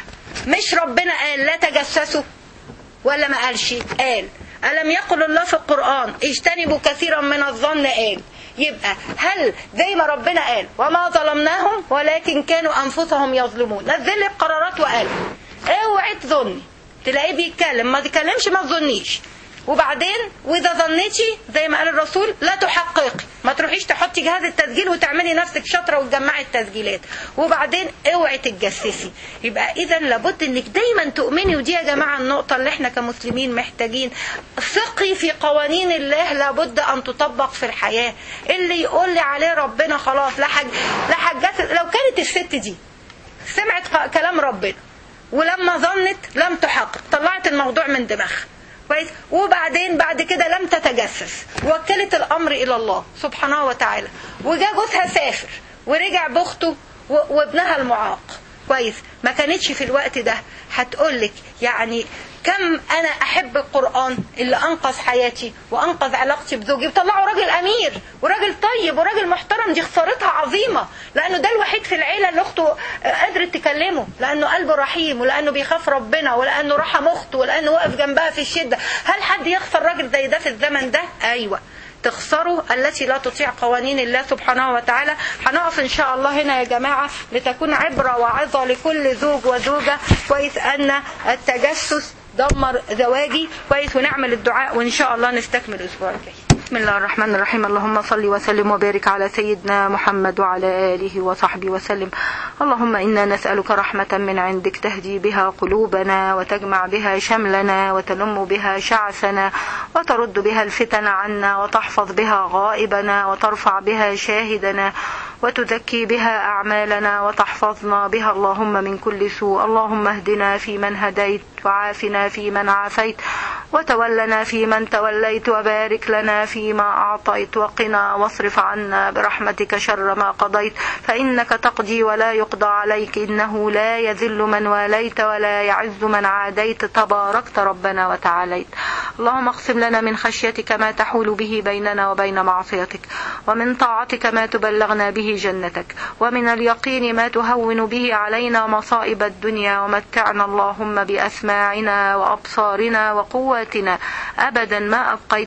مش ربنا قال لا تجسسوا ولا ما قالش قال ألم يقل الله في القرآن اجتنبوا كثيرا من الظن قال يبقى هل زي ما ربنا قال وما ظلمناهم ولكن كانوا أنفسهم يظلمون نزل لي القرارات وقال اوعي تظني تلاقيه بيتكلم ما تكلمش ما تظنيش وبعدين واذا ظنيتي زي ما قال الرسول لا تحققي ما تروحيش تحطي جهاز التسجيل وتعملي نفسك شاطره وتجمعي التسجيلات وبعدين اوعي تتجسسي يبقى اذا لابد انك دايما تؤمني ودي يا جماعه النقطه اللي احنا كمسلمين محتاجين ثقي في قوانين الله لابد ان تطبق في الحياه اللي يقول لي عليه ربنا خلاص لا حاج لا حجات لو كانت الست دي سمعت كلام ربنا ولما ظنت لم تحقق طلعت الموضوع من دماغها كويس وبعدين بعد كده لم تتجسس وكلت الامر الى الله سبحانه وتعالى وجا جوزها سافر ورجع باخته وابنها المعاق كويس ما كانتش في الوقت ده هتقولك يعني كم انا احب القران اللي انقذ حياتي وانقذ علاقتي بزوجي وطلعوا راجل امير وراجل طيب وراجل محترم دي خسارتها عظيمه لانه ده الوحيد في العيله اللي اخته قدرت تكلمه لانه قلبه رحيم ولانه بيخاف ربنا ولانه رحم اخته ولانه واقف جنبها في الشده هل حد يخسر راجل زي ده في الزمن ده ايوه تخسروا التي لا تطيع قوانين الله سبحانه وتعالى هنقف ان شاء الله هنا يا جماعة لتكون عبرة وعظة لكل زوج وزوجة كويس ان التجسس دمر زواجي كويس ونعمل الدعاء وان شاء الله نستكمل الاسبوع الجاي بسم الله الرحمن الرحيم اللهم صل وسلم وبارك على سيدنا محمد وعلى آله وصحبه وسلم اللهم إنا نسألك رحمة من عندك تهدي بها قلوبنا وتجمع بها شملنا وتلم بها شعثنا وترد بها الفتن عنا وتحفظ بها غائبنا وترفع بها شاهدنا وتزكي بها أعمالنا وتحفظنا بها اللهم من كل سوء اللهم اهدنا فيمن هديت وعافنا فيمن عافيت وتولنا فيمن توليت وبارك لنا فيما أعطيت وقنا واصرف عنا برحمتك شر ما قضيت فإنك تقضي ولا يقضى عليك إنه لا يذل من واليت ولا يعز من عاديت تباركت ربنا وتعاليت اللهم اقسم لنا من خشيتك ما تحول به بيننا وبين معصيتك ومن طاعتك ما تبلغنا به جنتك ومن اليقين ما تهون به علينا مصائب الدنيا ومتعنا اللهم بأسماعنا وأبصارنا وقواتنا أبدا ما أبقيت